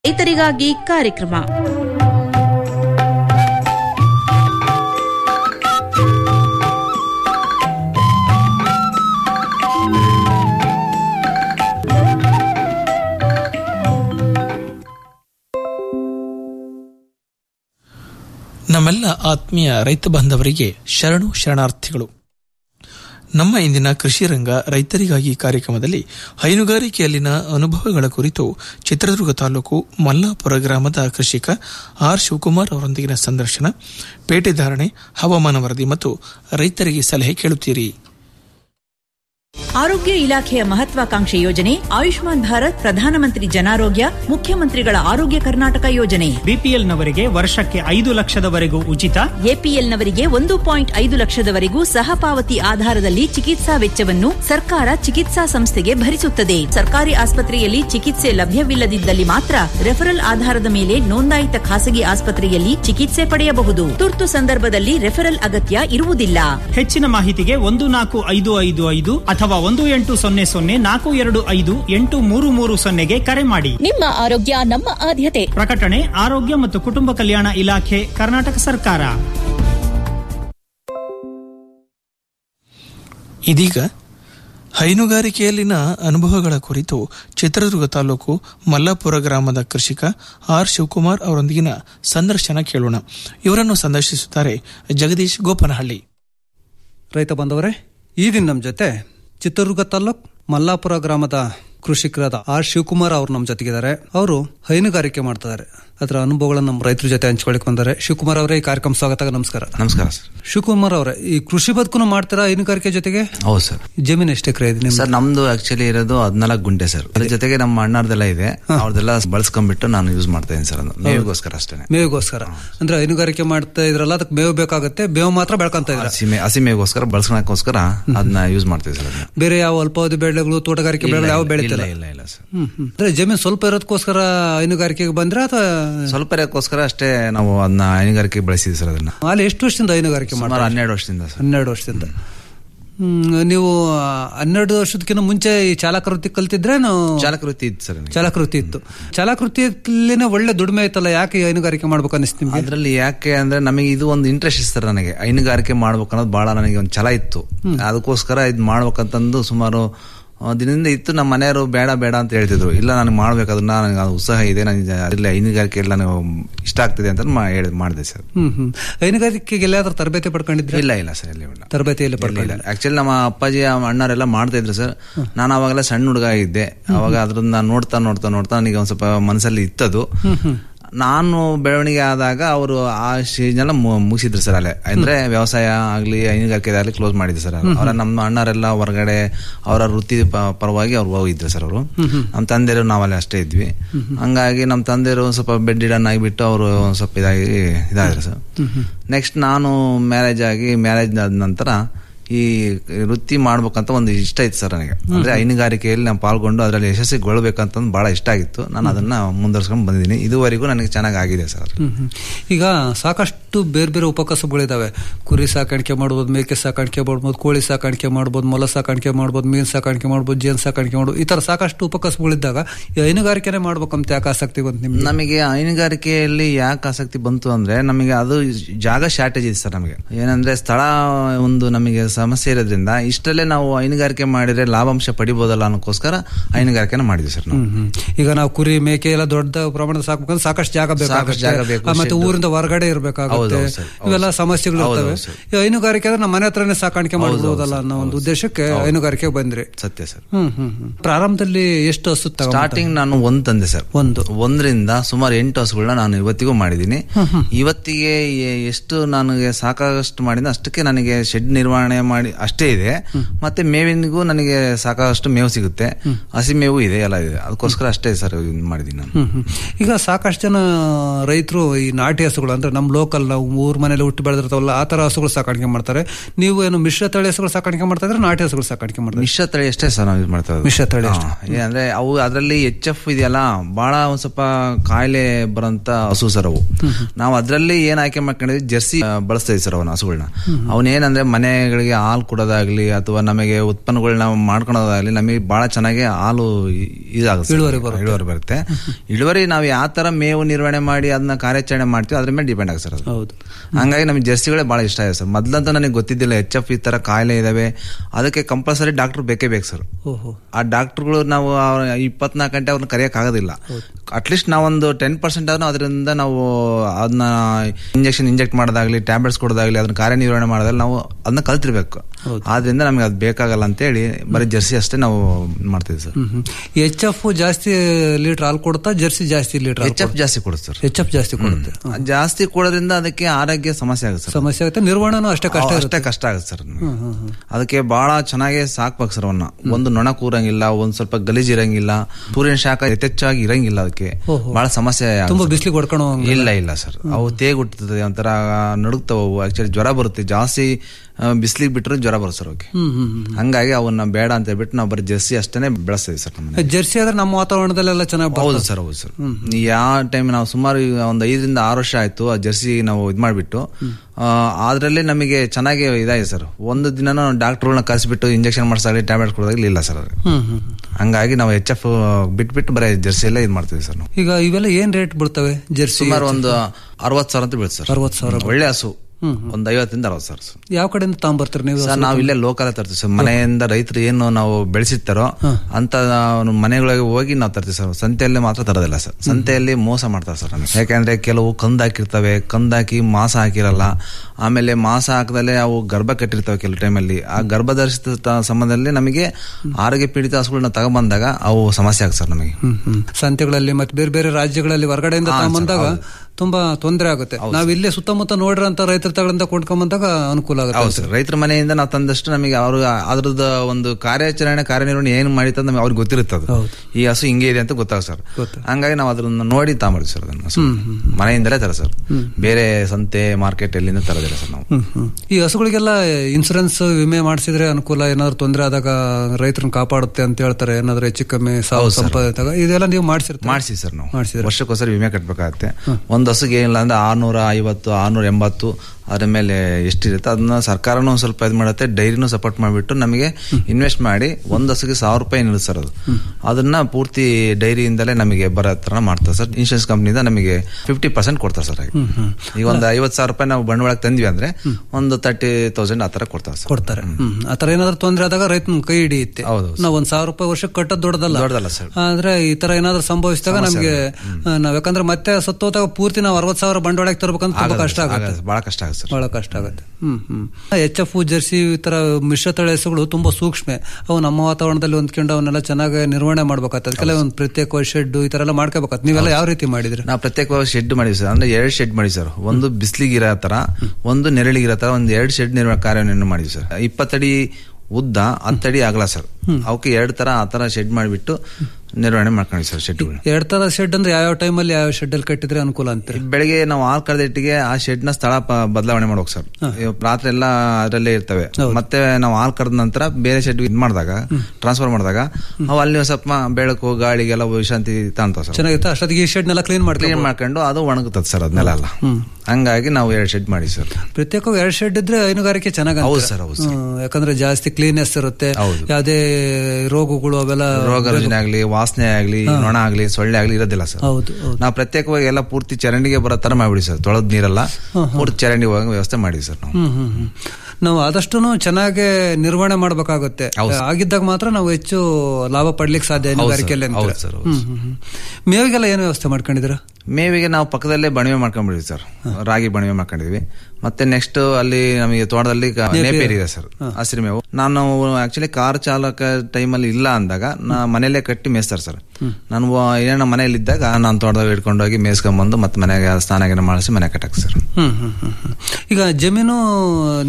ರೈತರಿಗಾಗಿ ಕಾರ್ಯಕ್ರಮ ನಮ್ಮೆಲ್ಲ ಆತ್ಮೀಯ ರೈತ ಬಾಂಧವರಿಗೆ ಶರಣು ಶರಣಾರ್ಥಿಗಳು ನಮ್ಮ ಇಂದಿನ ಕೃಷಿ ರಂಗ ರೈತರಿಗಾಗಿ ಕಾರ್ಯಕ್ರಮದಲ್ಲಿ ಹೈನುಗಾರಿಕೆಯಲ್ಲಿನ ಅನುಭವಗಳ ಕುರಿತು ಚಿತ್ರದುರ್ಗ ತಾಲೂಕು ಮಲ್ಲಾಪುರ ಗ್ರಾಮದ ಕೃಷಿಕ ಆರ್ ಶಿವಕುಮಾರ್ ಅವರೊಂದಿಗಿನ ಸಂದರ್ಶನ ಪೇಟೆ ಧಾರಣೆ ಹವಾಮಾನ ವರದಿ ಮತ್ತು ರೈತರಿಗೆ ಸಲಹೆ ಕೇಳುತ್ತೀರಿ ಆರೋಗ್ಯ ಇಲಾಖೆಯ ಮಹತ್ವಾಕಾಂಕ್ಷೆ ಯೋಜನೆ ಆಯುಷ್ಮಾನ್ ಭಾರತ್ ಪ್ರಧಾನಮಂತ್ರಿ ಜನಾರೋಗ್ಯ ಮುಖ್ಯಮಂತ್ರಿಗಳ ಆರೋಗ್ಯ ಕರ್ನಾಟಕ ಯೋಜನೆ ಬಿಪಿಎಲ್ನವರಿಗೆ ವರ್ಷಕ್ಕೆ ಐದು ಲಕ್ಷದವರೆಗೂ ಉಚಿತ ಎಪಿಎಲ್ನವರಿಗೆ ಒಂದು ಪಾಯಿಂಟ್ ಐದು ಲಕ್ಷದವರೆಗೂ ಸಹಪಾವತಿ ಆಧಾರದಲ್ಲಿ ಚಿಕಿತ್ಸಾ ವೆಚ್ಚವನ್ನು ಸರ್ಕಾರ ಚಿಕಿತ್ಸಾ ಸಂಸ್ಥೆಗೆ ಭರಿಸುತ್ತದೆ ಸರ್ಕಾರಿ ಆಸ್ಪತ್ರೆಯಲ್ಲಿ ಚಿಕಿತ್ಸೆ ಲಭ್ಯವಿಲ್ಲದಿದ್ದಲ್ಲಿ ಮಾತ್ರ ರೆಫರಲ್ ಆಧಾರದ ಮೇಲೆ ನೋಂದಾಯಿತ ಖಾಸಗಿ ಆಸ್ಪತ್ರೆಯಲ್ಲಿ ಚಿಕಿತ್ಸೆ ಪಡೆಯಬಹುದು ತುರ್ತು ಸಂದರ್ಭದಲ್ಲಿ ರೆಫರಲ್ ಅಗತ್ಯ ಇರುವುದಿಲ್ಲ ಹೆಚ್ಚಿನ ಮಾಹಿತಿಗೆ ಒಂದು ನಾಲ್ಕು ಐದು ಐದು ಐದು ಅಥವಾ ಒಂದು ಎಂಟು ಸೊನ್ನೆ ಸೊನ್ನೆ ನಾಲ್ಕು ಎರಡು ಐದು ಎಂಟು ಮೂರು ಮೂರು ಸೊನ್ನೆಗೆ ಕರೆ ಮಾಡಿ ನಿಮ್ಮ ಆರೋಗ್ಯ ನಮ್ಮ ಆದ್ಯತೆ ಪ್ರಕಟಣೆ ಆರೋಗ್ಯ ಮತ್ತು ಕುಟುಂಬ ಕಲ್ಯಾಣ ಇಲಾಖೆ ಕರ್ನಾಟಕ ಸರ್ಕಾರ ಇದೀಗ ಹೈನುಗಾರಿಕೆಯಲ್ಲಿನ ಅನುಭವಗಳ ಕುರಿತು ಚಿತ್ರದುರ್ಗ ತಾಲೂಕು ಮಲ್ಲಾಪುರ ಗ್ರಾಮದ ಕೃಷಿಕ ಆರ್ ಶಿವಕುಮಾರ್ ಅವರೊಂದಿಗಿನ ಸಂದರ್ಶನ ಕೇಳೋಣ ಇವರನ್ನು ಸಂದರ್ಶಿಸುತ್ತಾರೆ ಜಗದೀಶ್ ಗೋಪನಹಳ್ಳಿ ರೈತ ಬಂದವರೇ ಈ ದಿನ ನಮ್ಮ ಜೊತೆ ಚಿತ್ರದುರ್ಗ ತಾಲೂಕ್ ಮಲ್ಲಾಪುರ ಗ್ರಾಮದ ಕೃಷಿಕರಾದ ಆರ್ ಶಿವಕುಮಾರ್ ಅವರು ನಮ್ಮ ಜೊತೆಗಿದ್ದಾರೆ ಅವರು ಹೈನುಗಾರಿಕೆ ಮಾಡ್ತಿದ್ದಾರೆ ಅದರ ಅನುಭವಗಳನ್ನು ನಮ್ಮ ರೈತರ ಜೊತೆ ಹಂಚ್ಕೊಳಕ್ ಬಂದ್ದಾರೆ ಶಿವಕುಮಾರ್ ಅವರೇ ಈ ಕಾರ್ಯಕ್ರಮ ಸ್ವಾಗತ ನಮಸ್ಕಾರ ನಮಸ್ಕಾರ ಸರ್ ಶಿವಕುಮಾರ್ ಅವರೇ ಈ ಕೃಷಿ ಬದುಕನ್ನು ಮಾಡ್ತೀರಾ ಹೈನುಗಾರಿಕೆ ಜೊತೆಗೆ ಹೌದು ಸರ್ ಜಮೀನು ಎಷ್ಟು ಎಕರೆ ಇದೆ ನಿಮ್ದು? ಸರ್ ನಮ್ದು ಆಕ್ಚುಲಿ ಇರೋದು ಹದಿನಾಲ್ಕು ಗುಂಟೆ ಸರ್ ಅದ್ರ ಜೊತೆಗೆ ನಮ್ಮ ಅಣ್ಣರ್ದೆಲ್ಲ ಇದೆ ಅವ್ರದೆಲ್ಲ ಬಳಸ್ಕೊಂಡ್ಬಿಟ್ಟು ನಾನು ಯೂಸ್ ಮಾಡ್ತಾ ಇದ್ದೀನಿ ಸರ್ ಅದು ಮೇವಿಗೋಸ್ಕರ ಅಷ್ಟೇ ಮೇವಿಗೋಸ್ಕರ ಅಂದ್ರೆ ಹೈನುಗಾರಿಕೆ ಮಾಡ್ತಾ ಇದ್ರಲ್ಲ ಅದಕ್ಕೆ ಮೇವು ಬೇಕಾಗುತ್ತೆ ಮೇವು ಮಾತ್ರ ಬೆಳ್ಕೊಂತ ಇದ್ರ ಹಸಿ ಮೇ ಹಸಿ ಮೇವಿಗೋಸ್ಕರ ಬಳಸ್ಕೊಳಕ್ಕೋಸ್ಕರ ಅದನ್ನ ಯೂಸ್ ಮಾಡ್ತೀವಿ ಸರ್ ಅದನ್ನ ಬೇರೆ ಯಾವ ಅಲ್ಪಾವಧಿ ಬೆಳೆಗಳು ತೋಟಗಾರಿಕೆ ಇಲ್ಲ, ಬೆಳೆಗಳು ಯಾವ ಇಲ್ಲ, ಬೆಳಿತಿಲ್ಲ ಇಲ್ಲ ಇಲ್ಲ ಸರ್ ಹ್ಮ್ ಹ್ಮ್. ಅಂದ್ರೆ ಜಮೀನು ಸ್ವಲ್ಪ ಇರೋದಕ್ಕೋಸ್ಕರ ಹೈನುಗಾರಿಕೆಗೆ ಬಂದ್ರೆ ಅಥವಾ ಸ್ವಲ್ಪ ಇರೋಕ್ಕೋಸ್ಕರ ಅಷ್ಟೇ ನಾವು ಅದನ್ನ ಹೈನುಗಾರಿಕೆ ಬಳಸಿದ್ವಿ ಸರ್ ಅದನ್ನ ಅಲ್ಲಿ ಎಷ್ಟು ವರ್ಷದಿಂದ ಹೈನುಗಾರಿಕೆ ಸುಮಾರು ಮಾಡ್ತಾರೆ ಹನ್ನೆರಡು ವರ್ಷದಿಂದ ಸರ್ ಹನ್ನೆರಡು ವರ್ಷದಿಂದ ಹ್ಮ್, ನೀವು ಆ, ಹನ್ನೆರಡು ವರ್ಷದಕ್ಕಿಂತ ಮುಂಚೆ ಈ ಚಾಲಕ ವೃತ್ತಿ ಕಲ್ತಿದ್ರೇನು ಚಾಲಕ ವೃತ್ತಿ ಇತ್ತು ಸರ್ ನನಗೆ. ಚಾಲಕ ವೃತ್ತಿ ಇತ್ತು ಚಾಲಕ ವೃತ್ತಿಯಲ್ಲಿನೇ ಒಳ್ಳೆ ದುಡಿಮೆ ಐತಲ್ಲ ಯಾಕೆ ಈ ಹೈನುಗಾರಿಕೆ ಮಾಡ್ಬೇಕು ಅನಿಸ್ತು ನಿಮ್ಗೆ ಅದ್ರಲ್ಲಿ ಯಾಕೆ ಅಂದ್ರೆ ನಮಗೆ ಇದು ಒಂದು ಇಂಟ್ರೆಸ್ಟ್ ಇತ್ತು ಸರ್ ನನಗೆ ಹೈನುಗಾರಿಕೆ ಮಾಡ್ಬೇಕು ಅನ್ನೋದು ಬಹಳ ನನಗೆ ಒಂದು ಛಲ ಇತ್ತು ಅದಕ್ಕೋಸ್ಕರ ಇದು ಮಾಡ್ಬೇಕಂತಂದು ಸುಮಾರು ಆ, ದಿನದಿಂದ ಇತ್ತು ನಮ್ಮ ಮನೆಯವರು ಬೇಡ ಬೇಡ ಅಂತ ಹೇಳ್ತಿದ್ರು ಇಲ್ಲ ನನಗೆ ಮಾಡ್ಬೇಕು ಅದನ್ನ ನನಗೆ ಅದು ಉತ್ಸಾಹ ಇದೆ ನನಗೆ ಅಲ್ಲಿ ಹೈನುಗಾರಿಕೆ ಎಲ್ಲ ನನಗೆ ಇಷ್ಟ ಆಗ್ತಿದೆ ಅಂತ ಮಾ- ಹೇಳಿ ಮಾಡಿದೆ ಸರ್ ಹ್ಮ್ ಹ್ಮ್ ಹೈನುಗಾರಿಕೆಗೆ ಎಲ್ಲಾದ್ರೂ ತರಬೇತಿ ಪಡ್ಕೊಂಡಿದ್ರೆ ಇಲ್ಲ ಇಲ್ಲ ಸರ್ ಎಲ್ಲಿ ಇಲ್ಲ ತರಬೇತಿಯಲ್ಲಿ ಪಡ್ಕೊಂಡಿಲ್ಲ ಆಕ್ಚುಲಿ ನಮ್ಮ ಅಪ್ಪಾಜಿ ಅಣ್ಣರೆಲ್ಲ ಮಾಡ್ತಾ ಇದ್ರು ಸರ್ ನಾನು ಅವಾಗೆಲ್ಲ ಸಣ್ಣ ಹುಡುಗ ಇದ್ದೆ ಅವಾಗ ಅದ್ರನ್ನ ನೋಡ್ತಾ ನೋಡ್ತಾ ನೋಡ್ತಾ ನನಗೆ ಒಂದ್ ಸ್ವಲ್ಪ ಮನಸ್ಸಲ್ಲಿ ಇತ್ತದು ನಾನು ಬೆಳವಣಿಗೆ ಆದಾಗ ಅವರು ಆ ಸ್ಟೇಜ್ನೆಲ್ಲ ಮುಗಿಸಿದ್ರು ಸರ್ ಅಲ್ಲೇ ಅಂದ್ರೆ ವ್ಯವಸಾಯ ಆಗ್ಲಿ ಹೈನುಗಾರಿಕೆ ಆಗಲಿ ಕ್ಲೋಸ್ ಮಾಡಿದ್ರು ಸರ್ ಅವರ ನಮ್ಮ ಅಣ್ಣರೆಲ್ಲ ಹೊರಗಡೆ ಅವರ ವೃತ್ತಿ ಪ- ಪರವಾಗಿ ಅವ್ರು ಹೋಗಿದ್ರು ಸರ್ ಅವರು ನಮ್ಮ ತಂದೆಯರು ನಾವಲ್ಲೇ ಅಷ್ಟೇ ಇದ್ವಿ ಹಂಗಾಗಿ ನಮ್ಮ ತಂದೆಯರು ಒಂದ್ ಸ್ವಲ್ಪ ಬೆಡ್ ಇಡನ್ ಆಗಿಬಿಟ್ಟು ಅವರು ಒಂದ್ ಸ್ವಲ್ಪ ಇದಾಗಿ ಇದಾದ್ರು ಸರ್ ನೆಕ್ಸ್ಟ್ ನಾನು ಮ್ಯಾರೇಜ್ ಆಗಿ ಮ್ಯಾರೇಜ್ ಆದ ನಂತರ ಈ ವೃತ್ತಿ ಮಾಡ್ಬೇಕಂತ ಒಂದು ಇಷ್ಟ ಇತ್ತು ಸರ್ ನನಗೆ ಅಂದ್ರೆ ಹೈನುಗಾರಿಕೆಯಲ್ಲಿ ನಾನು ಪಾಲ್ಗೊಂಡು ಅದರಲ್ಲಿ ಯಶಸ್ವಿಗೊಳ್ಬೇಕಂತ ಬಹಳ ಇಷ್ಟ ಆಗಿತ್ತು ನಾನು ಅದನ್ನ ಮುಂದುವರ್ಸ್ಕೊಂಡು ಬಂದಿದ್ದೀನಿ ಇದುವರೆಗೂ ನನಗೆ ಚೆನ್ನಾಗಿ ಆಗಿದೆ ಸರ್ ಹ್ಮ್ ಹ್ಮ್. ಈಗ ಸಾಕಷ್ಟು ಬೇರೆ ಬೇರೆ ಉಪಕಸಬುಗಳಿದಾವೆ ಕುರಿ ಸಾಕಾಣಿಕೆ ಮಾಡ್ಬೋದು ಮೇಕೆ ಸಾಕಾಣಿಕೆ ಮಾಡ್ಬೋದು ಕೋಳಿ ಸಾಕಾಣಿಕೆ ಮಾಡ್ಬೋದು ಮೊಲ ಸಾಕಾಣಿಕೆ ಮಾಡ್ಬೋದು ಮೀನು ಸಾಕಾಣಿಕೆ ಮಾಡ್ಬೋದು ಜೇನು ಸಾಕಾಣಿಕೆ ಮಾಡ್ಬೋದು ಈ ತರ ಸಾಕಷ್ಟು ಉಪಕಸಬುಗಳಿದ್ದಾಗ ಈ ಹೈನುಗಾರಿಕೆನೆ ಮಾಡ್ಬೇಕಂತ ಯಾಕೆ ಆಸಕ್ತಿ ಬಂತು ನಿಮ್ಗೆ ನಮಗೆ ಹೈನುಗಾರಿಕೆಯಲ್ಲಿ ಯಾಕೆ ಆಸಕ್ತಿ ಬಂತು ಅಂದ್ರೆ ನಮಗೆ ಅದು ಜಾಗ ಶಾರ್ಟೇಜ್ ಇದೆ ಸರ್ ನಮಗೆ ಏನಂದ್ರೆ ಸ್ಥಳ ಒಂದು ನಮಗೆ ಸಮಸ್ಯೆ ಇರೋದ್ರಿಂದ ಇಷ್ಟಲ್ಲೇ ನಾವು ಹೈನುಗಾರಿಕೆ ಮಾಡಿದ್ರೆ ಲಾಭಾಂಶ ಪಡಿಬೋದಲ್ಲ ಅನ್ನೋಕ್ಕೋಸ್ಕರ ಹೈನುಗಾರಿಕೆನ ಮಾಡಿದ್ವಿ ಸರ್ ನಾವು ಹ್ಮ್ ಹ್ಮ್. ಈಗ ನಾವು ಕುರಿ ಮೇಕೆ ಎಲ್ಲ ದೊಡ್ಡ ಪ್ರಮಾಣದ ಸಾಕ್ಬೇಕಂದ್ರೆ ಸಾಕಷ್ಟು ಜಾಗ ಬೇಕಾಗುತ್ತೆ ಜಾಗ ಬೇಕು, ಆ, ಮತ್ತೆ ಶೆಡ್ಡು. ಊರಿಂದ ಹೊರಗಡೆ ಇರಬೇಕಾಗುತ್ತೆ ಹೌದು, ಹೌದು ಸರ್, ಹೌದು ಇವೆಲ್ಲ ಸರ್. ಸಮಸ್ಯೆಗಳು ಹೌದು, ಇರ್ತವೆ ಹೌದು ಸರ್. ಈ ಹೈನುಗಾರಿಕೆ ಅಂದ್ರೆ ನಮ್ಮ ಮನೆ ಹತ್ರನೇ ಸಾಕಾಣಿಕೆ ಹೌದು, ಹೌದು ಮಾಡಬಹುದಲ್ಲ ಸರ್, ಅನ್ನೋ ಒಂದು ಹೌದು ಉದ್ದೇಶಕ್ಕೆ ಹೌದು. ಹೈನುಗಾರಿಕೆ ಬಂದ್ರಿ ಸತ್ಯ ಸರ್ ಹ್ಮ್ ಹ್ಮ್ ಹ್ಮ್. ಪ್ರಾರಂಭದಲ್ಲಿ ಎಷ್ಟು ಹಸು ತಗೊಂಡ್ರಿ? ಸ್ಟಾರ್ಟಿಂಗ್ ನಾನು ಒಂದ್ ತಂದೆ ಸರ್ ಒಂದು ಒಂದರಿಂದ ಸುಮಾರು ಎಂಟು ಹಸುಗಳನ್ನ ನಾನು ಇವತ್ತಿಗೂ ಮಾಡಿದ್ದೀನಿ ಇವತ್ತಿಗೆ ಎ- ಎಷ್ಟು ನನಗೆ ಸಾಕಾಗಷ್ಟು ಮಾಡಿದ ಅಷ್ಟಕ್ಕೆ ನನಗೆ ಶೆಡ್ ನಿರ್ವಹಣೆ ಮಾಡಿ ಅಷ್ಟೇ ಇದೆ ಮತ್ತೆ ಮೇವಿನಿಗೂ ನನಗೆ ಸಾಕಷ್ಟು ಮೇವು ಸಿಗುತ್ತೆ ಹಸಿ ಮೇವು ಇದೆ ಎಲ್ಲ ಇದೆ ಅದಕ್ಕೋಸ್ಕರ ಅಷ್ಟೇ ಸರ್ ಇದ್ ಮಾಡಿದ್ದೀನಿ ನಾನು ಹ್ಮ್ ಹ್ಮ್. ಈಗ ಸಾಕಷ್ಟು ಜನ ರೈತರು ಈ ನಾಟಿ ಹಸುಗಳು ಅಂದ್ರೆ ನಮ್ಮ ಲೋಕಲ್ ಇರ್ತಾವಲ್ಲ ಊರ್ ಮನೇಲಿ ಹುಟ್ಟಿ ಬೆಳೆದಿರ್ತಾವಲ್ಲ ಆ ತರ ಹಸುಗಳು ಸಾಕಾಣಿಕೆ ಮಾಡ್ತಾರೆ ನೀವು ಏನು ಮಿಶ್ರ ತಳಿ ಹಸುಗಳು ಸಾಕಾಣಿಕೆ ಮಾಡ್ತಾ ಇದ್ರೆ ನಾಟಿ ಹಸುಗಳು ಸಾಕಾಣಿಕೆ ಮಾಡ್ತಾರೆ ಮಿಶ್ರ ತಳಿ ಅಷ್ಟೇ ಸರ್ ನಾವು ಯೂಸ್ ಮಾಡ್ತಾ ಇರೋದು. ಮಿಶ್ರ ತಳಿ ಹಾ, ಅಂದ್ರೆ ಅವು ಅದರಲ್ಲಿ ಎಚ್ ಎಫ್ ಇದೆಯಲ್ಲ ಬಹಳ ಒಂದ್ ಸ್ವಲ್ಪ ಕಾಯಿಲೆ ಬರೋಂತ ಹಸು ಸರ್ ಅವು ನಾವು ಅದರಲ್ಲಿ ಏನ್ ಆಯ್ಕೆ ಮಾಡ್ಕೊಂಡಿದ್ವಿ ಜರ್ಸಿ ಆ, ಬಳಸ್ತಾ ಇದ್ವಿ ಸರ್ ಅವನ ಹಸುಗಳನ್ನ ಅವನೇನಂದ್ರೆ ಮನೆಗಳಿಗೆ ಹಾಲು ಕೊಡೋದಾಗ್ಲಿ ಅಥವಾ ನಮಗೆ ಉತ್ಪನ್ನಗಳನ್ನ ಮಾಡ್ಕೊಳೋದಾಗ್ಲಿ ನಮಗೆ ಬಹಳ ಚೆನ್ನಾಗಿ ಹಾಲು ಇ- ಇದಾಗುತ್ತೆ ಇಳುವರಿ ಸರ್. ಇಳುವರಿ ಬರುತ್ತೆ ಇಳುವರಿ ನಾವು ಯಾವ ತರ ಮೇವು ನಿರ್ವಹಣೆ ಮಾಡಿ ಅದನ್ನ ಕಾರ್ಯಾಚರಣೆ ಮಾಡ್ತೀವಿ ಅದ್ರ ಮೇಲೆ ಡಿಪೆಂಡ್ ಆಗುತ್ತೆ ಸರ್ ಅದು ಹೌದು ಹಂಗಾಗಿ ನಮಗೆ ಜರ್ಸಿಗಳೇ ಬಹಳ ಇಷ್ಟ ಇದೆ ಸರ್ ಮೊದ್ಲಂತೂ ನನಗೆ ಗೊತ್ತಿದ್ದಿಲ್ಲ ಎಚ್ ಎಫ್ ಈ ತರ ಕಾಯಿಲೆ ಇದಾವೆ ಅದಕ್ಕೆ ಕಂಪಲ್ಸರಿ ಡಾಕ್ಟರ್ ಬೇಕೇ ಬೇಕು ಸರ್ ಓಹೋ ಆ ಡಾಕ್ಟರ್ಗಳು ನಾವು ಇಪ್ಪತ್ನಾಲ್ಕು ಗಂಟೆ ಅವ್ರನ್ನ ಕರೆಯಕ್ ಆಗೋದಿಲ್ಲ ಅಟ್ಲೀಸ್ಟ್ ನಾವೊಂದು ಟೆನ್ ಪರ್ಸೆಂಟ್ ಆದ್ರೂ ಅದರಿಂದ ನಾವು ಅದನ್ನ ಇಂಜೆಕ್ಷನ್ ಇಂಜೆಕ್ಟ್ ಮಾಡೋದಾಗ್ಲಿ ಟ್ಯಾಬ್ಲೆಟ್ಸ್ ಕೊಡೋದಾಗ್ಲಿ ಅದನ್ನ ಕಾರ್ಯನಿರ್ವಹಣೆ ಮಾಡೋದಾಗ್ಲಿ ನಾವು ಅದನ್ನ ಕಲ್ತಿರ್ಬೇಕು ಆದ್ರಿಂದ ನಮಗೆ ಅದು ಬೇಕಾಗಲ್ಲ ಅಂತೇಳಿ ಬರೀ ಜರ್ಸಿ ಅಷ್ಟೇ ನಾವು ಮಾಡ್ತೀವಿ ಸರ್ ಎಚ್ ಎಫ್ ಜಾಸ್ತಿ ಲೀಟರ್ ಹಾಲು ಕೊಡುತ್ತಾ ಜರ್ಸಿ ಜಾಸ್ತಿ ಲೀಟರ್ ಎಚ್ ಎಫ್ ಜಾಸ್ತಿ ಕೊಡುತ್ತೆ ಸರ್ ಎಚ್ ಎಫ್ ಜಾಸ್ತಿ ಕೊಡುತ್ತೆ ಜಾಸ್ತಿ ಕೊಡೋದ್ರಿಂದ ಅದಕ್ಕೆ ಆರೋಗ್ಯ ಸಮಸ್ಯೆ ಆಗುತ್ತೆ ಸರ್ ಸಮಸ್ಯೆ ಆಗುತ್ತೆ ನಿರ್ವಹಣೆನೂ ಅಷ್ಟೇ ಕಷ್ಟ ಅಷ್ಟೇ ಇರುತ್ತೆ ಕಷ್ಟ ಆಗುತ್ತೆ ಸರ್ ಅದಕ್ಕೆ ಬಹಳ ಚೆನ್ನಾಗಿ ಸಾಕ್ಬೇಕು ಸರ್ ಅವನ್ನ ಒಂದು ನೊಣ ಕೂರಂಗಿಲ್ಲ ಒಂದ್ ಸ್ವಲ್ಪ ಗಲೀಜ್ ಇರಂಗಿಲ್ಲ ಸೂರ್ಯನ ಶಾಖ ಯಥೇಚ್ಛವಾಗಿ ಇರಂಗಿಲ್ಲ ಅದಕ್ಕೆ ಬಹಳ ಸಮಸ್ಯೆ ಆಗುತ್ತೆ ತುಂಬಾ ಸರ್. ಬಿಸಿಲಿಗೆ ಹೊಡ್ಕೊಂಡು ಹೋಗಂಗಿಲ್ಲ. ಇಲ್ಲ ಇಲ್ಲ ಸರ್ ಅವು ತೇಗ್ ಹುಟ್ಟುತ್ತದೆ ಒಂಥರ ನಡುಗ್ತಾವ ಅವು ಆಕ್ಚುಲಿ ಜ್ವರ ಬರುತ್ತೆ ಜಾಸ್ತಿ ಬಿಸಿಲಿಗೆ ಬಿಟ್ಟರೆ ಜ್ವರ ಬರುತ್ತೆ ಸರ್ ಅವಕ್ಕೆ ಹ್ಮ್ ಹ್ಮ್ ಹ್ಮ್. ಹಂಗಾಗಿ ಅವನ್ನ ಬೇಡ ಅಂತ ಹೇಳ್ಬಿಟ್ಟು ನಾವು ಬರೀ ಜರ್ಸಿ ಅಷ್ಟೇನೆ ಬೆಳೆಸ್ತೀವಿ ಸರ್ ನಮ್ಮನೆ ಜರ್ಸಿ ಆದ್ರೆ ನಮ್ಮ ವಾತಾವರಣದಲ್ಲೆಲ್ಲ ಚೆನ್ನಾಗಿ ಹೌದು ಸರ್ ಹೌದು ಸರ್ ಯಾವ ಟೈಮ್ ನಾವು ಸುಮಾರು ಒಂದು ಐದರಿಂದ ಆರು ವರ್ಷ ಆಯ್ತು ಆ ಜರ್ಸಿ ನಾವು ಇದ್ ಮಾಡ್ಬಿಟ್ಟು ಅದ್ರಲ್ಲಿ ನಮಗೆ ಚೆನ್ನಾಗಿ ಇದಾಗಿದೆ ಸರ್ ಒಂದು ದಿನ ಡಾಕ್ಟರ್ಗಳನ್ನ ಕರೆಸ್ಬಿಟ್ಟು ಇಂಜೆಕ್ಷನ್ ಮಾಡಿಸಾಗಲಿ ಟ್ಯಾಬ್ಲೆಟ್ ಕೊಡೋದಾಗ್ಲಿ ಇಲ್ಲ ಸರ್ ಅದು ಹ್ಮ್ ಹ್ಮ್ ಹಂಗಾಗಿ ನಾವು ಎಚ್ ಎಫ್ ಬಿಟ್ಬಿಟ್ಟು ಬರೀ ಜರ್ಸಿ ಎಲ್ಲ ಇದು ಮಾಡ್ತೀವಿ ಸರ್ ನಾವು ಈಗ ಇವೆಲ್ಲ ಏನ್ ರೇಟ್ ಬಿಡ್ತವೆ ಜರ್ಸಿ ಸುಮಾರು ಒಂದು ಅರವತ್ತು ಸಾವಿರ ಅಂತ ಬೀಳುತ್ತೆ ಸರ್ ಅರವತ್ತು ಸಾವಿರ ಒಳ್ಳೆ ಹಸು ಒಂದು ಐವತ್ತರಿಂದ ಅರವತ್ತು ಸಾವಿರ ಸರ್ ಯಾವ ಕಡೆಯಿಂದ ತಗೊಂಬರ್ತೀರಿ ನೀವು ಸರ್ ನಾವು ಇಲ್ಲೇ ಲೋಕಲ್ ತರ್ತೀವಿ ಸರ್ ಮನೆಯಿಂದ ರೈತರು ಏನು ನಾವು ಬೆಳೆಸಿರ್ತಾರೋ ಅಂತ ನಾವು ಮನೆಗಳಿಗೆ ಹೋಗಿ ನಾವು ತರ್ತೀವಿ ಸರ್ ಸಂತೆಯಲ್ಲಿ ಮಾತ್ರ ತರೋದಿಲ್ಲ ಸರ್ ಸಂತೆಯಲ್ಲಿ ಮೋಸ ಮಾಡ್ತಾರೆ ಸರ್ ನಮಗೆ ಯಾಕಂದ್ರೆ ಕೆಲವು ಕಂದ್ ಹಾಕಿರ್ತವೆ ಕಂದ್ ಹಾಕಿ ಮಾಸ ಹಾಕಿರಲ್ಲ ಆಮೇಲೆ ಮಾಸ ಹಾಕದಲ್ಲೇ ಅವು ಗರ್ಭ ಕಟ್ಟಿರ್ತವೆ ಕೆಲವು ಟೈಮಲ್ಲಿ ಆ ಗರ್ಭ ಧರಿಸಿದ ತ- ಸಂಬಂಧದಲ್ಲಿ ನಮಗೆ ಆರೋಗ್ಯ ಪೀಡಿತ ಹಸುಗಳನ್ನ ತಗೊಂಬಂದಾಗ ಅವು ಸಮಸ್ಯೆ ಆಗುತ್ತೆ ಸರ್ ನಮಗೆ ಹ್ಮ್ ಹ್ಮ್ ಸಂತೆಗಳಲ್ಲಿ ಮತ್ತೆ ಬೇರೆ ಬೇರೆ ರಾಜ್ಯಗಳಲ್ಲಿ ಹೊರಗಡೆಯಿಂದ ತಗೊಂಬಂದಾಗ ತುಂಬಾ ತೊಂದರೆ ಆಗುತ್ತೆ ನಾವು ಇಲ್ಲೇ ಸುತ್ತಮುತ್ತ ನೋಡಿರಂತ ರೈತರ ತಗಳಿಂದ ಕೊಂಡ್ಕೊಂಬಂದಾಗ ಅನುಕೂಲ ಹೌದು ಆಗುತ್ತೆ ಸರ್ ರೈತರ ಮನೆಯಿಂದ ನಾವು ತಂದಷ್ಟು ನಮಗೆ ಅವರು ಅದ್ರದ್ದು ಒಂದು ಕಾರ್ಯಾಚರಣೆ ಕಾರ್ಯನಿರ್ವಹಣೆ ಏನು ಮಾಡಿತ್ತು ನಮಗೆ ಅವ್ರಿಗೆ ಗೊತ್ತಿರುತ್ತದೆ ಹೌದು. ಈ ಹಸು ಹಿಂಗೆ ಇದೆ ಅಂತ ಗೊತ್ತಾಗ ಸರ್ ಗೊತ್ತು. ಹಂಗಾಗಿ ನಾವು ಅದನ್ನ ನೋಡಿ ತಾಂಬರ್ತೀವಿ ಸರ್ ಅದನ್ನ ಹಸು. ಮನೆಯಿಂದಲೇ ತರ ಸರ್ ಬೇರೆ ಸಂತೆ ಮಾರ್ಕೆಟ್ ಎಲ್ಲಿಂದ ತರೋದಿಲ್ಲ ಸರ್ ನಾವು ಹ್ಮ್ ಹ್ಮ್. ಈ ಹಸುಗಳಿಗೆಲ್ಲ ಇನ್ಸೂರೆನ್ಸ್ ವಿಮೆ ಮಾಡಿಸಿದ್ರೆ ಅನುಕೂಲ ಏನಾದ್ರು ತೊಂದರೆ ಆದಾಗ ರೈತರನ್ನ ಕಾಪಾಡುತ್ತೆ ಅಂತ ಹೇಳ್ತಾರೆ ಏನಾದ್ರು ಹೆಚ್ಚು ಕಮ್ಮಿ ಸಾವು ಹೌದು ಸರ್. ಸಂಪಾದಿಸಿದಾಗ ಇದೆಲ್ಲ ನೀವು ಮಾಡಿಸಿರ್ತೀರಿ ಮಾಡಿಸಿ ಸರ್ ನಾವು ಮಾಡ್ಸಿದ್ರೆ. ವರ್ಷಕ್ಕೋಸ್ಕರ ವಿಮೆ ಕಟ್ಟಬೇಕಾಗತ್ತೆ ಒಂದು ಹಸುಗೆ ಏನಿಲ್ಲ ಅಂದ್ರೆ ಆರ್ನೂರ ಐವತ್ತು ಆರ್ನೂರ ಎಂಬತ್ತು ಅದ್ರ ಮೇಲೆ ಎಷ್ಟಿರುತ್ತೆ ಅದನ್ನ ಸರ್ಕಾರನೂ ಒಂದ್ ಸ್ವಲ್ಪ ಇದು ಮಾಡುತ್ತೆ ಡೈರಿನೂ ಸಪೋರ್ಟ್ ಮಾಡಿಬಿಟ್ಟು ನಮಗೆ ಇನ್ವೆಸ್ಟ್ ಮಾಡಿ ಒಂದು ಹಸುಗೆ ಸಾವಿರ ರೂಪಾಯಿ ನಿಲ್ಲುತ್ತೆ ಸರ್ ಅದು ಅದನ್ನ ಪೂರ್ತಿ ಡೈರಿಯಿಂದಲೇ ನಮಗೆ ಬರೋ ತರ ಮಾಡ್ತಾರೆ ಸರ್ ಇನ್ಶೂರೆನ್ಸ್ ಕಂಪ್ನಿಯಿಂದ ನಮಗೆ ಫಿಫ್ಟಿ ಪರ್ಸೆಂಟ್ ಕೊಡ್ತಾರೆ ಸರ್ ಹಾಗೆ. ಈಗ ಒಂದು ಐವತ್ತು ಸಾವಿರ ರೂಪಾಯಿ ನಾವು ಬಂಡವಾಳಕ್ಕೆ ತಂದ್ವಿ ಅಂದ್ರೆ ಒಂದು ತರ್ಟಿ ತೌಸಂಡ್ ಆ ತರ ಕೊಡ್ತಾರೆ ಸರ್ ಕೊಡ್ತಾರೆ ಹ್ಮ್. ಆ ತರ ಏನಾದ್ರು ತೊಂದರೆ ಆದಾಗ ರೈತನ ಕೈ ಹಿಡಿಯುತ್ತೆ ಹೌದು ನಾವು ಒಂದ್ ಸಾವಿರ ರೂಪಾಯಿ ವರ್ಷಕ್ಕೆ ಕಟ್ಟೋದು ದೊಡ್ಡದಲ್ಲ ದೊಡ್ಡದಲ್ಲ ಸರ್ ಆದ್ರೆ ಈ ತರ ಏನಾದ್ರು ಸಂಭವಿಸಿದಾಗ ನಮ್ಗೆ ಆ, ನಾವ್ ಯಾಕಂದ್ರೆ ಮತ್ತೆ ಸತ್ತೋದಾಗ ಪೂರ್ತಿ ನಾವು ಅರವತ್ ಸಾವಿರ ಬಂಡವಾಳಕ್ಕೆ ತರ್ಬೇಕಂತ ತುಂಬಾ ಕಷ್ಟ ಆಗುತ್ತೆ ಬಹಳ ಕಷ್ಟ ಆಗುತ್ತೆ ಸರ್ ಬಹಳ ಕಷ್ಟ ಆಗುತ್ತೆ ಹ್ಮ್ ಹ್ಮ್ ಎಚ್ ಎಫ್ ಜರ್ಸಿ ಈ ತರ ಮಿಶ್ರ ತಳಿ ಹಸುಗಳು ತುಂಬಾ ಸೂಕ್ಷ್ಮ ಅವು ನಮ್ಮ ವಾತಾವರಣದಲ್ಲಿ ಹೊಂದ್ಕೊಂಡು ಅವನ್ನೆಲ್ಲ ಚೆನ್ನಾಗಿ ನಿರ್ವಹಣೆ ಮಾಡ್ಬೇಕಾಗ್ತದೆ ಅದಕ್ಕೆಲ್ಲ ಒಂದು ಪ್ರತ್ಯೇಕ ಶೆಡ್ ಈ ತರ ಎಲ್ಲ ಮಾಡ್ಕೋಬೇಕಾಗ್ತದೆ ನೀವೆಲ್ಲ ಯಾವ ರೀತಿ ಮಾಡಿದ್ರಿ ನಾವು ಪ್ರತ್ಯೇಕವಾಗಿ ಶೆಡ್ ಮಾಡಿವಿ ಸರ್ ಅಂದ್ರೆ ಎರಡು ಶೆಡ್ ಮಾಡಿ ಸರ್ ಒಂದು ಬಿಸಿಲಿಗಿರೋ ತರ ಒಂದು ನೆರಳಿಗಿರೋ ತರ ಒಂದು ಎರಡು ಶೆಡ್ ನಿರ್ವಹಣೆ ಕಾರ್ಯವನ್ನು ಮಾಡಿವಿ ಸರ್ ಇಪ್ಪತ್ತಡಿ ಉದ್ದ ಹತ್ತಡಿ ಆಗಲ್ಲ ಸರ್ ಅವಕ್ಕೆ ಎರಡು ತರ ಆ ತರ ಶೆಡ್ ಮಾಡಿಬಿಟ್ಟು ನಿರ್ವಹಣೆ ಮಾಡ್ಕೊಂಡಿವಿ ಸರ್ ಶೆಡ್ಗಳು ಎರಡ್ ತರ ಶೆಡ್ ಅಂದ್ರೆ ಯಾವ ಟೈಮಲ್ಲಿ ಯಾವ ಶೆಡ್ ಅಲ್ಲಿ ಕಟ್ಟಿದ್ರೆ ಅನುಕೂಲ ಅಂತೀರಿ ಬೆಳಿಗ್ಗೆ ನಾವು ಹಾಲ್ ಕರೆದಿಟ್ಟಿಗೆ ಆ ಶೆಡ್ ನ ಸ್ಥಳ ಪ- ಬದಲಾವಣೆ ಮಾಡ್ಬೇಕು ಸರ್ ಇವಾಗ ರಾತ್ರಿ ಎಲ್ಲ ಅದರಲ್ಲೇ ಇರ್ತವೆ ಮತ್ತೆ ನಾವು ಹಾಲ್ ಕರೆದ ನಂತರ ಬೇರೆ ಶೆಡ್ ಇದ್ ಮಾಡಿದಾಗ ಟ್ರಾನ್ಸ್ಫರ್ ಮಾಡಿದಾಗ ಅವು ಅಲ್ಲಿ ಒಂದ್ ಸ್ವಲ್ಪ ಬೆಳಕು ಗಾಳಿಗೆಲ್ಲ ವಿಶ್ರಾಂತಿ ತಾಂತಾವ ಸರ್ ಚೆನ್ನಾಗಿರುತ್ತೆ ಅಷ್ಟೊತ್ತಿಗೆ ಈ ಶೆಡ್ನೆಲ್ಲ ಕ್ಲೀನ್ ಮಾಡ್ತೀವಿ ಕ್ಲೀನ್ ಮಾಡ್ಕೊಂಡು ಅದು ಒಣಗುತ್ತದೆ ಸರ್ ಅದನ್ನೆಲ್ಲ ಎಲ್ಲ ಹಂಗಾಗಿ ನಾವು ಎರಡು ಶೆಡ್ ಮಾಡಿ ಸರ್ ಪ್ರತ್ಯೇಕವಾಗಿ ಎರಡು ಶೆಡ್ ಇದ್ರೆ ಹೈನುಗಾರಿಕೆ ಚೆನ್ನಾಗಿ ಹೌದು ಸರ್, ಹೌದು ಸರ್. ಯಾಕಂದ್ರೆ ಜಾಸ್ತಿ ಕ್ಲೀನೆಸ್ ಇರುತ್ತೆ ಹೌದು. ಯಾವುದೇ ರೋಗಗಳು ಅವೆಲ್ಲ ರೋಗ ರುಜಿನ ಆಗ್ಲಿ ವಾಸನೆ ಆಗ್ಲಿ ನೊಣ ಆಗ್ಲಿ ಸೊಳ್ಳೆ ಆಗ್ಲಿ ಇರೋದಿಲ್ಲ ಸರ್ ಹೌದು ಹೌದು ನಾವು ಪ್ರತ್ಯೇಕವಾಗಿ ಎಲ್ಲ ಪೂರ್ತಿ ಚರಂಡಿಗೆ ಬರೋ ತರ ಮಾಡ್ಬಿಡಿ ಸರ್ ತೊಳೆದ್ ನೀರೆಲ್ಲ ಪೂರ್ತಿ ಚರಂಡಿ ಹೋಗಂಗ್ ವ್ಯವಸ್ಥೆ ಮಾಡಿವಿ ಸರ್ ನಾವು ಹ್ಮ್ ಹ್ಮ್ ಹ್ಮ್ ನಾವು ಆದಷ್ಟು ಚೆನ್ನಾಗಿ ನಿರ್ವಹಣೆ ಮಾಡ್ಬೇಕಾಗುತ್ತೆ ಆಗಿದ್ದಾಗ ಮಾತ್ರ ನಾವು ಹೆಚ್ಚು ಲಾಭ ಪಡ್ಲಿಕ್ಕೆ ಸಾಧ್ಯ ಹೈನುಗಾರಿಕೆಯಲ್ಲಿ ಅಂತ ಹೌದು ಸರ್, ಹೌದು ಹ್ಮ್ ಹ್ಮ್ ಹ್ಮ್. ಮೇವಿಗೆಲ್ಲ ಏನು ವ್ಯವಸ್ಥೆ ಮಾಡ್ಕೊಂಡಿದ್ದೀರಾ ಮೇವಿಗೆ ನಾವು ಪಕ್ಕದಲ್ಲೇ ಬಣಿವೆ ಮಾಡ್ಕೊಂಡ್ಬಿಡಿವಿ ಸರ್ ರಾಗಿ ಬಣಿವೆ ಮಾಡ್ಕೊಂಡಿದ್ವಿ ಮತ್ತೆ ನೆಕ್ಸ್ಟ್ ಅಲ್ಲಿ ನಮಗೆ ತೋಟದಲ್ಲಿ ಕ- ನೇಪಿಯರ್ ಇದೆ ಸರ್ ಹಸಿರು ಮೇವು ನಾನು ಆಕ್ಚುಲಿ ಕಾರ್ ಚಾಲಕ ಟೈಮಲ್ಲಿ ಇಲ್ಲ ಅಂದಾಗ ನಾ ಮನೆಯಲ್ಲೇ ಕಟ್ಟಿ ಮೇಯಿಸ್ತಾರೆ ಸರ್ ನಾನು ಏನೋ ಮನೇಲಿ ಇದ್ದಾಗ ನಾನು ತೋಟದಾಗ ಹಿಡ್ಕೊಂಡೋಗಿ ಮೇಯಿಸ್ಕೊಂಬಂದು ಮತ್ತೆ ಮನೆಗೆ ಸ್ನಾನ ಗೀನ ಮಾಡಿಸಿ ಮನೆ ಕಟ್ಟಕ್ ಸರ್ ಹ್ಮ್ ಹ್ಮ್ ಹ್ಮ್ ಹ್ಮ್. ಈಗ ಜಮೀನು ನೇಪೇರ್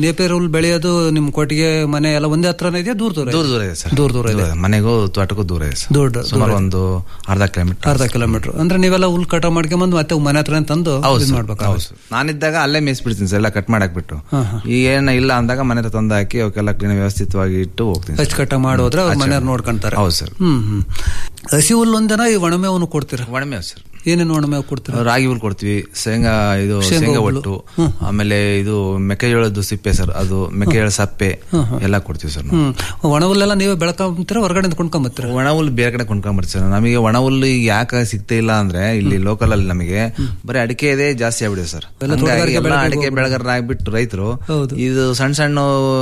ಹುಲ್ ಬೆಳೆಯೋದು ನಿಮ್ ಕೊಟ್ಟಿಗೆ ಮನೆ ಎಲ್ಲ ಒಂದೇ ಹತ್ರನೇ ಇದೆಯಾ ದೂರ ದೂರ ದೂರ ದೂರ ಇದೆ ಸರ್ ದೂರ ದೂರ ಇದೆ ಮನೆಗೂ ತೋಟಕ್ಕೂ ದೂರ ಇದೆ ಸರ್ ದೂರ ದೂರ ಸುಮಾರು ಒಂದು ಅರ್ಧ ಕಿಲೋಮೀಟರ್ ಅರ್ಧ ಕಿಲೋಮೀಟರ್ ಅಂದ್ರೆ ನೀವೆಲ್ಲ ಹುಲ್ ಕಟ ಮಾಡ್ಕೊಂಬಂದು ಮತ್ತೆ ಮನೆ ಹತ್ರ ತಂದು ಹೌದು ಇದ್ ಸರ್, ಮಾಡ್ಬೇಕಾಗುತ್ತೆ ಹೌದು ಸರ್. ನಾನಿದ್ದಾಗ ಅಲ್ಲೇ ಮೇಯಿಸ್ಬಿಡ್ತೀನಿ ಸರ್ ಎಲ್ಲ ಕಟ್ ಮಾಡಾಕ್ಬಿಟ್ಟು ಈಗ ಏನ ಇಲ್ಲ ಅಂದಾಗ ಮನೆ ಹತ್ರ ತಂದು ಹಾಕಿ ಅವಕ್ಕೆಲ್ಲ ಕ್ಲೀನ್ ವ್ಯವಸ್ಥಿತವಾಗಿ ಇಟ್ಟು ಹೋಗ್ತೀನಿ ಸರ್. ಅಚ್ಚುಕಟ್ಟ ಮಾಡೋದ್ರೆ ಅವ್ರ ಮನೆಯವ್ರು ನೋಡ್ಕೊಂತಾರೆ ಹೌದು ಸರ್ ಹ್ಮ್ ಹ್ಮ್ ಹಸಿ ಹುಲ್ಲು ಒಂದೇನ ಈ ಒಣಮೇವನ್ನು ಕೊಡ್ತೀರಾ ಒಣಮೇವು ಸರ್ ಏನೇನು ಒಣಮೇವು ಕೊಡ್ತೀರಾ ರಾಗಿ ಹುಲ್ ಕೊಡ್ತೀವಿ ಶೇಂಗಾ ಇದು ಶೇಂಗಾ ಶೇಂಗಾ ಹುಲ್ಲು. ಒಟ್ಟು ಆಮೇಲೆ ಇದು ಮೆಕ್ಕೆಜೋಳದ್ದು ಸಿಪ್ಪೆ ಸರ್ ಅದು ಮೆಕ್ಕೆಜೋಳ ಸಪ್ಪೆ ಎಲ್ಲ ಕೊಡ್ತೀವಿ ಸರ್ ನಾವು. ಹ್ಮ್ ಒಣ ಹುಲ್ಲೆಲ್ಲ ನೀವೇ ಬೆಳ್ಕೊಂತೀರಾ ಹೊರಗಡೆ ಕೊಂಡ್ಕೊಂಬತ್ತೀರಾ ಒಣ ಹುಲ್ಲು ಬೇರೆ ಕಡೆ ಕೊಂಡ್ಕೊಂಡ್ಬರ್ತೀವಿ ಸರ್ ನಮಗೆ ಒಣ ಹುಲ್ಲು ಈಗ ಯಾಕೆ ಸಿಗ್ತಾ ಇಲ್ಲ ಅಂದ್ರೆ ಇಲ್ಲಿ ಲೋಕಲ್ ಅಲ್ಲಿ ನಮಗೆ ಬರೀ ಅಡಿಕೆ ಇದೆ ಜಾಸ್ತಿ ಆಗ್ಬಿಡಿದೆ ಸರ್ ಹಂಗಾಗಿ ಎಲ್ಲ ಅಡಿಕೆ ಬೆಳೆಗಾರರಾಗ್ಬಿಟ್ಟು ರೈತರು ಹೌದು. ಇದು ಸಣ್ಣ ಸಣ್ಣ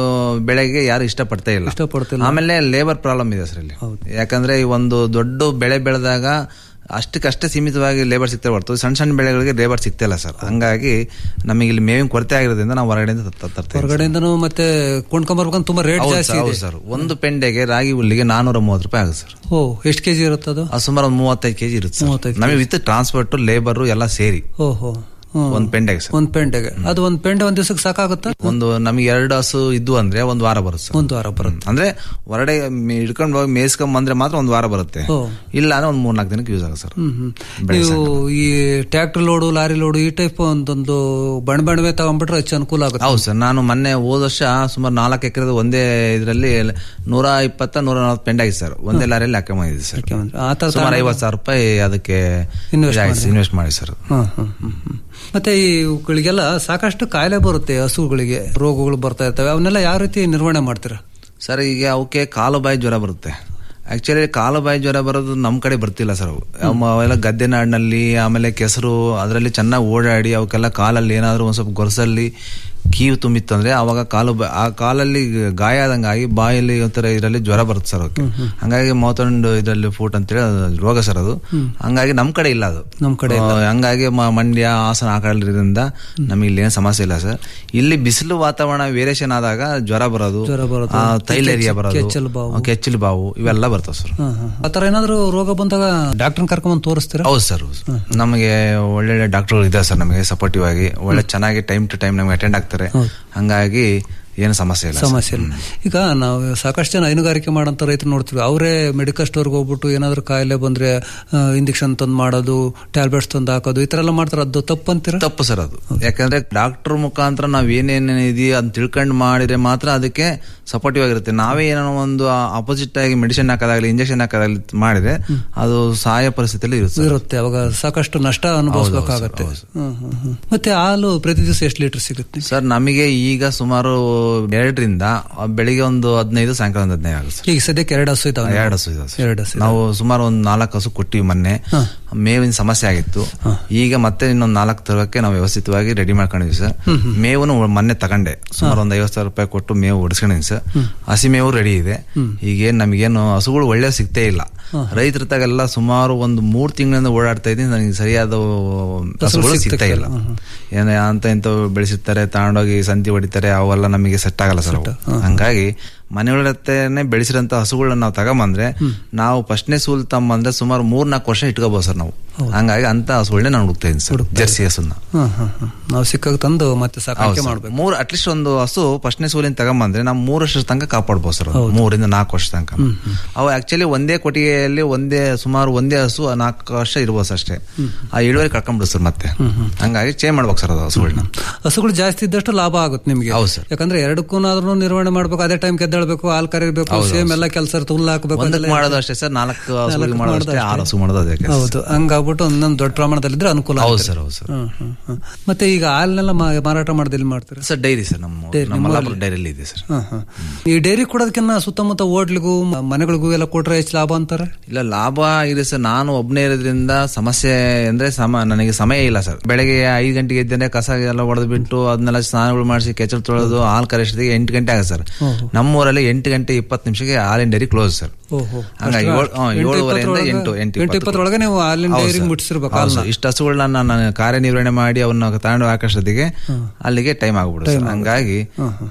ಬೆಳೆಗೆ ಯಾರು ಇಷ್ಟಪಡ್ತಾ ಇಲ್ಲ ಇಷ್ಟಪಡ್ತಿಲ್ಲ. ಆಮೇಲೆ ಲೇಬರ್ ಪ್ರಾಬ್ಲಮ್ ಇದೆ ಸರ್ ಇಲ್ಲಿ ಯಾಕಂದ್ರೆ ಈ ಒಂದು ದೊಡ್ಡ ಬೆಳೆ ಬೆಳೆದಾಗ ಅಷ್ಟಕ್ಕಷ್ಟೇ ಸೀಮಿತವಾಗಿ ಲೇಬರ್ ಸಿಗ್ತಾ ಹೊರತು ಸಣ್ಣ ಸಣ್ಣ ಬೆಳೆಗಳಿಗೆ ಲೇಬರ್ ಸಿಗ್ತಾ ಇಲ್ಲ ಸರ್ ಹಂಗಾಗಿ ನಮಗೆ ಇಲ್ಲಿ ಮೇವಿನ ಕೊರತೆ ಆಗಿರೋದ್ರಿಂದ ನಾವು ಹೊರಗಡೆಯಿಂದ ತ- ತ- ತರ್ತೀವಿ ಹೊರಗಡೆಯಿಂದನೂ ಮತ್ತೆ ಕೊಂಡ್ಕೊಂಬರ್ಬೇಕಂತ ತುಂಬಾ ರೇಟ್ ಹೌದು ಜಾಸ್ತಿ ಸರ್, ಇದೆ ಹೌದು ಸರ್ ಒಂದು ಪೆಂಡೆಗೆ ರಾಗಿ ಹುಲ್ಲಿಗೆ ನಾನೂರ ಮೂವತ್ತು ರೂಪಾಯಿ ಆಗುತ್ತೆ ಸರ್ ಓ ಎಷ್ಟು ಕೆಜಿ ಇರುತ್ತದು ಅದು ಸುಮಾರು ಒಂದು ಮೂವತ್ತೈದು ಕೆಜಿ ಇರುತ್ತೆ ಸರ್. ಮೂವತ್ತೈದು ನಮಗೆ ವಿತ್ ಟ್ರಾನ್ಸ್ಪೋರ್ಟ್ ಲೇಬರ್ ಎಲ್ಲ ಸೇರಿ ಓಹೋ ಹ್ಮ್. ಒಂದ್ ಪೆಂಡೆಗೆ ಸರ್ ಒಂದ್ ಪೆಂಡೆಗೆ ಅದು ಒಂದ್ ಪೆಂಡೆ ಒಂದ್ ದಿವಸಕ್ಕೆ ಸಾಕಾಗುತ್ತಾ ಒಂದು ನಮಗೆ ಎರಡು ಹಸು ಇದ್ದು ಅಂದ್ರೆ ಒಂದು ವಾರ ಬರುತ್ತೆ ಸರ್ ಒಂದ್ ವಾರ ಬರುತ್ತೆ ಅಂದ್ರೆ ಹೊರಡೆ ಹಿಡ್ಕೊಂಡು ಹೋಗಿ ಮೇಯಿಸ್ಕೊಂಡ್ ಬಂದ್ರೆ ಮಾತ್ರ ಒಂದು ವಾರ ಬರುತ್ತೆ ಓ. ಇಲ್ಲ ಅಂದ್ರೆ ಒಂದು ಮೂರ್ನಾಲ್ಕು ದಿನಕ್ಕೆ ಯೂಸ್ ಆಗುತ್ತೆ ಸರ್ ಹ್ಮ್ ಹ್ಮ್. ಬೆಳೆ ನೀವು ಈ ಟ್ರ್ಯಾಕ್ಟರ್ ಲೋಡು ಲಾರಿ ಲೋಡು ಈ ಟೈಪ್ ಒಂದೊಂದು ಬಣ ಬಣವೆ ತಗೊಂಡ್ಬಿಟ್ರೆ ಹೆಚ್ಚು ಅನುಕೂಲ ಆಗುತ್ತೆ ಹೌದು ಸರ್ ನಾನು ಮೊನ್ನೆ ಹೋದ ವರ್ಷ ಸುಮಾರು ನಾಲ್ಕು ಎಕರೆದ ಒಂದೇ ಇದರಲ್ಲಿ ನೂರ ಇಪ್ಪತ್ತ ನೂರ ನಲವತ್ತು ಪೆಂಡ್ ಆಗಿದೆ ಸರ್ ಒಂದೇ ಲಾರಿಯಲ್ಲಿ ಹಾಕೊಂಬಂದಿದೆ ಸರ್ ಆ ತರ ಸುಮಾರು ಐವತ್ತು ಸಾವಿರ ರೂಪಾಯಿ ಅದಕ್ಕೆ Invest ಇನ್ವೆಸ್ಟ್ ಮಾಡಿ ಸರ್ ಹ್ಮ್, ಹ್ಮ್, ಹ್ಮ್, ಹ್ಮ್. ಮತ್ತೆ ಈ ಇವುಗಳಿಗೆಲ್ಲ ಸಾಕಷ್ಟು ಕಾಯಿಲೆ ಬರುತ್ತೆ ಹಸುಗಳಿಗೆ ರೋಗಗಳು ಬರ್ತಾ ಇರ್ತವೆ ಅವನ್ನೆಲ್ಲ ಯಾವ ರೀತಿ ನಿರ್ವಹಣೆ ಮಾಡ್ತೀರಾ ಸರ್ ಈಗ ಅವಕ್ಕೆ ಕಾಲು ಬಾಯಿ ಜ್ವರ ಬರುತ್ತೆ ಆಕ್ಚುಲಿ ಕಾಲು ಬಾಯಿ ಜ್ವರ ಬರೋದು ನಮ್ಮ ಕಡೆ ಬರ್ತಿಲ್ಲ ಸರ್ ಅವು ಅವು ಅವೆಲ್ಲ ಗದ್ದೆ ನಾಡಿನಲ್ಲಿ ಆಮೇಲೆ ಕೆಸರು ಅದರಲ್ಲಿ ಚೆನ್ನಾಗಿ ಓಡಾಡಿ ಅವಕ್ಕೆಲ್ಲ ಕಾಲಲ್ಲಿ ಏನಾದರೂ ಒಂದು ಸ್ವಲ್ಪ ಗೊರಸಲ್ಲಿ ಕೀವು ತುಂಬಿತ್ತು ಅಂದ್ರೆ ಅವಾಗ ಕಾಲು ಬ- ಆ ಕಾಲಲ್ಲಿ ಗಾಯ ಆದಂಗೆ ಆಗಿ ಬಾಯಲ್ಲಿ ಒಂಥರ ಇದರಲ್ಲಿ ಜ್ವರ ಬರುತ್ತೆ ಸರ್ ಅವಕ್ಕೆ ಹಂಗಾಗಿ ಮೌತಂಡ್ ಇದರಲ್ಲಿ ಫೂಟ್ ಅಂತೇಳಿ ಅದು ರೋಗ ಸರ್ ಅದು ಹಂಗಾಗಿ ನಮ್ಮ ಕಡೆ ಇಲ್ಲ ಅದು ನಮ್ ಕಡೆ ಆ, ಹಂಗಾಗಿ ಮ- ಮಂಡ್ಯ ಹಾಸನ ಆ ಕಡೆ ಇರೋದ್ರಿಂದ ನಮಗೆ ಇಲ್ಲಿ ಏನು ಸಮಸ್ಯೆ ಇಲ್ಲ ಸರ್ ಇಲ್ಲಿ ಬಿಸಿಲು ವಾತಾವರಣ ವೇರಿಯೇಷನ್ ಆದಾಗ ಜ್ವರ ಬರೋದು ಜ್ವರ ಬರೋದು, ಆ, ತೈಲೇರಿಯಾ ಬರೋದು ಕೆಚ್ಚಲು ಬಾವು. ಆ, ಕೆಚ್ಚಲು ಬಾವು ಇವೆಲ್ಲ ಬರ್ತವೆ ಸರ್ ಹ್ಮ್, ಹ್ಮ್. ಆ ತರ ಏನಾದ್ರು ರೋಗ ಬಂದಾಗ ಡಾಕ್ಟರ್ ಕರ್ಕೊಂಡ್ ತೋರಿಸ್ತೀರಾ ಹೌದು ಸರ್ ನಮಗೆ ಒಳ್ಳೊಳ್ಳೆ ಡಾಕ್ಟರ್ ಇದ್ದಾರೆ ಸರ್ ನಮಗೆ ಸಪೋರ್ಟಿವ್ ಆಗಿ ಒಳ್ಳೆ ಚೆನ್ನಾಗಿ ಟೈಮ್ ಟು ಟೈಮ್ ನಮಗೆ ಅಟೆಂಡ್ ಆಗ್ತಾರೆ ಹಂಗಾಗಿ ಏನು ಸಮಸ್ಯೆ ಇಲ್ಲ ಸರ್. ಸಮಸ್ಯೆ ಇಲ್ಲ ಈಗ ನಾವು ಸಾಕಷ್ಟು ಜನ ಹೈನುಗಾರಿಕೆ ಮಾಡಂತ ರೈತರು ನೋಡ್ತೀವಿ ಅವರೇ ಮೆಡಿಕಲ್ ಸ್ಟೋರ್ಗೆ ಹೋಗ್ಬಿಟ್ಟು ಏನಾದ್ರು ಕಾಯಿಲೆ ಬಂದ್ರೆ ಇಂಜೆಕ್ಷನ್ ತಂದು ಮಾಡೋದು ಟ್ಯಾಬ್ಲೆಟ್ಸ್ ತಂದು ಹಾಕೋದು ಈ ತರ ಎಲ್ಲ ಮಾಡ್ತಾರೆ ಅದು ತಪ್ಪು ಅಂತೀರಾ ತಪ್ಪು ಸರ್ ಅದು ಯಾಕಂದ್ರೆ ಡಾಕ್ಟರ್ ಮುಖಾಂತರ ನಾವ್ ಏನೇನು ಇದೆಯೋ ಅದ್ ತಿಳ್ಕೊಂಡು ಮಾಡಿದ್ರೆ ಮಾತ್ರ ಅದಕ್ಕೆ ಸಪೋರ್ಟಿವ್ ಆಗಿರುತ್ತೆ ನಾವೇ ಏನೋ ಒಂದು ಅಪೋಸಿಟ್ ಆಗಿ ಮೆಡಿಸಿನ್ ಹಾಕೋದಾಗ್ಲಿ ಇಂಜೆಕ್ಷನ್ ಹಾಕೋದಾಗ್ಲಿ ಮಾಡಿದ್ರೆ ಅದು ಸಹಾಯ ಪರಿಸ್ಥಿತಿಯಲ್ಲಿ ಇರುತ್ತೆ ಸರ್. ಇರುತ್ತೆ ಅವಾಗ ಸಾಕಷ್ಟು ನಷ್ಟ ಅನುಭವಿಸ್ಬೇಕಾಗತ್ತೆ ಹ್ಮ್, ಹ್ಮ್, ಹ್ಮ್. ಮತ್ತೆ ಹಾಲು ಪ್ರತಿ ದಿವಸ ಎಷ್ಟು ಲೀಟರ್ ಸಿಗುತ್ತೆ ಸರ್ ನಮಗೆ ಈಗ ಸುಮಾರು ಎರಡರಿಂದ ಬೆಳಿಗ್ಗೆ ಒಂದು ಹದಿನೈದು ಸಾಯಂಕಾಲ ಒಂದು ಹದಿನೈದು ಆಗುತ್ತೆ ಸರ್ ಈಗ ಸದ್ಯಕ್ಕೆ ಎರಡು ಹಸು ಇದಾವೆ ಎರಡು ಹಸು ಇದಾವೆ ಸರ್. ಎರಡು ಹಸು ನಾವು ಸುಮಾರು ಒಂದು ನಾಲ್ಕು ಹಸು ಕೊಟ್ಟಿವಿ ಮೊನ್ನೆ ಮೇವಿನ ಸಮಸ್ಯೆ ಆಗಿತ್ತು ಈಗ ಮತ್ತೆ ಇನ್ನೊಂದು ನಾಲ್ಕು ತರಕ್ಕೆ ನಾವು ವ್ಯವಸ್ಥಿತವಾಗಿ ರೆಡಿ ಮಾಡ್ಕೊಂಡಿದ್ವಿ ಸರ್ ಮೇವನ್ನು ಮೊನ್ನೆ ತಗೊಂಡೆ ಸುಮಾರು ಒಂದು ಐವತ್ತು ಸಾವಿರ ರೂಪಾಯಿ ಕೊಟ್ಟು ಮೇವು ಹೊಡಿಸ್ಕೊಂಡಿದ್ದೀನಿ ಸರ್ ಹಸಿ ಮೇವು ರೆಡಿ ಇದೆ ಈಗೇನ್ ನಮಗೇನು ಹಸುಗಳು ಒಳ್ಳೆ ಸಿಗ್ತೇ ಇಲ್ಲ ರೈತರ ತಾಗೆಲ್ಲ ಸುಮಾರು ಒಂದು ಮೂರು ತಿಂಗಳಿಂದ ಓಡಾಡ್ತಾ ಇದ್ದೀನಿ ನನಗೆ ಸರಿಯಾದ ಹಸುಗಳು ಸಿಗ್ತಾ ಇಲ್ಲ ಏನ ಅಂತ ಇಂತ ಬೆಳೆಸಿರ್ತಾರೆ ತಗೊಂಡೋಗಿ ಸಂತಿ ಹೊಡಿತಾರೆ ಅವೆಲ್ಲ ನಮಗೆ ಸೆಟ್ ಆಗಲ್ಲ ಸರ್ ಅವು. ಹಂಗಾಗಿ ಮನೆಯೊಳಗನೆ ಬೆಳೆಸಿರಂತ ಹಸುಗಳನ್ನ ನಾವು ತಗೊಂಬಂದ್ರೆ ನಾವು ಫಸ್ಟ್ನೇ ಸೂಲ್ ತಗೊಂಬಂದ್ರೆ ಸುಮಾರು ಮೂರ್ ನಾಲ್ಕು ವರ್ಷ ಇಟ್ಕೋಬಹುದು ಸರ್ ನಾವು ಹಂಗಾಗಿ ಅಂತ ಹಸುಗಳನ್ನೇ ನಾನು ಹುಡುಕ್ತಾ ಇದ್ದೀನಿ ಸರ್ ಜರ್ಸಿ ಹಸುನ ಹ್ಮ್, ಹ್ಮ್, ಹ್ಮ್. ನಾವು ಸಿಕ್ಕಾಗ ತಂದು ಮತ್ತೆ ಹೌದು ಸಾಕಾಣಿಕೆ ಸರ್. ಮಾಡ್ಬೇಕು ಮೂರ್ ಅಟ್ಲೀಸ್ಟ್ ಒಂದು ಹಸು ಫಸ್ಟ್ನೇ ಸೂಲಿನ ತಗೊಂಬಂದ್ರೆ ನಾವು ಮೂರು ವರ್ಷದ ತನಕ ಕಾಪಾಡ್ಬೋದು ಸರ್ ಅದು. ಮೂರಿಂದ ನಾಲ್ಕು ವರ್ಷ ತನಕ ಅವು ಆಕ್ಚುಲಿ ಒಂದೇ ಕೊಟ್ಟಿಗೆಯಲ್ಲಿ ಒಂದೇ ಸುಮಾರು ಒಂದೇ ಹಸು ನಾಲ್ಕು ವರ್ಷ ಇರ್ಬೋದು ಸರ್ ಅಷ್ಟೇ ಆ ಇಳುವರಿ ಕಳ್ಕೊಂಡ್ಬಿಡು ಸರ್ ಮತ್ತೆ ಹಂಗಾಗಿ ಚೇಂಜ್ ಮಾಡ್ಬೇಕು ಸರ್ ಅದು ಹಸುಗಳನ್ನ ಹಸುಗಳು ಜಾಸ್ತಿ ಇದ್ದಷ್ಟು ಲಾಭ ಆಗುತ್ತೆ ನಿಮಗೆ ಹೌದು ಸರ್. ಯಾಕಂದ್ರೆ ಎರಡಕ್ಕೂ ನಿರ್ವಹಣೆ ಮಾಡ್ಬೇಕು ಅದೇ ಟೈಮ್ ಎದ್ದೇಳ್ಬೇಕು ಹಾಲ್ ಕರಿಬೇಕು ಸೇಮ್ ಎಲ್ಲ ಕೆಲಸ ಹುಲ್ಲು ಹಾಕ್ಬೇಕು ಒಂದಕ್ಕೆ ಅದೆಲ್ಲ ಮಾಡೋದು ಅಷ್ಟೇ ಸರ್ ನಾಲ್ಕು ಹಸುಗಳಿಗೆ ನಾಲ್ಕು ಮಾಡೋದು ಮಾಡೋದು ಅಷ್ಟೇ ಆರು ಹಸು ಮಾಡೋದು ಅದೇ ಕೆಲಸ. ಹೌದು ಹಂಗಾಗ್ಬಿಟ್ಟು ಒಂದೊಂದು ದೊಡ್ಡ ಪ್ರಮಾಣದಲ್ಲಿದ್ರೆ ಅನುಕೂಲ ಹೌದು ಆಗುತ್ತೆ. ಸರ್ ಹೌದು ಸರ್ ಹ್ಮ್, ಹ್ಮ್, ಹ್ಮ್. ಮತ್ತೆ ಈಗ ಹಾಲ್ನೆಲ್ಲ ಮಾ- ಮಾರಾಟ ಮಾಡೋದು ಎಲ್ಲಿ ಮಾಡ್ತೀರಾ ಸರ್ ಡೈರಿ ಸರ್ ನಮ್ಮ ನಮ್ಮ ಮಲ್ಲಾಪುರ ಡೈರಿಯಲ್ಲಿ ಇದೆ ಸರ್ ಹ್ಮ್, ಹ್ಮ್. ಈ ಡೈರಿ ಕೊಡೋದಕ್ಕಿಂತ ಸುತ್ತಮುತ್ತ ಹೋಟ್ಲಿಗೂ ಮ- ಮನೆಗಳಿಗೂ ಎಲ್ಲ ಕೊಟ್ರೆ ಹೆಚ್ಚು ಲಾಭ ಅಂತಾರೆ ಇಲ್ಲ ಲಾಭ ಇದೆ ಸರ್ ನಾನು ಒಬ್ಬನೇ ಇರೋದ್ರಿಂದ ಸಮಸ್ಯೆ ಅಂದ್ರೆ ಸಮ ನನಗೆ ಸಮಯ ಇಲ್ಲ ಸರ್ ಬೆಳಗ್ಗೆ ಐದು ಗಂಟೆಗೆ ಎದ್ದೇನೆ ಕಸ ಎಲ್ಲ ಹೊಡೆದು ಬಿಟ್ಟು ಅದನ್ನೆಲ್ಲ ಸ್ನಾನಗಳು ಮಾಡಿಸಿ ಕೆಚ್ಚಲು ತೊಳೆದು ಹಾಲು ಕರೆಷ್ಟೊತ್ತಿಗೆ ಎಂಟು ಗಂಟೆ ಆಗುತ್ತೆ ಸರ್ ನಮ್ಮೂರಲ್ಲಿ ಎಂಟು ಗಂಟೆ ಇಪ್ಪತ್ತು ನಿಮಿಷಕ್ಕೆ ಹಾಲಿನ ಡೈರಿ ಕ್ಲೋಸ್ ಸರ್ ಓಹೋ ಹಂಗಾಗಿ ಏಳ್- ಹಾ, ಎಂಟು ಏಳುವರೆಯಿಂದ ಇಪ್ಪತ್ತರೊಳಗೆ- ಎಂಟು ಎಂಟು ಎಂಟು ಇಪ್ಪತ್ತರೊಳಗೆ ನೀವು ಹಾಲಿನ ಹೌದು ಡೈರಿಗೆ ಸರ್. ಮುಟ್ಟಿಸಿರ್ಬೇಕು ಹೌದು ಹಾಲ್ನ. ಸರ್. ಇಷ್ಟು ಹಸುಗಳನ್ನ ನಾನು ಕಾರ್ಯನಿರ್ವಹಣೆ ಮಾಡಿ ಅವನ್ನ ತಗೊಂಡು ಹಾಕೋಷ್ಟೊತ್ತಿಗೆ ಅಲ್ಲಿಗೆ ಟೈಮ್ ಆಗ್ಬಿಡುತ್ತೆ ಸರ್ ಹಂಗಾಗಿ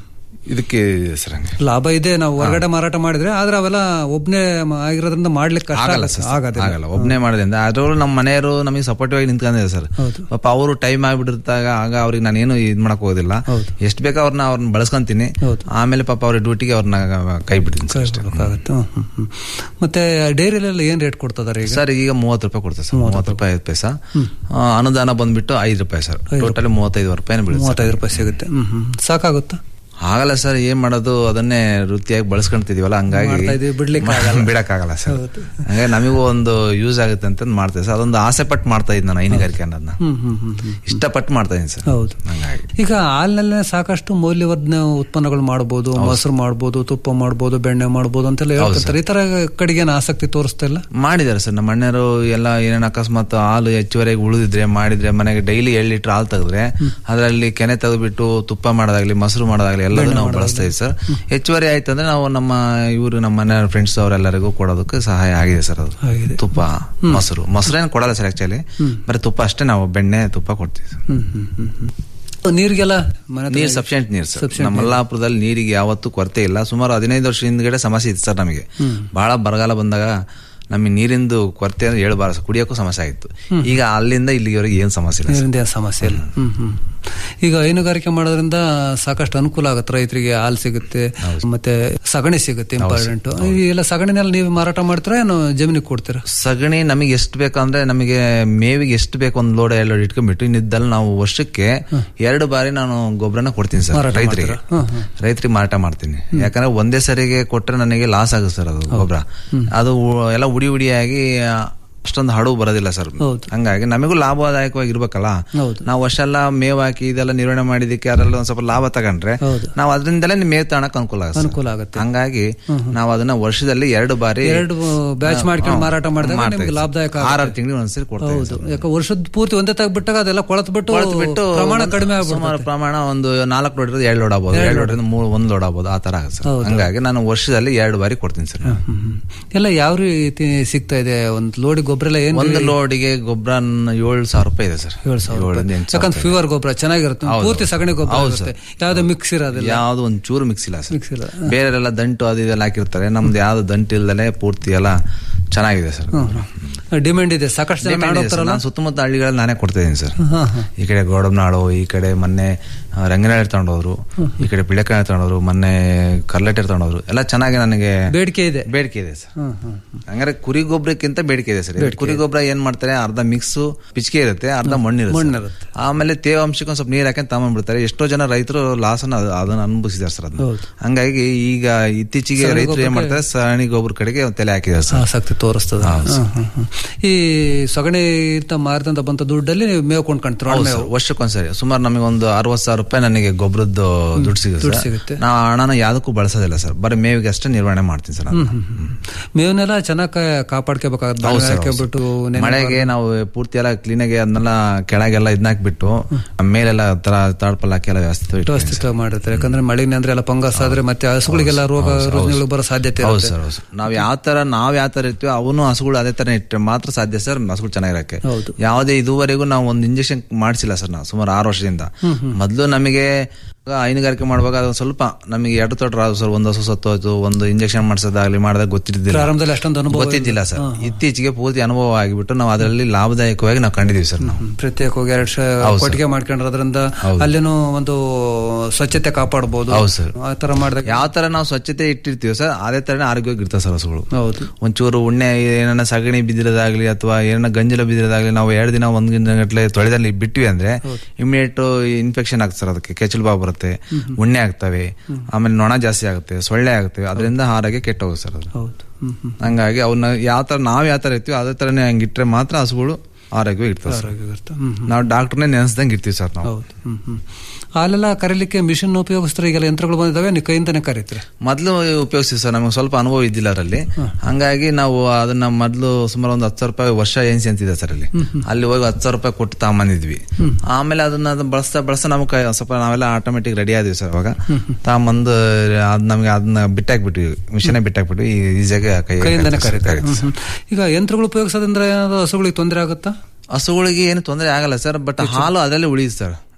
ಇದಕ್ಕೆ ಇದೆ ಸರ್ ಹಂಗೆ ಲಾಭ ಇದೆ ನಾವು ಹೊರಗಡೆ ಮಾರಾಟ ಮಾಡಿದ್ರೆ ಆದ್ರೆ ಅವೆಲ್ಲ ಒಬ್ನೇ ಮ- ಆಗಿರೋದ್ರಿಂದ ಮಾಡ್ಲಿಕ್ಕೆ ಕಷ್ಟ ಆಗಲ್ಲ ಆಗುತ್ತೆ. ಸರ್ ಆಗೋದಿಲ್ಲ. ಆಗಲ್ಲ ಒಬ್ನೇ ಮಾಡೋದ್ರಿಂದ ಅದ್ರಲ್ಲೂ ನಮ್ಮ ಮನೆಯವರು ನಮಗೆ ಸಪೋರ್ಟಿವ್ ಆಗಿ ನಿಂತ್ಕೊಂಡಿದ್ದಾರೆ ಸರ್ ಪಾಪ ಅವರು ಟೈಮ್ ಆಗ್ಬಿಟ್ಟಿರ್ತಾಗ ಆಗ ಅವ್ರಿಗೆ ನಾನೇನು ಇದ್ ಮಾಡಕ್ ಹೋಗೋದಿಲ್ಲ ಎಷ್ಟು ಬೇಕೋ ಅವ್ರನ್ನ ಅವ್ರನ್ನ ಬಳಸ್ಕೊಂತೀನಿ ಆಮೇಲೆ ಪಾಪ ಅವ್ರ ಡ್ಯೂಟಿಗೆ ಅವ್ರನ್ನ ಕೈ ಬಿಡ್ತೀನಿ ಸರ್ ಅಷ್ಟೇ ಬೇಕಾಗುತ್ತೆ. ಹ್ಮ್, ಹ್ಮ್, ಹ್ಮ್. ಮತ್ತೆ ಡೈರಿಲೆಲ್ಲ ಏನ್ ರೇಟ್ ಕೊಡ್ತದಾರೆ ಈಗ ಸರ್ ಈಗ ಮೂವತ್ತು ರೂಪಾಯಿ ಕೊಡ್ತಾರೆ ಸರ್ ಮೂವತ್ತು ರೂಪಾಯಿ ಐದು ಪೈಸಾ ಆ, ಅನುದಾನ ಬಂದ್ಬಿಟ್ಟು ಐದು ರೂಪಾಯಿ ಸರ್ ಟೋಟಲ್ ಮೂವತ್ತೈದು ರೂಪಾಯಿ ಬೀಳುತ್ತೆ ಸರ್. ಮೂವತ್ತೈದು ರೂಪಾಯಿ ಸಿಗುತ್ತೆ ಹ್ಮ್ ಹ್ಮ್ ಸಾಕಾಗುತ್ತಾ ಆಗಲ್ಲ ಸರ್ ಏನ್ ಮಾಡೋದು ಅದನ್ನೇ ವೃತ್ತಿಯಾಗಿ ಬಳಸ್ಕೊಂತಿದೀವಲ್ಲ ಹಂಗಾಗಿ ಮಾಡ್ತಾ ಇದೀವಿ, ಬಿಡ್ಲಿಕ್ಕೆ ಬಿಡಕ್ಕಾಗಲ್ಲ ಸರ್ ಹಂಗಾಗಿ ನಮಗೂ ಒಂದು ಯೂಸ್ ಆಗುತ್ತೆ ಅಂತ ಮಾಡ್ತೇವೆ ಸರ್ ಅದೊಂದು ಆಸೆ ಪಟ್ಟು ಮಾಡ್ತಾ ಇದ್ದೀನಿ ನಾನು ಹೈನುಗಾರಿಕೆ ಅನ್ನೋದನ್ನ ಹ್ಮ್ ಹ್ಮ್ ಹ್ಮ್ ಹ್ಮ್. ಇಷ್ಟಪಟ್ಟು ಮಾಡ್ತಾ ಇದ್ದೀನಿ ಸರ್ ಹೌದು ಹಂಗಾಗಿ ಈಗ ಹಾಲಿನಲ್ಲೇ ಸಾಕಷ್ಟು ಮೌಲ್ಯವರ್ಧನ ಉತ್ಪನ್ನಗಳು ಮಾಡಬಹುದು ಮೊಸರು ಮಾಡಬಹುದು ತುಪ್ಪ ಮಾಡಬಹುದು ಬೆಣ್ಣೆ ಮಾಡಬಹುದು ಅಂತೆಲ್ಲ ಹೇಳ್ತಿರ್ತಾರೆ ಈ ತರ ಕಡೆಗೆ ಏನು ಆಸಕ್ತಿ ತೋರಿಸ್ತಾ ಇಲ್ಲ ಮಾಡಿದ್ದಾರೆ ಸರ್ ನಮ್ಮ ಅಣ್ಣರು ಎಲ್ಲ ಏನೇನು ಅಕಸ್ಮಾತ್ ಹಾಲು ಹೆಚ್ಚುವರೆಗೆ ಉಳಿದಿದ್ರೆ ಮಾಡಿದ್ರೆ ಮನೆಗೆ ಡೈಲಿ ಏಳು ಲೀಟರ್ ಹಾಲು ತೆಗೆದ್ರೆ ಅದರಲ್ಲಿ ಕೆನೆ ತೆಗೆದ್ಬಿಟ್ಟು ತುಪ್ಪ ಮಾಡೋದಾಗ್ಲಿ ಮೊಸರು ಮಾಡೋದಾಗ್ಲಿ ಎಲ್ಲದೂ ನಾವು ಬಳಸ್ತಾ ಇದ್ದೀವಿ ಸರ್ ಹೆಚ್ಚುವರಿ ಆಯ್ತು ಅಂದ್ರೆ ನಾವು ನಮ್ಮ ಇವರು ನಮ್ಮ ಮನೆ ಫ್ರೆಂಡ್ಸ್ ಅವರೆಲ್ಲರಿಗೂ ಕೊಡೋದಕ್ಕೆ ಸಹಾಯ ಆಗಿದೆ ಸರ್ ಅದು ಆಗಿದೆ. ತುಪ್ಪ ಮೊಸರು ಮೊಸರೇನು ಕೊಡಲ್ಲ ಸರ್ ಆಕ್ಚುಲಿ ಬರೀ ತುಪ್ಪ ಅಷ್ಟೇ ನಾವು ಬೆಣ್ಣೆ ತುಪ್ಪ ಕೊಡ್ತೀವಿ ಸರ್ ಹ್ಮ್ ಹ್ಮ್ ಹ್ಮ್ ಹ್ಮ್. ನೀರಿಗೆಲ್ಲ ಮನೆ ಹತ್ರ ನೀರ್ ಸಫಿಶಿಯಂಟ್ ನೀರ್ ಸರ್ ನಮ್ಮ ಮಲ್ಲಾಪುರದಲ್ಲಿ ನೀರಿಗೆ ಯಾವತ್ತೂ ಕೊರತೆ ಇಲ್ಲ ಸುಮಾರು ಹದಿನೈದು ವರ್ಷ ಹಿಂದ್ಗಡೆ ಸಮಸ್ಯೆ ಇತ್ತು ಸರ್ ನಮಗೆ ಬಹಳ ಬರಗಾಲ ಬಂದಾಗ ನಮಗೆ ನೀರಿಂದು ಕೊರತೆ ಅಂದ್ರೆ ಹೇಳ್ಬಾರ ಸರ್ ಕುಡಿಯೋಕ್ಕೂ ಸಮಸ್ಯೆ ಆಗಿತ್ತು ಈಗ ಅಲ್ಲಿಂದ ಇಲ್ಲಿವರೆಗೆ ಏನ್ ಸಮಸ್ಯೆ ಇಲ್ಲ ಸರ್. ನೀರಿಂದ ಏನ್ ಸಮಸ್ಯೆ ಇಲ್ಲ ಹ್ಮ್ ಹ್ಮ್ ಈಗ ಹೈನುಗಾರಿಕೆ ಮಾಡೋದ್ರಿಂದ ಸಾಕಷ್ಟು ಅನುಕೂಲ ಆಗುತ್ತೆ ರೈತರಿಗೆ ಹಾಲು ಸಿಗುತ್ತೆ ಮತ್ತೆ ಸಗಣಿ ಸಿಗುತ್ತೆ ಇಂಪಾರ್ಟೆಂಟ್ ಎಲ್ಲ ಸಗಣಿನೆಲ್ಲ ನೀವು ಮಾರಾಟ ಮಾಡ್ತೀರಾ ಏನು ಜಮೀನಿಗೆ ಕೊಡ್ತೀರಾ ಸಗಣಿ ನಮಗೆ ಎಷ್ಟು ಬೇಕಂದ್ರೆ ನಮಗೆ ಮೇವಿಗೆ ಎಷ್ಟು ಬೇಕು ಒಂದು ಲೋಡ್ ಎರಡು ಲೋಡ್ ಇಟ್ಕೊಂಡ್ಬಿಟ್ಟು ಇನ್ನಿದ್ದಲ್ಲಿ ನಾವು ವರ್ಷಕ್ಕೆ ಎರಡು ಬಾರಿ ನಾನು ಗೊಬ್ಬರನ ಕೊಡ್ತೀನಿ ಸರ್ ರೈತರಿಗೆ ರೈತರಿಗೆ ಮಾರಾಟ ಮಾಡ್ತೀನಿ ಯಾಕಂದ್ರೆ ಒಂದೇ ಸರಿಗೆ ಕೊಟ್ರೆ ನನಗೆ ಲಾಸ್ ಆಗುತ್ತೆ ಸರ್ ಅದು ಗೊಬ್ಬರ ಅದು ಉ- ಎಲ್ಲ ಉಡಿ ಉಡಿಯಾಗಿ ಅಷ್ಟೊಂದು ಹಡವು ಬರೋದಿಲ್ಲ ಸರ್ ಹಂಗಾಗಿ ನಮಗೂ ಲಾಭದಾಯಕವಾಗಿ ಇರ್ಬೇಕಲ್ಲ ಹೌದು. ನಾವು ಅಷ್ಟೆಲ್ಲ ಮೇವ್ ಹಾಕಿ ಇದೆಲ್ಲ ನಿರ್ವಹಣೆ ಮಾಡಿದಕ್ಕೆ ಅದರಲ್ಲಿ ಒಂದ್ ಸ್ವಲ್ಪ ಲಾಭ ತಗೊಂಡ್ರೆ ಹೌದು. ನಾವು ಅದರಿಂದಲೇ ಮೇವ್ ತಗೊಳಕ್ ಅನುಕೂಲ ಆಗುತ್ತೆ ಸರ್. ಅನುಕೂಲ ಆಗುತ್ತೆ ಹಂಗಾಗಿ ನಾವು ಅದನ್ನ ವರ್ಷದಲ್ಲಿ ಎರಡು ಬಾರಿ ಎರಡು ಬ್ಯಾಚ್ ಮಾಡ್ಕೊಂಡು ಮಾರಾಟ ಮಾಡಿದಾಗ ಮಾಡ್ತಾ ನಿಮ್ಗೆ ಇದ್ದೀವಿ. ಲಾಭದಾಯಕ ಆಗುತ್ತೆ. ಆರಾರು ತಿಂಗಳಿಗೆ ಒಂದ್ಸರಿ ಕೊಡ್ತಾ ಇದ್ದೀವಿ ಹೌದು ಯಾಕೆ ವರ್ಷದ ಪೂರ್ತಿ ಒಂದೇ ತೆಗ್ಬಿಟ್ಟಾಗ ಅದೆಲ್ಲ ಕೊಳತ್ ಬಿಟ್ಟು ಬಿಟ್ಟು ಪ್ರಮಾಣ ಒಂದು ಕಡಿಮೆ ಸುಮಾರು ಆಗ್ಬಿಡುತ್ತೆ ಪ್ರಮಾಣ ಒಂದು ನಾಲ್ಕು ಲೋಡ್ ಇರೋದು ಎರಡು ಲೋಡ್ ಆಗ್ಬೋದು ಎರಡು ಲೋಡ್ ಇರೋದು ಮೂರು ಒಂದು ಲೋಡ್ ಆಗ್ಬೋದು ಆ ತರ ಆಗುತ್ತೆ ಸರ್ ಹಂಗಾಗಿ ನಾನು ವರ್ಷದಲ್ಲಿ ಎರಡು ಬಾರಿ ಕೊಡ್ತೀನಿ ಸರ್ ಹ್ಮ್, ಹ್ಮ್. ಎಲ್ಲ ಯಾವ ರೀತಿ ಸಿಗ್ತಾ ಇದೆ ಒಂದು ಲೋಡಿ ಗೊಬ್ಬರ ಎಲ್ಲ ಏನ್ ಒಂದು ಲೋಡಿಗೆ ಗೊಬ್ಬರ ಏಳು ಸಾವಿರ ರೂಪಾಯಿ ಇದೆ ಸರ್ ಏಳು ಸಾವಿರ ಏಳರಿಂದ ರೂಪಾಯಿ. ಎಂಟು ಸಾವಿರ ಯಾಕಂದ್ರೆ ಫೀವರ್ ಗೊಬ್ಬರ ಚೆನ್ನಾಗಿರುತ್ತೆ ಹೌದು. ಪೂರ್ತಿ ಸಗಣಿ ಗೊಬ್ಬರ ಹೌದು ಇರುತ್ತೆ ಯಾವ್ದು ಮಿಕ್ಸ್ ಇರೋದಿಲ್ಲ ಯಾವ್ದು ಒಂದು ಚೂರು ಮಿಕ್ಸ್ ಇಲ್ಲ ಸರ್ ಮಿಕ್ಸ್ ಇಲ್ಲ ಬೇರೆಲ್ಲ ದಂಟು ಅದು ಇದೆಲ್ಲ ಹಾಕಿರ್ತಾರೆ ನಮ್ದು ಯಾವ್ದು ದಂಟು ಇಲ್ದಲೆ ಪೂರ್ತಿ ಎಲ್ಲ ಚೆನ್ನಾಗಿದೆ ಸರ್ ಡಿಮ್ಯಾಂಡ್ ಇದೆ ಸಾಕಷ್ಟು ಜನ Demand ಇದೆ ಸರ್. ತಗೊಂಡೋಗ್ತಾರಲ್ಲ ನಾನು ಸುತ್ತಮುತ್ತ ಹಳ್ಳಿಗಳಲ್ಲಿ ನಾನೇ ಕೊಡ್ತಾ ಇದ್ದೀನಿ ಸರ್ ಹಾ, ಹಾ. ಈ ಕಡೆ ಗೋಡಂಬನಾಳು ಈ ಕಡೆ ಮೊನ್ನೆ ರಂಗನಾಳಿ ತಗೊಂಡೋದ್ರು ಈ ಕಡೆ ಪಿಳೆಕಾಯಿ ತಗೊಂಡೋದ್ರು ಮೊನ್ನೆ ಕರ್ಲೆಟೆ ತಗೊಂಡೋದ್ರು ಎಲ್ಲ ಚೆನ್ನಾಗಿ ನನಗೆ ಬೇಡಿಕೆ ಇದೆ ಬೇಡಿಕೆ ಇದೆ ಸರ್ ಹ್ಮ್, ಹ್ಮ್. ಹಂಗಾರೆ ಕುರಿ ಗೊಬ್ಬರಕ್ಕಿಂತ ಬೇಡಿಕೆ ಇದೆ ಸರ್ ಇದು ಕುರಿ ಗೊಬ್ಬರ ಏನ್ ಮಾಡ್ತಾರೆ ಅರ್ಧ ಮಿಕ್ಸ್ ಪಿಚ್ಕೆ ಇರುತ್ತೆ ಅರ್ಧ ಮಣ್ಣಿರುತ್ತೆ ಮಣ್ಣಿರುತ್ತೆ. ಸರ್. ಆಮೇಲೆ ತೇವಾಂಶಕ್ಕೆ ಒಂದ್ ಸ್ವಲ್ಪ ನೀರ್ ಹಾಕಿ ತಗೊಂಡ್ಬಿಡ್ತಾರೆ ಎಷ್ಟೋ ಜನ ರೈತರು ಲಾಸ್ ಅನ್ನ ಅದನ್ನ ಅನುಭವಿಸಿದಾರೆ ಸರ್ ಅದನ್ನ ಹೌದು. ಹಂಗಾಗಿ ಈಗ ಇತ್ತೀಚೆಗೆ ರೈತರು ಏನ್ ಮಾಡ್ತಾರೆ ಸಗಣಿ ಗೊಬ್ಬರ ಕಡೆಗೆ ತಲೆ ಹಾಕಿದ್ದಾರೆ ಸರ್ ಆಸಕ್ತಿ ತೋರಿಸ್ತದೆ ಹ್ಮ್, ಹ್ಮ್, ಹ್ಮ್. ಈ ಸಗಣಿ ಇಂತ ಮಾರಿದಂತ ಬಂತ ದುಡ್ಡಲ್ಲಿ ನೀವು ಮೇವು ಕೊಂಡ್ಕೊಂತೀರ ಹೌದು ಸರ್, ವರ್ಷಕ್ಕೊಂದ್ಸರಿ ಸುಮಾರು ನಮಗೆ ಒಂದು ಅರವತ್ ಸಾವಿರ ರೂಪಾಯಿ ನನಗೆ ಗೊಬ್ಬರದ್ದು ದುಡ್ಡು ಸಿಗುತ್ತೆ ದುಡ್ಡು ಸರ್. ಸಿಗುತ್ತೆ. ನಾ ಹಣನ ಯಾವ್ದಕ್ಕೂ ಬಳಸೋದಿಲ್ಲ ಸರ್ ಬರೀ ಮೇವಿಗೆ ಅಷ್ಟೇ ನಿರ್ವಹಣೆ ಮಾಡ್ತೀನಿ ಸರ್ ನಾನು. ಮೇವನ್ನೆಲ್ಲ ಚೆನ್ನಾಗಿ ಕಾಪಾಡ್ಕೋಬೇಕಾಗುತ್ತೆ ಹೌದು ಸರ್, ಹೌದು ಹಾಕ್ಬಿಟ್ಟು ಸರ್. ಮಳೆಗೆ ನಾವು ಪೂರ್ತಿ ಎಲ್ಲ ಕ್ಲೀನಾಗಿ ಅದನ್ನೆಲ್ಲ ಕೆಳಗೆಲ್ಲ ಇದನ್ನ ಹಾಕ್ಬಿಟ್ಟು ಮೇಲೆಲ್ಲ ತರ ತಾಡ್ಪಲ್ ಹಾಕಿ ಎಲ್ಲ ವ್ಯವಸ್ಥಿತ ಇಟ್ಕೊಂಡಿದ್ದೀನಿ ಸರ್. ವ್ಯವಸ್ಥಿತ ಮಾಡಿರ್ತಾರೆ ಯಾಕಂದ್ರೆ ಮಳೆನೇ ಅಂದ್ರೆ ಎಲ್ಲ ಫಂಗಸ್ ಆದ್ರೆ ಮತ್ತೆ ಹಸುಗಳಿಗೆಲ್ಲ ರೋಗ ರುಜಿನಗಳು ಬರೋ ಸಾಧ್ಯತೆ ಹೌದು ಇರುತ್ತೆ ಸರ್ ಹೌದು ಸರ್. ನಾವ್ ಯಾವ ತರ ನಾವ್ ಯಾವ ತರ ಇರ್ತೀವಿ ಅವನು ಹಸುಗಳು ಅದೇ ತರ ಇಟ್ಟರೆ ಮಾತ್ರ ಸಾಧ್ಯ ಸರ್ ಹಸುಗಳು ಚೆನ್ನಾಗಿರಕ್ಕೆ ಹೌದು. ಯಾವುದೇ ಇದುವರೆಗೂ ನಾವು ಒಂದು ಇಂಜೆಕ್ಷನ್ ಮಾಡಿಸಿಲ್ಲ ಸರ್ ನಾವು ಸುಮಾರು ಆರು ವರ್ಷದಿಂದ ಮೊದಲು ನಮಗೆ ಹೈನುಗಾರಿಕೆ ಮಾಡುವಾಗ ಅದು ಸ್ವಲ್ಪ ನಮಗೆ ಎರಡು ತೊಟ್ರ ಸರ್ ಒಂದು ಹಸು ಸತ್ತು ಹೋಯ್ತು ಒಂದು ಇಂಜೆಕ್ಷನ್ ಮಾಡಿಸೋದಾಗ್ಲಿ ಮಾಡಿದಾಗ ಗೊತ್ತಿದ್ದಿಲ್ಲ ಪ್ರಾರಂಭದಲ್ಲಿ ಅಷ್ಟೊಂದು ಅನುಭವ ಗೊತ್ತಿದ್ದಿಲ್ಲ ಸರ್ ಇತ್ತೀಚೆಗೆ ಪೂರ್ತಿ ಅನುಭವ ಆಗಿಬಿಟ್ಟು ನಾವು ಅದರಲ್ಲಿ ಲಾಭದಾಯಕವಾಗಿ ನಾವು ಕಂಡಿದೀವಿ ಸರ್ ನಾವು ಪ್ರತ್ಯೇಕವಾಗಿ ಎರಡು ಹೌದು ಸರ್. ಕೊಟ್ಟಿಗೆ ಮಾಡ್ಕೊಂಡ್ರದ್ರಿಂದ ಹೌದು. ಅಲ್ಲಿನೂ ಒಂದು ಸ್ವಚ್ಛತೆ ಕಾಪಾಡಬಹುದು ಹೌದು ಸರ್. ಆ ತರ ಮಾಡಿದಾಗ ಯಾವ ತರ ನಾವು ಸ್ವಚ್ಛತೆ ಇಟ್ಟಿರ್ತೀವಿ ಸರ್ ಅದೇ ತರನೇ ಆರೋಗ್ಯವಾಗಿ ಇರ್ತವೆ ಸರ್ ಹಸುಗಳು ಹೌದು ಒಂಚೂರು ಉಣ್ಣೆ ಏನನ್ನ ಸಗಣಿ ಬಿದ್ದಿರೋದಾಗ್ಲಿ ಅಥವಾ ಏನನ್ನ ಗಂಜಲ ಬಿದ್ದಿರೋದಾಗ್ಲಿ ನಾವು ಎರಡು ದಿನ ಒಂದ್ ದಿನ ಗಂಟ್ಲೆ ತೊಳೆದಲ್ಲಿ ಬಿಟ್ವಿ ಅಂದ್ರೆ ಇಮಿಡಿಯೇಟ್ ಇನ್ಫೆಕ್ಷನ್ ಆಗ್ತದೆ ಸರ್ ಅದಕ್ಕೆ ಕೆಚ್ಚಲು ಬಾವು ಬರುತ್ತೆ ಉಣ್ಣೆ ಆಗ್ತವೆ ಆಮೇಲೆ ನೊಣ ಜಾಸ್ತಿ ಆಗುತ್ತೆ ಸೊಳ್ಳೆ ಆಗುತ್ತೆ ಅದರಿಂದ ಆರೋಗ್ಯ ಕೆಟ್ಟ ಹೋಗುತ್ತೆ ಸರ್ ಅದು ಹೌದು ಹ್ಮ್ ಹ್ಮ್ ಹಂಗಾಗಿ ಅವನ್ನ ಯಾವ ತರ ನಾವ್ ಯಾವ ತರ ಇರ್ತೀವಿ ಅದೇ ತರನೇ ಹಂಗಿಟ್ರೆ ಮಾತ್ರ ಹಸುಗಳು ಆರೋಗ್ಯವಾಗಿ ಇರ್ತವೆ ಸರ್ ಆರೋಗ್ಯವಿರುತ್ತೆ. ಹ್ಮ್ ಹ್ಮ್. ನಾವು ಡಾಕ್ಟರ್ನೇ ನೆನೆಸ್ದಂಗೆ ಇರ್ತೀವಿ ಸರ್ ನಾವು ಹೌದು ಹ್ಮ್ ಹ್ಮ್ ಹಾಲೆಲ್ಲ ಕರೀಲಿಕ್ಕೆ ಮಿಷನ್ ಉಪಯೋಗಿಸ್ತಾರೆ ಈಗೆಲ್ಲ ಯಂತ್ರಗಳು ಬಂದಿದ್ದಾವೆ ನೀವು ಕೈಯಿಂದನೇ ಕರೀತೀರಿ ಮೊದಲು ಉಪಯೋಗಿಸ್ತೀವಿ ಸರ್ ನಮಗೆ ಸ್ವಲ್ಪ ಅನುಭವ ಇದ್ದಿಲ್ಲ ಅದರಲ್ಲಿ ಹಂಗಾಗಿ ನಾವು ಅದನ್ನ ಮೊದಲು ಸುಮಾರು ಒಂದು ಹತ್ತು ಸಾವಿರ ರೂಪಾಯಿ ವರ್ಷ ಏನ್ಸಿ ಅಂತಿದೆ ಸರ್ ಅಲ್ಲಿ ಅಲ್ಲಿ ಹೋಗಿ ಹತ್ತು ಸಾವಿರ ರೂಪಾಯಿ ಕೊಟ್ಟು ತಗೊಂಬಂದಿದ್ವಿ ಆಮೇಲೆ ಅದನ್ನ ಅದನ್ನ ಬಳಸ್ತಾ ಬಳಸ್ತಾ ನಮ್ಗೆ ಸ್ವಲ್ಪ ನಾವೆಲ್ಲ ಆಟೋಮೆಟಿಕ್ ರೆಡಿ ಆದ್ವಿ ಸರ್ ಅವಾಗ ತಗೊಂಬಂದು ಅದ್ ನಮ್ಗೆ ಅದನ್ನ ಬಿಟ್ಟಾಕ್ಬಿಟ್ವಿ ಮಿಷನ್ ಬಿಟ್ಟಾಕ್ಬಿಟ್ವಿ ಈಸಿಯಾಗಿ ಕೈ ಕೈಯಿಂದನೇ ಕರೀತಾರೆ ಕರೀತೀವಿ ಸರ್. ಹ್ಮ್ ಹ್ಮ್. ಈಗ ಯಂತ್ರಗಳು ಉಪಯೋಗಿಸೋದ್ರಿಂದ ಏನಾದ್ರು ಹಸುಗಳಿಗೆ ತೊಂದರೆ ಆಗುತ್ತಾ ಹಸುಗಳಿಗೆ ಏನು ತೊಂದರೆ ಆಗಲ್ಲ ಸರ್ ಬಟ್ ಹಾಲು ಅದರಲ್ಲೇ ಉಳಿಯುತ್ತೆ ಸರ್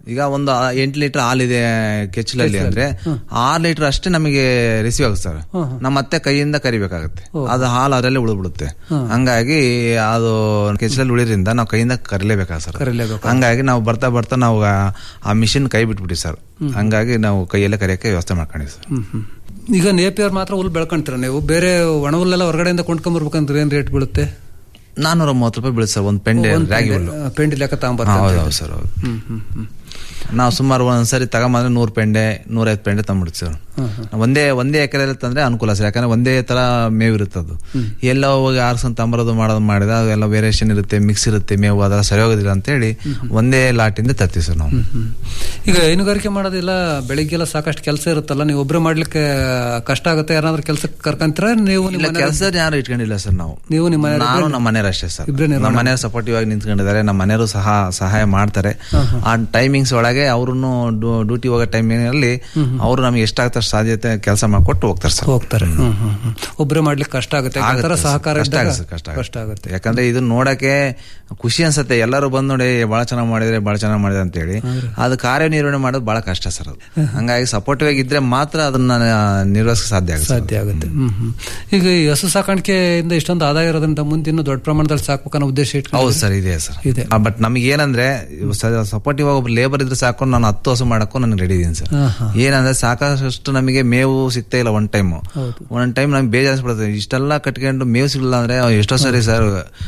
ಈಗ ಒಂದು ಎಂಟು ಲೀಟರ್ ಹಾಲಿದೆ ಕೆಚ್ಚಲಲ್ಲಿ ಅಂದ್ರೆ ಆರು ಲೀಟರ್ ಅಷ್ಟೇ ನಮಗೆ ರಿಸೀವ್ ಆಗುತ್ತೆ ಸರ್ ನಮ್ಮ ಮತ್ತೆ ಕೈಯಿಂದ ಕರಿಬೇಕಾಗುತ್ತೆ ಅದು ಹಾಲು ಅದರಲ್ಲೇ ಉಳಿದ್ಬಿಡುತ್ತೆ ಹಂಗಾಗಿ ಅದು ಕೆಚ್ಚಲಲ್ಲಿ ಉಳಿದ್ರಿಂದ ನಾವು ಕೈಯಿಂದ ಕರಿಲೇಬೇಕಾಗುತ್ತೆ ಸರ್ ಕರೀಲೇಬೇಕು. ಹಂಗಾಗಿ ನಾವು ಬರ್ತಾ ಬರ್ತಾ ನಾವು ಆ- ಆ ಮಿಷಿನ್ ಕೈ ಬಿಟ್ಬಿಟ್ಟಿ ಸರ್ ಹಂಗಾಗಿ ನಾವು ಕೈಯಲ್ಲೇ ಕರಿಯಕ್ಕೆ ವ್ಯವಸ್ಥೆ ಮಾಡ್ಕೊಂಡಿವಿ ಸರ್ ಹ್ಮ್ ಹ್ಮ್. ಈಗ ನೇಪಿಯರ್ ಮಾತ್ರ ಹುಲ್ ಬೆಳ್ಕೊಂತೀರ ನೀವು ಬೇರೆ ಒಣ ಹುಲ್ಲೆಲ್ಲ ಹೊರಗಡೆಯಿಂದ ಕೊಂಡ್ಕೊಂಬರ್ಬೇಕಂದ್ರೆ ಏನ್ ರೇಟ್ ಬೀಳುತ್ತೆ ನಾನ್ನೂರ ಮೂವತ್ತು ರೂಪಾಯಿ ಬೀಳುತ್ತೆ ಸರ್ ಒಂದು ಪೆಂಡೆ ಒಂದ್ ರಾಗಿ ಪೆಂಡೆ, ಹುಲ್ಲು ಆ, ಪೆಂಡಿ ಲೆಕ್ಕ ಹಾ, ತಗೊಂಬರ್ತಾರೆ ಹೌದು ಹೌದು ಸರ್ ಹೌದು ಹ್ಮ್ ಹ್ಮ್ ಹ್ಮ್ ನಾವು ಸುಮಾರು ಒಂದ್ಸರಿ ತಗೊಂಬಂದ್ರೆ ನೂರು ಪೆಂಡೆ ನೂರೈವತ್ತು ಪೆಂಡೆ ತಂದ್ಬಿಡ್ತೀವಿ ಸರ್ ಒಂದೇ ಒಂದೇ ಎಕರೆಯಲ್ಲಿ ತಂದ್ರೆ ಅನುಕೂಲ ಸರ್ ಯಾಕಂದ್ರೆ ಒಂದೇ ತರ ಮೇವು ಇರುತ್ತೆ ಅದು ಎಲ್ಲ ಹೋಗಿ ಆರ್ಸ್ಕೊಂಡ್ ತಂಬರೋದು ಮಾಡೋದು ಮಾಡಿದ ಎಲ್ಲ ವೇರಿಯೇಷನ್ ಇರುತ್ತೆ ಮಿಕ್ಸ್ ಇರುತ್ತೆ ಮೇವು ಅದೆಲ್ಲ ಸರಿ ಹೋಗೋದಿಲ್ಲ ಅಂತೇಳಿ ಒಂದೇ ಲಾಟಿಂದ ತರ್ತೀವಿ ಸರ್ ನಾವು ಹ್ಮ್. ಈಗ ಹೈನುಗಾರಿಕೆ ಮಾಡೋದಿಲ್ಲ ಬೆಳಿಗ್ಗೆಲ್ಲ ಸಾಕಷ್ಟು ಕೆಲಸ ಇರುತ್ತಲ್ಲ ನೀವು ಒಬ್ಬರೇ ಮಾಡ್ಲಿಕ್ಕೆ ಕಷ್ಟ ಆಗುತ್ತೆ ಯಾರಾದ್ರೂ ಕೆಲಸಕ್ಕೆ ಕರ್ಕಂತೀರ ನೀವು ನಿಮ್ಮ ಇಲ್ಲ ಕೆಲಸ ಯಾರು ಇಟ್ಕೊಂಡಿಲ್ಲ ಸರ್ ನಾವು ನೀವು ನಿಮ್ಮ ಮನೆಯವ್ರು ನಾನು ನಮ್ಮ ಮನೆಯವ್ರು ಅಷ್ಟೇ ಸರ್ ಇಬ್ರೇ ನಮ್ಮ ಮನೆಯವ್ರು ಸಪೋರ್ಟಿವ್ ಆಗಿ ನಿಂತ್ಕೊಂಡಿದ್ದಾರೆ ನಮ್ಮ ಮನೆಯವರು ಸಹ ಸಹಾಯ ಮಾಡ್ತಾರೆ ಆ ಟೈಮಿಂಗ್ಸ್ ಒಳಗೆ ಅವ್ರನ್ನು ಡ್ಯೂಟಿ ಹೋಗೋ ಟೈಮಿಂಗಲ್ಲಿ ಅವರು ನಮ್ಗೆ ಎಷ್ಟಾಗ್ತದೆ ಸಾಧ್ಯತೆ ಕೆಲಸ ಮಾಡಿಕೊಟ್ಟು ಹೋಗ್ತಾರೆ ಸರ್ ಹೋಗ್ತಾರೆ ಹ್ಮ್ ಹ್ಮ್ ಹ್ಮ್. ಒಬ್ರೇ ಮಾಡ್ಲಿಕ್ಕೆ ಕಷ್ಟ ಆಗುತ್ತೆ ಆಗುತ್ತೆ ಯಾಕಂದ್ರೆ ಸರ್. ಸಹಕಾರ ಕಷ್ಟ ಇದ್ದಾಗ ಆಗುತ್ತೆ, ಕಷ್ಟ ಆಗುತ್ತೆ. ಕಷ್ಟ ಆಗುತ್ತೆ ಯಾಕಂದ್ರೆ ಇದು ನೋಡಕ್ಕೆ ಖುಷಿ ಅನ್ಸುತ್ತೆ ಎಲ್ಲರೂ ಬಂದ್ ನೋಡಿ ಬಹಳ ಚೆನ್ನಾಗಿ ಮಾಡಿದ್ರೆ ಬಹಳ ಚೆನ್ನಾಗಿ ಮಾಡಿದ್ರೆ ಅಂತ ಹೇಳಿ ಅದು ಕಾರ್ಯನಿರ್ವಹಣೆ ಮಾಡೋದು ಬಹಳ ಕಷ್ಟ ಸರ್ ಅದು ಹಂಗಾಗಿ ಸಪೋರ್ಟಿವ್ ಆಗಿದ್ರೆ ಮಾತ್ರ ಅದನ್ನ ನಿರ್ವಹಿಸಕ್ಕೆ ಸಾಧ್ಯ ಆಗುತ್ತೆ ಸರ್. ಸಾಧ್ಯ ಆಗುತ್ತೆ ಹ್ಮ್ ಹ್ಮ್. ಈಗ ಈ ಹಸು ಸಾಕಾಣಿಕೆಯಿಂದ ಇಷ್ಟೊಂದು ಆದಾಯ ಇರೋದ್ರಿಂದ ಮುಂದೆ ಇನ್ನೂ ದೊಡ್ಡ ಪ್ರಮಾಣದಲ್ಲಿ ಸಾಕ್ಬೇಕನ್ನೋ ಉದ್ದೇಶ ಇಟ್ಕೊಂಡು ಹೌದು ಸರ್ ಇದೆ ಸರ್ ಇದೆ. ಬಟ್ ನಮಗೆ ಏನಂದ್ರೆ ಸಪೋರ್ಟಿವ್ ಆಗಿ ಒಬ್ರು ಲೇಬರ್ ಇದ್ರೆ ಸಾಕು ನಾನು ಹತ್ತು ಹಸು ಮಾಡಕ್ಕೂ ನನಗೆ ರೆಡಿ ಇದೀನಿ ಸರ್ ಹಾ, ಹಾ. ಏನಂದ್ರೆ ಸಾಕಷ್ಟು ನಮಗೆ ಮೇವು ಸಿಗ್ತಾ ಇಲ್ಲ ಒನ್ ಟೈಮ್ ಒಂದ್ ಟೈಮ್ ನಮ್ಗೆ ಬೇಜಾರಿಸ್ಬಿಡುತ್ತೆ ಇಷ್ಟೆಲ್ಲ ಕಟ್ಕೊಂಡು ಮೇವು ಸಿಗಲಿಲ್ಲ ಅಂದ್ರೆ ಎಷ್ಟೋ ಸರಿ ಸರ್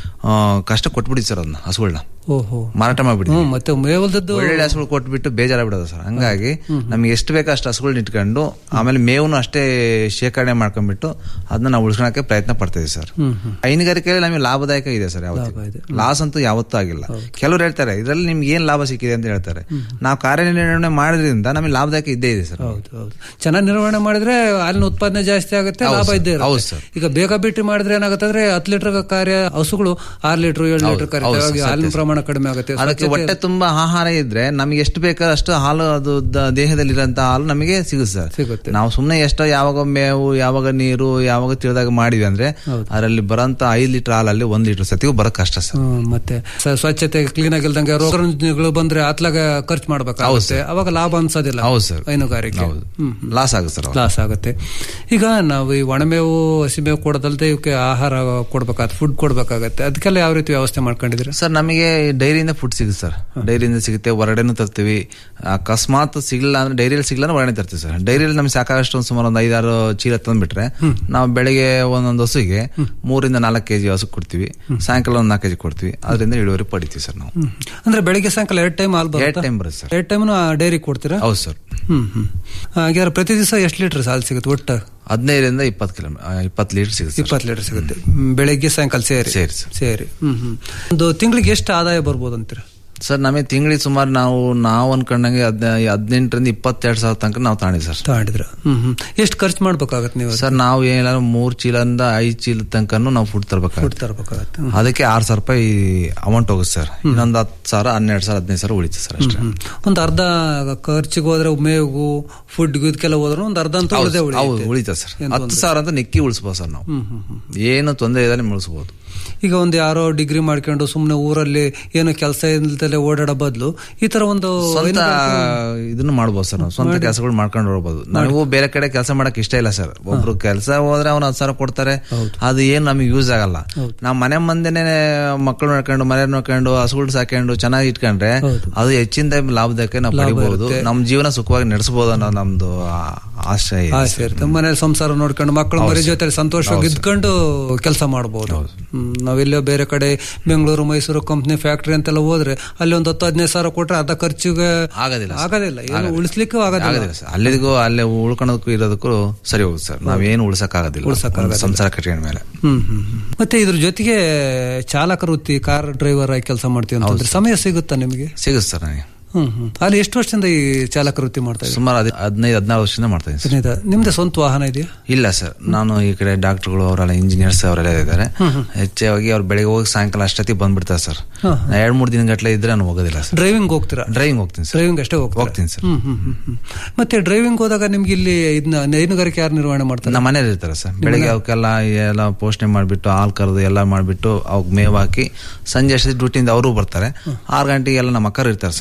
ಕಷ್ಟ ಕೊಟ್ಬಿಡಿ ಸರ್ ಅದನ್ನ ಹಸುಗಳನ್ನ ಓಹೋ ಮಾರಾಟ ಮಾಡ್ಬಿಡಿ ಹ್ಮ್ ಮತ್ತೆ ಮೇವಲ್ದದ್ದು ಒಳ್ಳೆ ಹಸುಗಳು ಕೊಟ್ಬಿಟ್ಟು ಬೇಜಾರಾಗ್ಬಿಡೋದು ಸರ್ ಹಂಗಾಗಿ ನಮ್ಗೆ ಎಷ್ಟು ಬೇಕೋ ಅಷ್ಟು ಹಸುಗಳನ್ನ ಇಟ್ಕೊಂಡು ಆಮೇಲೆ ಮೇವನ್ನು ಅಷ್ಟೇ ಶೇಖರಣೆ ಮಾಡ್ಕೊಂಡ್ಬಿಟ್ಟು ಅದನ್ನ ನಾವು ಉಳಿಸ್ಕೊಳಕ್ಕೆ ಪ್ರಯತ್ನ ಪಡ್ತೀವಿ ಸರ್ ಹೈನುಗಾರಿಕೆಯಲ್ಲಿ ನಮಗೆ ಲಾಭದಾಯಕ ಇದೆ ಸರ್ ಯಾವತ್ತೂ ಇದೆ. ಲಾಸ್ ಅಂತೂ ಯಾವತ್ತೂ ಆಗಿಲ್ಲ ಕೆಲವರು ಹೇಳ್ತಾರೆ ಇದರಲ್ಲಿ ನಿಮ್ಗೆ ಏನ್ ಲಾಭ ಸಿಕ್ಕಿದೆ ಅಂತ ಹೇಳ್ತಾರೆ ನಾವು ಕಾರ್ಯನಿರ್ವಹಣೆ ಮಾಡೋದ್ರಿಂದ ನಮಗೆ ಲಾಭದಾಯಕ ಇದ್ದೇ ಇದೆ ಸರ್ ಹೌದು ಹೌದು ಚೆನ್ನಾಗಿ ನಿರ್ವಹಣೆ ಮಾಡಿದ್ರೆ ಹಾಲಿನ ಉತ್ಪಾದನೆ ಜಾಸ್ತಿ ಆಗುತ್ತೆ ಹೌದು ಲಾಭ ಸರ್. ಇದ್ದೇ ಹೌದು ಇರುತ್ತೆ ಸರ್. ಈಗ ಬೇಗ ಬಿಟ್ಟು ಮಾಡಿದ್ರೆ ಏನಾಗುತ್ತೆ ಅಂದ್ರೆ ಹತ್ತು ಲೀಟರ್ ಕಾರ್ಯ ಹಸುಗಳು ಆರು ಲೀಟರ್ ಏಳು ಲೀಟರ್ ಕರೀತವೆ ಹೌದು ಸರ್, ಹಾಗೆ ಹಾಲಿನ ಪ್ರಮಾಣ ಕಡಿಮೆ ಆಗುತ್ತೆ ಅದಕ್ಕೆ ಹೊಟ್ಟೆ ತುಂಬಾ ಆಹಾರ ಇದ್ರೆ ನಮಗೆ ಎಷ್ಟು ಬೇಕಾದ್ರೆ ಅಷ್ಟು ಹಾಲು ಅದು ದ- ದೇಹದಲ್ಲಿರೋಂಥ ಹಾಲು ನಮಗೆ ಸಿಗುತ್ತೆ ಸರ್ ಸಿಗುತ್ತೆ. ನಾವು ಸುಮ್ಮನೆ ಎಷ್ಟೋ ಯಾವಾಗ ಮೇವು ಯಾವಾಗ ನೀರು ಯಾವಾಗ ತಿಳಿದಾಗ ಮಾಡಿದ್ವಿ ಅಂದ್ರೆ ಅದರಲ್ಲಿ ಬರೋಂತ ಐದು ಲೀಟರ್ ಹಾಲಲ್ಲಿ ಒಂದ್ ಲೀಟರ್ ಸತಿಗೂ ಬರೋಕ್ ಕಷ್ಟ ಸರ್ ಹ್ಮ್, ಮತ್ತೆ ಸ- ಸ್ವಚ್ಛತೆ ಕ್ಲೀನ್ ಆಗಿಲ್ದಂಗೆ ರೋಗ ರುಜಿನಗಳು ಬಂದ್ರೆ ಅತ್ಲಾಗ ಖರ್ಚು ಮಾಡ್ಬೇಕಾಗುತ್ತೆ ಅವಾಗ ಲಾಭ ಅನ್ಸೋದಿಲ್ಲ ಹೌದು ಸರ್ ಹೈನುಗಾರಿಕೆ ಹೌದು ಲಾಸ್ ಆಗುತ್ತೆ ಸರ್ ಅವಾಗ. ಲಾಸ್ ಆಗುತ್ತೆ ಈಗ ನಾವು ಈ ಒಣಮೇವು ಹಸಿಮೇವು ಕೊಡೋದಲ್ದೆ ಇವಕ್ಕೆ ಆಹಾರ ಕೊಡ್ಬೇಕಾಗತ್ತೆ ಫುಡ್ ಕೊಡ್ಬೇಕಾಗತ್ತೆ ಅದಕ್ಕೆಲ್ಲ ಯಾವ ರೀತಿ ವ್ಯವಸ್ಥೆ ಮಾಡ್ಕೊಂಡಿದ್ರಿ ಸರ್ ನಮಗೆ ಡೈರಿಯಿಂದ ಫುಡ್ ಸಿಗುತ್ತೆ ಸರ್ ಡೈರಿಯಿಂದ ಸಿಗುತ್ತೆ ಹೊರಗಡೆನೂ ತರ್ತೀವಿ ಅಕಸ್ಮಾತ್ ಸಿಗಲಿಲ್ಲ ಅಂದ್ರೆ ಡೈರಿಯಲ್ಲಿ ಸಿಗಲ್ಲ ಅಂದ್ರೆ ಹೊರಗಡೆ ತರ್ತೀವಿ ಸರ್ ಡೈರಿಯಲ್ಲಿ ನಮ್ಗೆ ಸಾಕಷ್ಟು ಒಂದು ಸುಮಾರು ಒಂದು ಐದಾರು ಚೀಲ ತಂದ್ಬಿಟ್ರೆ ನಾವು ಬೆಳಿಗ್ಗೆ ಒಂದೊಂದು ಹಸುಗೆ ಮೂರಿಂದ ನಾಲ್ಕು ಕೆಜಿ ಹಸು ಕೊಡ್ತೀವಿ ಸಾಯಂಕಾಲ ಒಂದು ನಾಲ್ಕು ಕೆಜಿ ಕೊಡ್ತೀವಿ ಅದರಿಂದ ಇಳುವರಿ ಪಡಿತೀವಿ ಸರ್ ನಾವು ಅಂದ್ರೆ ಬೆಳಿಗ್ಗೆ ಸಾಯಂಕಾಲ ಎರಡು ಟೈಮ್ ಹಾಲು ಎರಡು ಬರುತ್ತೆ ಟೈಮ್ ಬರುತ್ತೆ ಸರ್ ಎರಡು ಟೈಮ್ ಡೈರಿ ಕೊಡ್ತೀರಾ ಹೌದು ಸರ್ ಹ್ಮ್ ಹ್ಮ್ ಹಾಗಾದ್ರೆ ಪ್ರತಿ ದಿವಸ ಎಷ್ಟು ಲೀಟರ್ ಹಾಲು ಸಿಗುತ್ತೆ ಒಟ್ಟು ಹದಿನೈದರಿಂದ ಇಪ್ಪತ್ತು ಕಿಲೋ ಇಪ್ಪತ್ತು ಲೀಟರ್ ಸಿಗುತ್ತೆ ಸರ್. ಇಪ್ಪತ್ತು ಲೀಟರ್ ಸಿಗುತ್ತೆ ಹ್ಮ್, ಬೆಳಿಗ್ಗೆ ಸಾಯಂಕಾಲ ಸೇರಿ ಸೇರಿ ಸರ್. ಸೇರಿ ಹ್ಮ್ ಹ್ಮ್ ಒಂದು ತಿಂಗಳಿಗೆ ಎಷ್ಟು ಆದಾಯ ಬರ್ಬೋದು ಅಂತೀರಾ ಸರ್ ನಮಗೆ ತಿಂಗಳಿಗೆ ಸುಮಾರು ನಾವು ನಾವು ಅನ್ಕೊಂಡಂಗೆ ಹದಿನ ಹದಿನೆಂಟರಿಂದ ಇಪ್ಪತ್ತೆರಡು ಸಾವಿರ ತನಕ ನಾವು ತಗೊಂಡಿವಿ ಸರ್ ತಗೊಂಡಿದ್ರ ಹ್ಮ್ ಹ್ಮ್ ಎಷ್ಟು ಖರ್ಚು ಮಾಡ್ಬೇಕಾಗತ್ತೆ ನೀವು ಸರ್ ನಾವು ಏನಾದ್ರು ಮೂರ್ ಚೀಲದಿಂದ ಐದು ಚೀಲ ತನಕನು ನಾವು ಫುಡ್ ತರಬೇಕಾಗುತ್ತೆ ಫುಡ್ ತರಬೇಕಾಗತ್ತೆ ಹ್ಮ್. ಅದಕ್ಕೆ ಆರು ಸಾವಿರ ರೂಪಾಯಿ ಅಮೌಂಟ್ ಹೋಗುತ್ತೆ ಸರ್ ಇನ್ನೊಂದು ಹತ್ತು ಸಾವಿರ ಹನ್ನೆರಡು ಸಾವಿರ ಹದಿನೈದು ಸಾವಿರ ಉಳಿತು ಸರ್ ಅಷ್ಟೇ ಹ್ಮ್. ಒಂದು ಅರ್ಧ ಖರ್ಚಿಗೆ ಹೋದ್ರೆ ಮೇವು ಫುಡ್ ಇದಕ್ಕೆಲ್ಲ ಹೋದ್ರೆ ಒಂದು ಅರ್ಧ ಅಂತ ಉಳಿದೇ ಹೌದು ಉಳಿಯುತ್ತೆ. ಉಳಿತ ಸರ್ ಏನ್ ಹತ್ತು ಸಾವಿರ ಅಂತ ನಿಕ್ಕಿ ಉಳಿಸ್ಬೋದು ಸರ್ ನಾವು ಹ್ಮ್, ಹ್ಮ್, ಹ್ಮ್. ಏನು ತೊಂದರೆ ಇದ್ರೆ ಉಳಿಸ್ಬೋದು ಈಗ ಒಂದು ಯಾರೋ ಡಿಗ್ರಿ ಮಾಡ್ಕೊಂಡು ಸುಮ್ಮನೆ ಊರಲ್ಲಿ ಏನು ಕೆಲಸ ಇಲ್ದಲೆ ಓಡಾಡೋ ಬದಲು ಈ ತರ ಒಂದು ಸ್ವಂತ ಇದನ್ನು ಮಾಡ್ಬೋದು ಸರ್ ನಾವು ಸ್ವಂತ ಕೆಲಸಗಳು ಮಾಡ್ಕೊಂಡು ಹೋಗ್ಬೋದು ನನಗೂ ಬೇರೆ ಕಡೆ ಕೆಲಸ ಮಾಡಕ್ ಇಷ್ಟ ಇಲ್ಲ ಸರ್ ಒಬ್ರು ಕೆಲಸ ಹೋದ್ರೆ ಅವ್ನು ಹತ್ತು ಸಾವಿರ ಕೊಡ್ತಾರೆ ಅದು ಏನ್ ನಮಗೆ ಯೂಸ್ ಆಗಲ್ಲ ನಾವು ಮನೆ ಮಂದಿನೇ ಮಕ್ಕಳು ನೋಡ್ಕೊಂಡು ಮನೆ ನೋಡ್ಕೊಂಡು ಹಸುಗಳು ಸಾಕೊಂಡು ಚೆನ್ನಾಗಿ ಇಟ್ಕೊಂಡ್ರೆ ಅದು ಹೆಚ್ಚಿನ ಲಾಭದಾಯಕ ನಾವು ಪಡಿಬಹುದು ನಮ್ ಜೀವನ ಸುಖವಾಗಿ ನಡೆಸಬಹುದು ಅನ್ನೋ ನಮ್ದು ಆ- ಆಶಯ ಇದೆ ಆಸೆ ಇರುತ್ತೆ ಮನೇಲಿ ಸಂಸಾರ ನೋಡ್ಕೊಂಡು ಮಕ್ಕಳು ಮರಿ ಜೊತೆ ಸಂತೋಷವಾಗಿ ಇದ್ಕೊಂಡು ಕೆಲಸ ಮಾಡಬಹುದು ನಾವೆಲ್ಲೋ ಬೇರೆ ಕಡೆ ಬೆಂಗಳೂರು ಮೈಸೂರು ಕಂಪ್ನಿ ಫ್ಯಾಕ್ಟ್ರಿ ಅಂತೆಲ್ಲ ಹೋದ್ರೆ ಅಲ್ಲಿ ಒಂದು ಹತ್ತು ಹದಿನೈದು ಸಾವಿರ ಕೊಟ್ರೆ ಅರ್ಧ ಖರ್ಚಿಗೆ ಆಗೋದಿಲ್ಲ ಸರ್. ಆಗೋದಿಲ್ಲ ಏನು ಉಳಿಸ್ಲಿಕ್ಕೂ ಆಗೋದಿಲ್ಲ ಆಗೋದಿಲ್ಲ ಸರ್ ಅಲ್ಲಿಗೂ ಅಲ್ಲೇ ಉಳ್ಕೊಳೋದಕ್ಕೂ ಇರೋದಕ್ಕೂ ಸರಿ ಹೋಗುತ್ತೆ ಸರ್ ನಾವೇನು ಉಳ್ಸಕ್ ಆಗೋದಿಲ್ಲ ಒಂದು ಸಂಸಾರ ಕಟ್ಕೊಂಡ ಮೇಲೆ ಹ್ಮ್ ಹ್ಮ್ ಹ್ಮ್. ಮತ್ತೆ ಇದ್ರ ಜೊತೆಗೆ ಚಾಲಕ ವೃತ್ತಿ ಕಾರ್ ಡ್ರೈವರ್ ಆಗಿ ಕೆಲಸ ಮಾಡ್ತೀವಿ ಅಂತಂದ್ರೆ ಸಮಯ ಸಿಗುತ್ತಾ ನಿಮಗೆ ಸಿಗುತ್ತೆ ಸರ್ ನನಗೆ ಹ್ಮ್ ಹ್ಮ್ ಅಲ್ಲಿ ಎಷ್ಟು ವರ್ಷದಿಂದ ಈ ಚಾಲಕ ವೃತ್ತಿ ಮಾಡ್ತಾ ಇದ್ದೀರಿ ಸುಮಾರು ಹದಿ- ಹದಿನೈದು ಹದಿನಾರು ವರ್ಷದಿಂದ ಮಾಡ್ತಾ ಇದ್ದೀನಿ ಸರ್ ಸುನೀತಾ, ನಿಮ್ದೇ ಸ್ವಂತ ವಾಹನ ಇದೆಯಾ ಇಲ್ಲ ಸರ್ ನಾನು ಈ ಕಡೆ ಡಾಕ್ಟರ್ಗಳು ಅವರೆಲ್ಲ ಇಂಜಿನಿಯರ್ಸ್ ಅವರೆಲ್ಲ ಇದ್ದಾರೆ ಹೆಚ್ಚಾಗಿ ಅವ್ರು ಬೆಳಿಗ್ಗೆ ಹೋಗಿ ಸಾಯಂಕಾಲ ಅಷ್ಟೊತ್ತಿಗೆ ಬಂದ್ಬಿಡ್ತಾರೆ ಸರ್ ನಾ ಎರಡ್ ಮೂರು ದಿನ ಗಟ್ಟಲೆ ಇದ್ರೆ ನಾನು ಹೋಗೋದಿಲ್ಲ ಸರ್ ಡ್ರೈವಿಂಗ್ ಹೋಗ್ತೀರಾ ಡ್ರೈವಿಂಗ್ ಹೋಗ್ತೀನಿ ಸರ್ ಡ್ರೈವಿಂಗ್ ಅಷ್ಟೇ ಹೋಗ್ತೀರಾ ಹೋಗ್ತೀನಿ ಸರ್ ಹ್ಮ್ ಹ್ಮ್ ಹ್ಮ್ ಹ್ಮ್. ಮತ್ತೆ ಡ್ರೈವಿಂಗ್ ಹೋದಾಗ ನಿಮ್ಗೆ ಇಲ್ಲಿ ಇದನ್ನ ಹೈನುಗಾರಿಕೆ ಯಾರು ನಿರ್ವಹಣೆ ಮಾಡ್ತಾರೆ ನಮ್ಮ ಮನೇಲಿ ಇರ್ತಾರೆ ಸರ್ ಬೆಳಿಗ್ಗೆ ಅವಕ್ಕೆಲ್ಲ ಎಲ್ಲ ಪೋಷಣೆ ಮಾಡಿಬಿಟ್ಟು ಹಾಲು ಕರೆದು ಎಲ್ಲ ಮಾಡಿಬಿಟ್ಟು ಅವಕ್ಕೆ ಮೇವು ಹಾಕಿ ಸಂಜೆ ಅಷ್ಟೇ ಡ್ಯೂಟಿಯಿಂದ ಅವರು ಬರ್ತಾರೆ ಆರು ಗಂಟೆಗೆ ಎಲ್ಲ ನಮ್ಮ ಅಕ್ಕರು ಇರ್ತಾರೆ ಸರ್ ನಮ್ಮ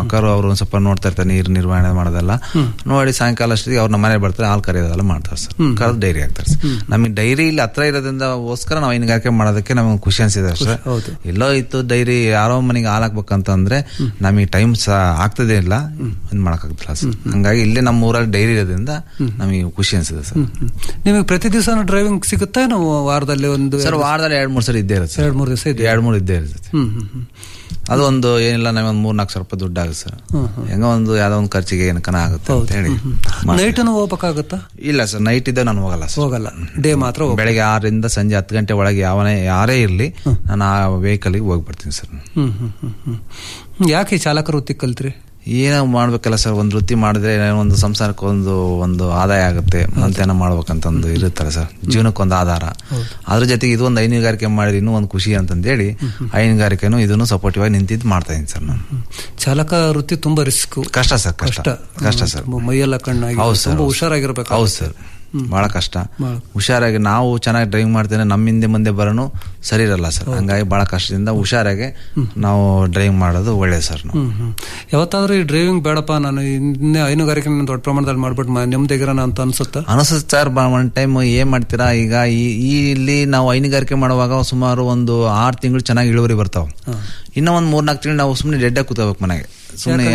ಅಕ್ಕರು ಅವರು ಒಂದ್ ಸ್ವಲ್ಪ ನೋಡ್ತಾ ಇರ್ತಾರೆ ನೀರು ನಿರ್ವಹಣೆ ಮಾಡೋದೆಲ್ಲ ನೋಡಿ ಸಾಯಂಕಾಲ ಅಷ್ಟೊತ್ತಿಗೆ ಅವ್ರ ನಮ್ಮ ಮನೆ ಬರ್ತಾರೆ ಹಾಲು ಕರೆಯೋದೆಲ್ಲ ಮಾಡ್ತಾರೆ ಸರ್ ಕರೆದು ಡೈರಿ ಹಾಕ್ತಾರೆ ಸರ್ ನಮಗೆ ಡೈರಿ ಇಲ್ಲಿ ಹತ್ರ ಇರೋದ್ರಿಂದಗೋಸ್ಕರ ನಾವು ಹೈನುಗಾರಿಕೆ ಮಾಡೋದಕ್ಕೆ ನಮಗೆ ಖುಷಿ ಅನ್ಸಿದೆ ಸರ್ ಹೌದು. ಎಲ್ಲೋ ಇತ್ತು ಡೈರಿ ಯಾರೋ ಮನೆಗೆ ಹಾಲು ಹಾಕ್ಬೇಕಂತಂದ್ರೆ ನಮಗೆ ಟೈಮ್ ಆಗ್ತದೇ ಇಲ್ಲ ಇದ್ ಮಾಡಕ್ಕಾಗ್ತಿಲ್ಲ ಸರ್ ಹಂಗಾಗಿ ಇಲ್ಲೇ ನಮ್ಮ ಊರಲ್ಲಿ ಡೈರಿ ಇರೋದ್ರಿಂದ ನಮಗೆ ಖುಷಿ ಅನ್ಸಿದೆ ಸರ್ ಹ್ಮ್. ನಿಮಗೆ ಪ್ರತಿ ದಿವಸ ಡ್ರೈವಿಂಗ್ ಸಿಗುತ್ತಾ ನಾವು ವಾರದಲ್ಲಿ ಒಂದು ಸರ್ ವಾರದಲ್ಲಿ ಎರಡ್ ಮೂರ್ ಸರಿ ಇದ್ದೇ ಇರುತ್ತೆ ಎರಡ್ ಮೂರು ದಿವಸ ಇದೆ ಎರಡ್ ಮೂರ್ ಇದ್ದೇ ಇರುತ್ತೆ ಹ್ಮ್ ಹ್ಮ್ ಹ್ಮ್ ಅದು ಒಂದು ಏನಿಲ್ಲ ನಮಗೆ ಒಂದು ಮೂರ್ ನಾಲ್ಕು ಸಾವಿರ ರೂಪಾಯಿ ದುಡ್ಡು ಆಗುತ್ತೆ ಸರ್ ಹೆಂಗೋ ಒಂದು ಯಾವ್ದೋ ಒಂದು ಖರ್ಚಿಗೆ ಏನಕನ ಆಗುತ್ತೆ ಅಂತ ಹೇಳಿ ಮಾಡ್ತೀನಿ. ನೈಟನ್ನು ಹೋಗ್ಬೇಕಾಗುತ್ತಾ ಇಲ್ಲ ಸರ್ ನೈಟ್ ಇದ್ದ ನಾನು ಹೋಗಲ್ಲ ಸರ್ ಹೋಗಲ್ಲ ಡೇ ಮಾತ್ರ ಹೋಗ್- ಬೆಳಗ್ಗೆ ಆರರಿಂದ ಸಂಜೆ ಹತ್ತು ಗಂಟೆ ಒಳಗೆ ಯಾವನೇ ಯಾರೇ ಇರಲಿ ನಾನು ಆ ವೆಹಿಕಲ್ಗೆ ಹೋಗ್ಬಿಡ್ತೀನಿ ಸರ್ ಹ್ಮ್ ಹ್ಮ್ ಹ್ಮ್ ಹ್ಮ್ ಯಾಕೆ ಈ ಚಾಲಕ ವೃತ್ತಿ ಕಲ್ತ್ರಿ ಏನೋ ಮಾಡ್ಬೇಕಲ್ಲ ಸರ್ ಒಂದು ವೃತ್ತಿ ಮಾಡಿದ್ರೆ ಏನೋ ಒಂದು ಸಂಸಾರಕ್ಕೆ ಒಂದು ಒಂದು ಆದಾಯ ಆಗುತ್ತೆ ಮಂತೇನ ಮಾಡ್ಬೇಕಂತಂದು ಇರುತ್ತಲ್ಲ ಸರ್ ಜೀವನಕ್ಕೊಂದು ಆಧಾರ ಅದ್ರ ಜೊತೆಗೆ ಇದು ಒಂದು ಹೈನುಗಾರಿಕೆ ಮಾಡಿದ್ರೆ ಇನ್ನೂ ಒಂದು ಖುಷಿ ಅಂತಂದೇಳಿ ಹೈನುಗಾರಿಕೆನೂ ಇದನ್ನು ಸಪೋರ್ಟಿವ್ ಆಗಿ ನಿಂತಿದ್ದು ಮಾಡ್ತಾ ಇದೀನಿ ಸರ್ ನಾನು ಚಾಲಕ ವೃತ್ತಿ ತುಂಬಾ ರಿಸ್ಕ್ ಕಷ್ಟ ಸರ್ ಕಷ್ಟ ಕಷ್ಟ ಕಷ್ಟ ಸರ್ ತುಂಬಾ ಮೈಯೆಲ್ಲ ಕಣ್ಣಾಗಿ ಹೌದು ಸರ್ ತುಂಬಾ ಹುಷಾರಾಗಿರ್ಬೇಕು ಹೌದು ಸರ್ ಬಹಳ ಕಷ್ಟ ಬಹಳ. ಹುಷಾರಾಗಿ ನಾವು ಚೆನ್ನಾಗಿ ಡ್ರೈವಿಂಗ್ ಮಾಡ್ತೇನೆ ನಮ್ಮ ಹಿಂದೆ ಮುಂದೆ ಬರೋನು ಸರಿ ಇರಲ್ಲ ಸರ್ ಹಂಗಾಗಿ ಬಹಳ ಕಷ್ಟದಿಂದ ಹುಷಾರಾಗಿ ನಾವು ಡ್ರೈವಿಂಗ್ ಮಾಡೋದು ಒಳ್ಳೇದು ಸರ್ ನಾವು ಹ್ಮ್ ಹ್ಮ್ ಯಾವತ್ತಾದ್ರೂ ಈ ಡ್ರೈವಿಂಗ್ ಬೇಡಪ್ಪ ನಾನು ಇನ್ನೇ ಹೈನುಗಾರಿಕೆ ನಾನು ದೊಡ್ಡ ಪ್ರಮಾಣದಲ್ಲಿ ಮಾಡ್ಬಿಟ್ಟು ಮ- ನೆಮ್ಮದಿಗಿರೋಣ ಅಂತ ಅನ್ಸುತ್ತಾ ಅನಿಸುತ್ತೆ ಸರ್ ಒನ್ ಟೈಮ್ ಏನ್ ಮಾಡ್ತೀರಾ ಈಗ ಈ ಈ ಇಲ್ಲಿ ನಾವು ಹೈನುಗಾರಿಕೆ ಮಾಡುವಾಗ ಸುಮಾರು ಒಂದು ಆರು ತಿಂಗಳು ಚೆನ್ನಾಗಿ ಇಳುವರಿ ಬರ್ತಾವ ಇನ್ನ ಒಂದ್ ಮೂರ್ನಾಲ್ಕು ತಿಂಗಳು ನಾವು ಸುಮ್ಮನೆ ಡೆಡ್ಡಾಗಿ ಕೂತಬೇಕು ಮನೆಗೆ ಸುಮ್ಮನೆ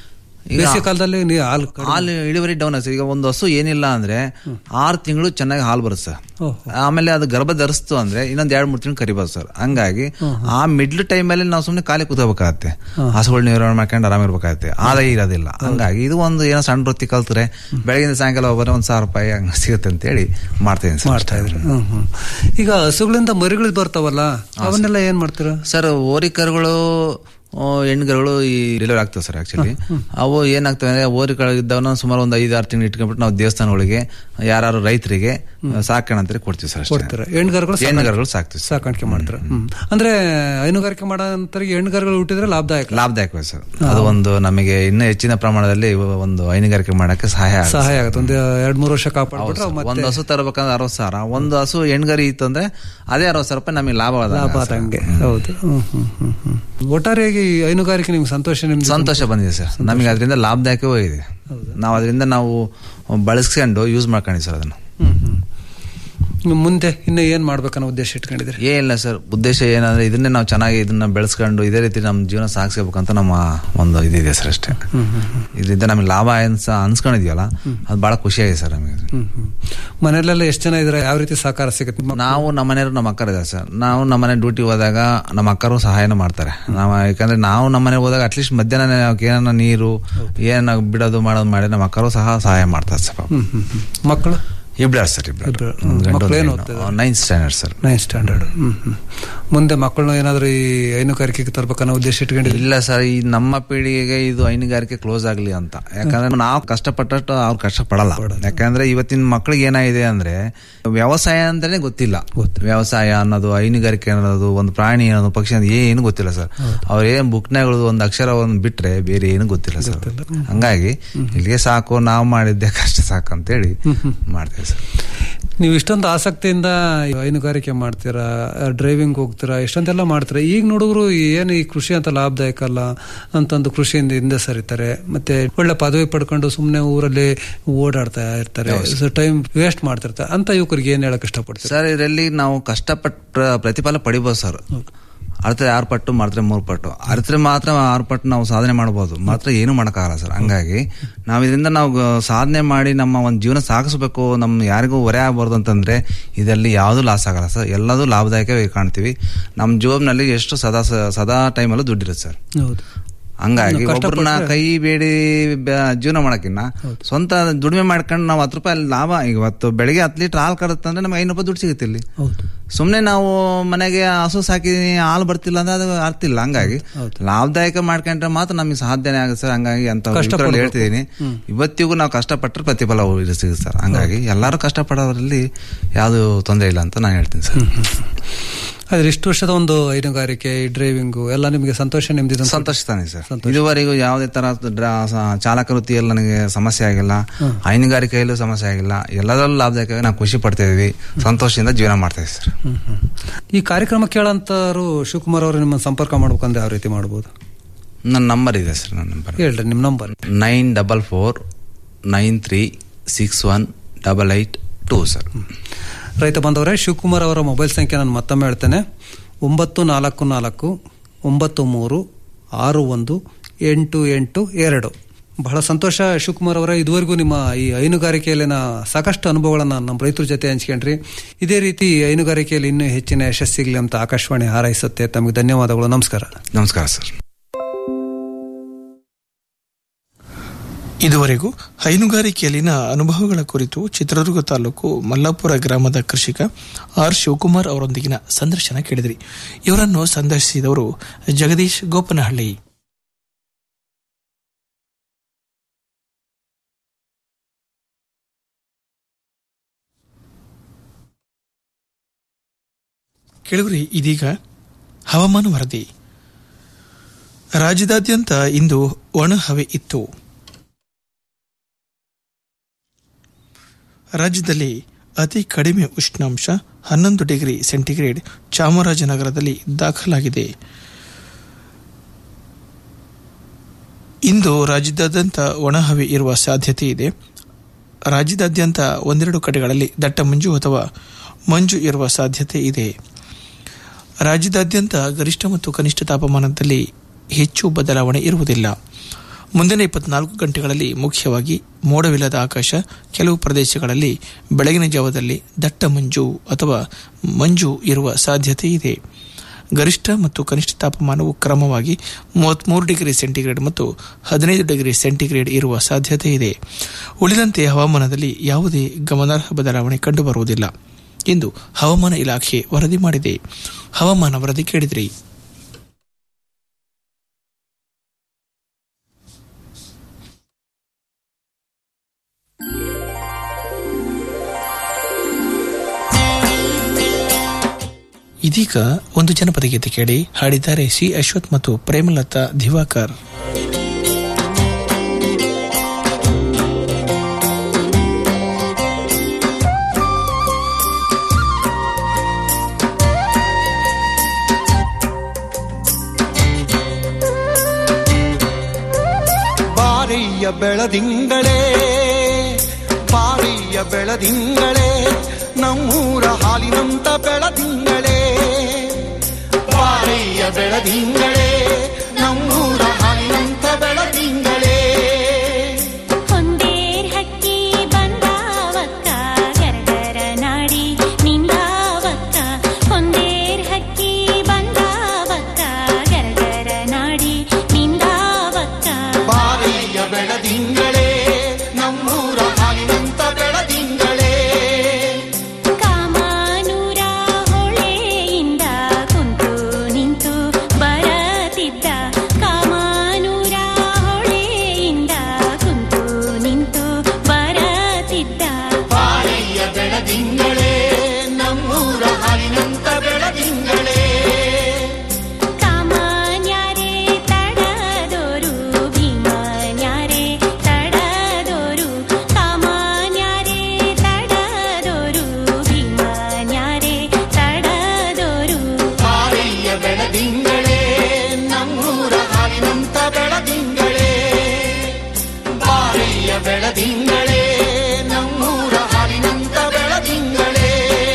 ಈಗ ಬೇಸಿಗೆ ಕಾಲದಲ್ಲಿ ನೀ ಹಾಲು ಕಡಿಮೆ- ಹಾಲು ಇಳುವರಿ ಡೌನ್ ಆಗುತ್ತೆ ಈಗ ಒಂದು ಹಸು ಏನಿಲ್ಲ ಅಂದ್ರೆ ಆರು ತಿಂಗಳು ಚೆನ್ನಾಗಿ ಹಾಲು ಬರುತ್ತೆ ಸರ್ ಓಹೋ. ಆಮೇಲೆ ಅದು ಗರ್ಭ ಧರಿಸ್ತು ಅಂದ್ರೆ ಇನ್ನೊಂದ್ ಎರಡ್ ಮೂರು ತಿಂಗಳು ಕರಿಬೋದು ಸರ್ ಹಂಗಾಗಿ ಆ ಮಿಡ್ಲ್ ಟೈಮಲ್ಲಿ ನಾವು ಸುಮ್ಮನೆ ಖಾಲಿ ಕೂತ್ಕೋಬೇಕಾಗತ್ತೆ ಹಸುಗಳು ನಿರ್ವಹಣೆ ಮಾಡ್ಕೊಂಡು ಆರಾಮಿರ್ಬೇಕಾಗತ್ತೆ ಆದಾಯ ಇರೋದಿಲ್ಲ ಹಂಗಾಗಿ ಇದು ಒಂದು ಏನೋ ಸಣ್ಣ ವೃತ್ತಿ ಕಲ್ತ್ರೆ ಬೆಳಗಿನ ಸಾಯಂಕಾಲ ಒಬ್ಬರೇ ಒಂದ್ ಸಾವಿರ ರೂಪಾಯಿ ಹಂಗ ಸಿಗುತ್ತೆ ಅಂತ ಹೇಳಿ ಮಾಡ್ತೀನಿ ಸರ್ ಮಾಡ್ತಾ ಇದ್ರಿ ಹ್ಮ್ ಹ್ಮ್ ಈಗ ಹಸುಗಳಿಂದ ಮರಿಗಳು ಬರ್ತಾವಲ್ಲ ಅವನ್ನೆಲ್ಲ ಏನ್ ಮಾಡ್ತೀರಾ ಸರ್ ಓರಿಕರುಗಳು ಆ, ಹೆಣ್ಗರುಗಳು ಈ ಡೆಲಿವರಿ ಆಗ್ತವೆ ಸರ್ ಆಕ್ಚುಲಿ ಅವು ಏನಾಗ್ತವೆ ಅಂದ್ರೆ ಓರಿಕರುಗಳಿದ್ದವನ್ನ ಸುಮಾರು ಒಂದು ಐದು ಆರು ತಿಂಗಳು ಇಟ್ಕೊಂಡ್ಬಿಟ್ಟು ನಾವು ದೇವಸ್ಥಾನಗಳಿಗೆ ಯಾರು ರೈತರಿಗೆ ಸಾಕಣೆ ಅಂತ ಕೊಡ್ತೀವಿ ಸರ್ ಅಷ್ಟೇ ಕೊಡ್ತೀರಾ ಹೆಣ್ಗಾರಗಳು ಸಾಕಾಣಿಕೆ- ಹೆಣ್ಗರುಗಳು ಸಾಕ್ತೀವಿ ಸರ್ ಸಾಕಾಣಿಕೆ ಮಾಡ್ತಾರೆ ಹ್ಮ್ ಅಂದ್ರೆ ಹೈನುಗಾರಿಕೆ ಮಾಡೋ ನಂತರಿಗೆ ಹೆಣ್ಗಾರಗಳು ಹುಟ್ಟಿದ್ರೆ ಲಾಭದಾಯಕ ಲಾಭದಾಯಕವೇ ಸರ್ ಅದು ಒಂದು ನಮಗೆ ಇನ್ನೂ ಹೆಚ್ಚಿನ ಪ್ರಮಾಣದಲ್ಲಿ ಒಂದು ಹೈನುಗಾರಿಕೆ ಮಾಡಕ್ಕೆ ಸಹಾಯ ಆಗುತ್ತೆ. ಸಹಾಯ ಆಗುತ್ತೆ ಒಂದು ಎರಡ್ ಮೂರು ವರ್ಷ ಹೌದು ಕಾಪಾಡ್ಬಿಟ್ರೆ ಸರ್. ಮತ್ತೆ ಒಂದು ಹಸು ತರಬೇಕಂದ್ರೆ ಅರವತ್ತು ಸಾವಿರ ಒಂದು ಹಸು ಹೆಣ್ಗರಿ ಇತ್ತು ಅಂದ್ರೆ ಅದೇ ಅರವತ್ತು ಸಾವಿರ ರೂಪಾಯಿ ನಮಗೆ ಲಾಭ ಲಾಭ ಆದಂಗೆ ಹೌದು ಹ್ಮ್ ಹ್ಮ್ ಹ್ಮ್ ಹ್ಮ್ ಒಟ್ಟಾರೆಯಾಗಿ ಈ ಹೈನುಗಾರಿಕೆ ನಿಮ್ಗೆ ಸಂತೋಷ ನಿಮ್ದು ಸಂತೋಷ ಬಂದಿದೆ ಸರ್ ನಮಗೆ ಅದರಿಂದ ಲಾಭದಾಯಕವೂ ಇದೆ ನಾವು ಅದರಿಂದ ನಾವು ಬಳಸ್ಕೊಂಡು ಯೂಸ್ ಮಾಡ್ಕೊಂಡಿವಿ ಸರ್ ಅದನ್ನು ಹ್ಮ್ ಹ್ಮ್ ಇನ್ನು ಮುಂದೆ ಇನ್ನು ಏನ್ ಮಾಡ್ಬೇಕನ್ನೋ ಉದ್ದೇಶ ಇಟ್ಕೊಂಡಿದ್ರಿ ಏನಿಲ್ಲ ಸರ್ ಉದ್ದೇಶ ಏನಂದ್ರೆ ಇದನ್ನೇ ನಾವು ಚೆನ್ನಾಗಿ ಇದನ್ನ ಬೆಳೆಸ್ಕೊಂಡು ಇದೇ ರೀತಿ ನಮ್ಮ ಜೀವನ ಸಾಗಿಸ್ಬೇಕಂತ ನಮ್ಮ ಒಂದು ಇದಿದೆ ಸರ್ ಅಷ್ಟೇ ಇದರಿಂದ ನಮಗೆ ಲಾಭ ಅನ್ಸ ಅನ್ಸ್ಕೊಂಡಿದ್ಯಲ್ಲ ಅದು ಬಹಳ ಖುಷಿಯಾಗಿದೆ ಸರ್ ನಮಗೆ ಹ್ಮ್ ಹ್ಮ್ ಮನೆಯಲ್ಲೆಲ್ಲ ಎಷ್ಟು ಜನ ಇದ್ರೆ ಯಾವ ರೀತಿ ಸಹಕಾರ ಸಿಗುತ್ತೆ ನಿಮ್ಮ- ನಾವು ನಮ್ಮ ಮನೆಯವರು ನಮ್ಮ ಅಕ್ಕರ ಇದ್ದಾರೆ ಸರ್ ನಾವು ನಮ್ಮ ಮನೆ ಡ್ಯೂಟಿ ಹೋದಾಗ ನಮ್ಮ ಅಕ್ಕರು ಸಹಾಯನ ಮಾಡ್ತಾರೆ ನಾವು ಯಾಕಂದ್ರೆ ನಾವು ನಮ್ಮ ಮನೆಗೆ ಹೋದಾಗ ಅಟ್ಲೀಸ್ಟ್ ಮಧ್ಯಾಹ್ನ ಏನಾರ ನೀರು ಏನ ಬಿಡೋದು ಮಾಡೋದು ಮಾಡಿ ನಮ್ಮ ಅಕ್ಕರು ಸಹ ಸಹಾಯ ಮಾಡ್ತಾರೆ ಸರ್ ಪಾಪ. ಹ್ಮ್ ಹ್ಮ್ ಹ್ಮ್. ಮಕ್ಕಳು ಇಬ್ರು ಸರ್ ಇಬ್ರು ಇಬ್ರು. ಮಕ್ಳು ಏನ್ ಓದ್ತಿದ್ದಾರೆ? Ninth standard sir nine standard ಹ್ಮ್ ಹ್ಮ್ ಮುಂದೆ ಮಕ್ಕಳನ್ನ ಏನಾದ್ರು ಈ ಹೈನುಗಾರಿಕೆಗೆ ತರ್ಬೇಕನ್ನೋ ಉದ್ದೇಶ ಇಟ್ಕೊಂಡಿದ್ರಿ ಇಲ್ಲ ಸರ್ ಈ ನಮ್ಮ ಪೀಳಿಗೆಗೆ ಇದು ಹೈನುಗಾರಿಕೆ ಕ್ಲೋಸ್ ಆಗ್ಲಿ ಅಂತ ಯಾಕಂದ್ರೆ ನಾವು ಕಷ್ಟಪಟ್ಟಷ್ಟು ಅವ್ರು ಕಷ್ಟ ಪಡಲ್ಲ ಯಾಕಂದ್ರೆ ಇವತ್ತಿನ ಮಕ್ಳಿಗೆ ಏನಾಗಿದೆ ಅಂದ್ರೆ ವ್ಯವಸಾಯ ಅಂತಾನೆ ಗೊತ್ತಿಲ್ಲ ವ್ಯವಸಾಯ ಅನ್ನೋದು ಹೈನುಗಾರಿಕೆ ಅನ್ನೋದು ಒಂದು ಪ್ರಾಣಿ ಅನ್ನೋದು ಪಕ್ಷಿ ಅನ್ನೋದು ಏನು ಗೊತ್ತಿಲ್ಲ ಸರ್ ಅವ್ರ ಏನ್ ಬುಕ್ನಾಗಳು ಒಂದು ಅಕ್ಷರ ಒಂದು ಬಿಟ್ರೆ ಬೇರೆ ಏನು ಗೊತ್ತಿಲ್ಲ ಸರ್ ಹಂಗಾಗಿ ಇಲ್ಲಿಗೆ ಸಾಕು ನಾವು ಮಾಡಿದ್ದೆ ಕಷ್ಟ ಸಾಕು ಅಂತೇಳಿ ಮಾಡ್ತೇವೆ ಸರ್ ನೀವು ಇಷ್ಟೊಂದು ಆಸಕ್ತಿಯಿಂದ ಈ ಹೈನುಗಾರಿಕೆ ಮಾಡ್ತೀರಾ ಡ್ರೈವಿಂಗ್ ಹೋಗ್ತೀರಾ ಇಷ್ಟೊಂದೆಲ್ಲ ಮಾಡ್ತೀರಾ ಈಗ ನೋಡಿದ್ರು ಏನು ಈ ಕೃಷಿ ಅಂತ ಲಾಭದಾಯಕ ಅಲ್ಲ ಅಂತಂದು ಕೃಷಿಯಿಂದ ಹಿಂದೆ ಸರಿತಾರೆ ಮತ್ತೆ ಒಳ್ಳೆ ಪದವಿ ಪಡ್ಕೊಂಡು ಸುಮ್ಮನೆ ಊರಲ್ಲಿ ಓಡಾಡ್ತಾ ಇರ್ತಾರೆ ಟೈಮ್ ವೇಸ್ಟ್ ಮಾಡ್ತಿರ್ತಾರೆ ಅಂತ ಯುವಕರಿಗೆ ಏನ್ ಹೇಳಕ್ ಇಷ್ಟಪಡ್ತೀರಾ ಸರ್ ಇದರಲ್ಲಿ ನಾವು ಕಷ್ಟಪಟ್ಟ ಪ್ರತಿಫಲ ಪಡಿಬೋದು ಸರ್ ಅರ್ಥ ಆರು ಪಟ್ಟು ಮಾಡಿದ್ರೆ ಮೂರು ಪಟ್ಟು ಅರ್ಥ ಮಾತ್ರ ಆರು ಪಟ್ಟು ನಾವು ಸಾಧನೆ ಮಾಡ್ಬೋದು ಮಾತ್ರ ಏನು ಮಾಡೋಕ್ಕಾಗಲ್ಲ ಸರ್ ಹಂಗಾಗಿ ನಾವು ಇದರಿಂದ ನಾವು ಗ- ಸಾಧನೆ ಮಾಡಿ ನಮ್ಮ ಒಂದು ಜೀವನ ಸಾಗಿಸ್ಬೇಕು ನಮ್ಮ ಯಾರಿಗೂ ಹೊರೆ ಆಗಬಾರ್ದು ಅಂತಂದ್ರೆ ಇದರಲ್ಲಿ ಯಾವುದೂ ಲಾಸ್ ಆಗಲ್ಲ ಸರ್ ಎಲ್ಲದೂ ಲಾಭದಾಯಕವಾಗಿ ಕಾಣ್ತೀವಿ ನಮ್ಮ ಜೋಬ್ನಲ್ಲಿ ಎಷ್ಟು ಸದಾ ಸ- ಸದಾ ಟೈಮಲ್ಲೂ ದುಡ್ಡಿರುತ್ತೆ ಸರ್ ಹೌದು ಹಂಗಾಗಿ ಕಷ್ಟಪಟ್ರೆ- ಒಬ್ಬರನ್ನ ಕೈ ಬೇಡಿ ಬ- ಜೀವನ ಮಾಡಕ್ಕಿನ್ನ ಸ್ವಂತ ದುಡಿಮೆ ಮಾಡ್ಕೊಂಡು ನಾವು ಹತ್ತು ರೂಪಾಯಿ ಅಲ್ಲಿ ಲಾಭ ಇವತ್ತು ಬೆಳಿಗ್ಗೆ ಹತ್ತು ಲೀಟರ್ ಹಾಲು ಕರುತ್ತಂದ್ರೆ ನಮ್ಗೆ ಐನೂರು ರೂಪಾಯಿ ದುಡ್ಡು ಸಿಗುತ್ತೆ ಇಲ್ಲಿ ಹೌದು ಸುಮ್ನೆ ನಾವು ಮನೆಗೆ ಹಸು ಸಾಕಿ ಹಾಲು ಬರ್ತಿಲ್ಲ ಅಂದ್ರೆ ಅದು ಅರ್ಥ ಇಲ್ಲ ಹಂಗಾಗಿ ಲಾಭದಾಯಕ ಮಾಡ್ಕೊಂಡ್ರೆ ಮಾತ್ರ ನಮಗೆ ಸಾಧ್ಯನೇ ಆಗುತ್ತೆ ಸರ್ ಹಂಗಾಗಿ ಅಂತ ಕಷ್ಟಪಡ್ಬೇಕು. ಹೇಳ್ತಿದ್ದೀನಿ ಇವತ್ತಿಗೂ ನಾವು ಕಷ್ಟಪಟ್ಟರೆ ಪ್ರತಿಫಲ ಉ- ಸಿಗುತ್ತೆ ಸರ್ ಹಂಗಾಗಿ ಎಲ್ಲರೂ ಕಷ್ಟಪಡೋದ್ರಲ್ಲಿ ಯಾವುದು ತೊಂದರೆ ಇಲ್ಲ ಅಂತ ನಾನು ಹೇಳ್ತೀನಿ ಸರ್ ಆದ್ರೆ ಇಷ್ಟು ವರ್ಷದ ಒಂದು ಹೈನುಗಾರಿಕೆ ಡ್ರೈವಿಂಗು ಎಲ್ಲ ನಿಮಗೆ ಸಂತೋಷ ನಿಮ್ದಿದೆ ಅಂತ- ಸಂತೋಷಿಸ್ತಾನೆ ಸರ್ ಇದುವರೆಗೂ ಯಾವುದೇ ತರ ಡ್ರ- ಸ- ಚಾಲಕ ವೃತ್ತಿಯಲ್ಲಿ ನನಗೆ ಸಮಸ್ಯೆ ಆಗಿಲ್ಲ ಹೈನುಗಾರಿಕೆಯಲ್ಲೂ ಸಮಸ್ಯೆ ಆಗಿಲ್ಲ ಎಲ್ಲದರಲ್ಲೂ ಲಾಭದಾಯಕವಾಗಿ ನಾವು ಖುಷಿ ಪಡ್ತಾ ಇದೀವಿ ಸಂತೋಷದಿಂದ ಜೀವನ ಮಾಡ್ತಾ ಇದೀವಿ ಸರ್ ಹ್ಮ್, ಹ್ಮ್. ಈ ಕಾರ್ಯಕ್ರಮ ಕೇಳಂತರು ಶಿವಕುಮಾರ್ ಅವರು ನಿಮ್ಮನ್ನು ಸಂಪರ್ಕ ಮಾಡ್ಬೇಕಂದ್ರೆ ಯಾವ ರೀತಿ ಮಾಡ್ಬೋದು ನನ್ನ ನಂಬರ್ ಇದೆ ಸರ್ ನನ್ನ ನಂಬರ್ ಹೇಳ್ರಿ ನಿಮ್ಮ number nine double four nine three six one double eight two sir ರೈತ ಬಂದವರೇ ಶಿವಕುಮಾರ್ ಅವರ ಮೊಬೈಲ್ ಸಂಖ್ಯೆ ನಾನು ಮತ್ತೊಮ್ಮೆ ಹೇಳ್ತೇನೆ ಒಂಬತ್ತು ನಾಲ್ಕು ನಾಲ್ಕು ಒಂಬತ್ತು ಮೂರು ಆರು ಒಂದು ಎಂಟು ಎಂಟು ಎರಡು ಬಹಳ ಸಂತೋಷ ಶಿವಕುಮಾರ್ ಅವರೇ ಇದುವರೆಗೂ ನಿಮ್ಮ ಈ ಹೈನುಗಾರಿಕೆಯಲ್ಲಿನ ಸಾಕಷ್ಟು ಅನುಭವಗಳನ್ನು ನಮ್ಮ ರೈತರ ಜೊತೆ ಹಂಚ್ಕೊಂಡ್ರಿ ಇದೇ ರೀತಿ ಈ ಹೈನುಗಾರಿಕೆಯಲ್ಲಿ ಇನ್ನೂ ಹೆಚ್ಚಿನ ಯಶಸ್ಸಿಗಲಿ ಅಂತ ಆಕಾಶವಾಣಿ ಹಾರೈಸುತ್ತೆ ತಮಗೆ ಧನ್ಯವಾದಗಳು ನಮಸ್ಕಾರ ನಮಸ್ಕಾರ ಸರ್ ಇದುವರೆಗೂ ಹೈನುಗಾರಿಕೆಯಲ್ಲಿನ ಅನುಭವಗಳ ಕುರಿತು ಚಿತ್ರದುರ್ಗ ತಾಲೂಕು ಮಲ್ಲಾಪುರ ಗ್ರಾಮದ ಕೃಷಿಕ ಆರ್ ಶಿವಕುಮಾರ್ ಅವರೊಂದಿಗಿನ ಸಂದರ್ಶನ ಕೇಳಿದ್ರಿ ಇವರನ್ನು ಸಂದರ್ಶಿಸಿದವರು ಜಗದೀಶ್ ಗೋಪನಹಳ್ಳಿ ಕೇಳುವರಿ ಇದೀಗ ಹವಾಮಾನ ವರದಿ ರಾಜ್ಯದಾದ್ಯಂತ ಇಂದು ಒಣ ಹವೆ ಇತ್ತು ರಾಜ್ಯದಲ್ಲಿ ಅತಿ ಕಡಿಮೆ ಉಷ್ಣಾಂಶ ಹನ್ನೊಂದು ಡಿಗ್ರಿ ಸೆಂಟಿಗ್ರೇಡ್ ಚಾಮರಾಜನಗರದಲ್ಲಿ ದಾಖಲಾಗಿದೆ ಇಂದು ರಾಜ್ಯದಾದ್ಯಂತ ಒಣಹವೆ ಇರುವ ಸಾಧ್ಯತೆ ಇದೆ ರಾಜ್ಯದಾದ್ಯಂತ ಒಂದೆರಡು ಕಡೆಗಳಲ್ಲಿ ದಟ್ಟ ಮಂಜು ಅಥವಾ ಮಂಜು ಇರುವ ಸಾಧ್ಯತೆ ಇದೆ ರಾಜ್ಯದಾದ್ಯಂತ ಗರಿಷ್ಠ ಮತ್ತು ಕನಿಷ್ಠ ತಾಪಮಾನದಲ್ಲಿ ಹೆಚ್ಚು ಬದಲಾವಣೆ ಇರುವುದಿಲ್ಲ ಮುಂದಿನ ಇಪ್ಪತ್ನಾಲ್ಕು ಗಂಟೆಗಳಲ್ಲಿ ಮುಖ್ಯವಾಗಿ ಮೋಡವಿಲ್ಲದ ಆಕಾಶ ಕೆಲವು ಪ್ರದೇಶಗಳಲ್ಲಿ ಬೆಳಗಿನ ಜಾವದಲ್ಲಿ ದಟ್ಟ ಮಂಜು ಅಥವಾ ಮಂಜು ಇರುವ ಸಾಧ್ಯತೆ ಇದೆ ಗರಿಷ್ಠ ಮತ್ತು ಕನಿಷ್ಠ ತಾಪಮಾನವು ಕ್ರಮವಾಗಿ ಮೂವತ್ಮೂರು ಡಿಗ್ರಿ ಸೆಂಟಿಗ್ರೇಡ್ ಮತ್ತು ಹದಿನೈದು ಡಿಗ್ರಿ ಸೆಂಟಿಗ್ರೇಡ್ ಇರುವ ಸಾಧ್ಯತೆ ಇದೆ ಉಳಿದಂತೆ ಹವಾಮಾನದಲ್ಲಿ ಯಾವುದೇ ಗಮನಾರ್ಹ ಬದಲಾವಣೆ ಕಂಡುಬರುವುದಿಲ್ಲ ಎಂದು ಹವಾಮಾನ ಇಲಾಖೆ ವರದಿ ಮಾಡಿದೆ ಹವಾಮಾನ ವರದಿ ಕೇಳಿದ್ರಿ ಇದೀಗ ಒಂದು ಜನಪದ ಗೀತೆ ಕೇಳಿ ಹಾಡಿದ್ದಾರೆ ಸಿ ಅಶ್ವಥ್ ಮತ್ತು ಪ್ರೇಮಲತಾ ದಿವಾಕರ್ ಬಾರಿಯ ಬೆಳದಿಂಗಳೇ ಬಾರಿಯ ಬೆಳದಿಂಗಳೇ ನಮ್ಮೂರ ಹಾಲಿನಂತ ಬೆಳದಿಂಗಳೇ ಬಾರಿಯ ಬೆಳದಿಂಗಳೇ ನಮ್ಮೂರ ಹಾಲಿನಂತ ಬೆಳದಿಂಗಳೇ ಹೊಂದೇರ್ ಹಕ್ಕಿ ಬಂದಾವಕ್ಕ ಗರಗರ ನಾಡಿ ನಿಂದಾವಕ್ಕ ಹೊಂದೇರ್ ಹಕ್ಕಿ ಬಂದಾವಕ್ಕ ಗರಗರ ನಾಡಿ ನಿಂದಾವಕ್ಕ ಬಾರಿಯ ಬೆಳದಿಂಗಳೇ ನಮ್ಮೂರ ಹಾಲಿನಂತ ಬೆಳದಿಂಗಳೇ ಕಾಮಾನೂರ ಹೊಳೆಯಿಂದ ಕುಂತು ನಿಂತು ಬರತಿದ್ದ ಕಾಮಾನೂರ ಹೊಳೆಯಿಂದ ಕುಂತು ನಿಂತು ಬರತಿದ್ದ ಬಾರಿಯ ಬೆಳದಿಂಗಳೇ ನಮ್ಮೂರ ಹಾಲಿನಂತ ಬೆಳದಿಂಗಳೇ ಕಾಮಾನ್ಯಾರೇ ತಡದೋರು ಭೀಮನ್ಯಾರೇ ತಡದೋರು ಕಾಮಾನ್ಯಾರೇ ತಡದೋರು ಭೀಮನ್ಯಾರೇ ತಡದೋರು ಬಾರಿಯ ಬೆಳದಿಂಗಳೇ ನಮ್ಮೂರ ಹಾಲಿನಂತ ಬೆಳದಿಂಗಳೇ ಬಾರಿಯ ಬೆಳದಿಂಗಳೇ ನಮ್ಮೂರ ಹಾಲಿನಂತ ಬೆಳದಿಂಗಳೇ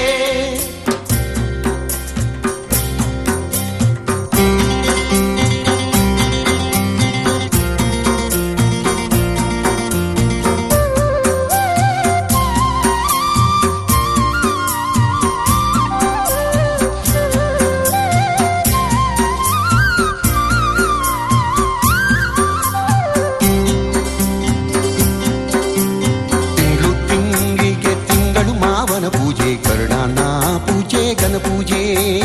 ತಿಂಗಳು ತಿಂಗಳಿಗೆ ತಿಂಗಳು ಮಾವನ ಪೂಜೆ ಕರುಣಾನ ಪೂಜೆ ಗಣ ಪೂಜೆ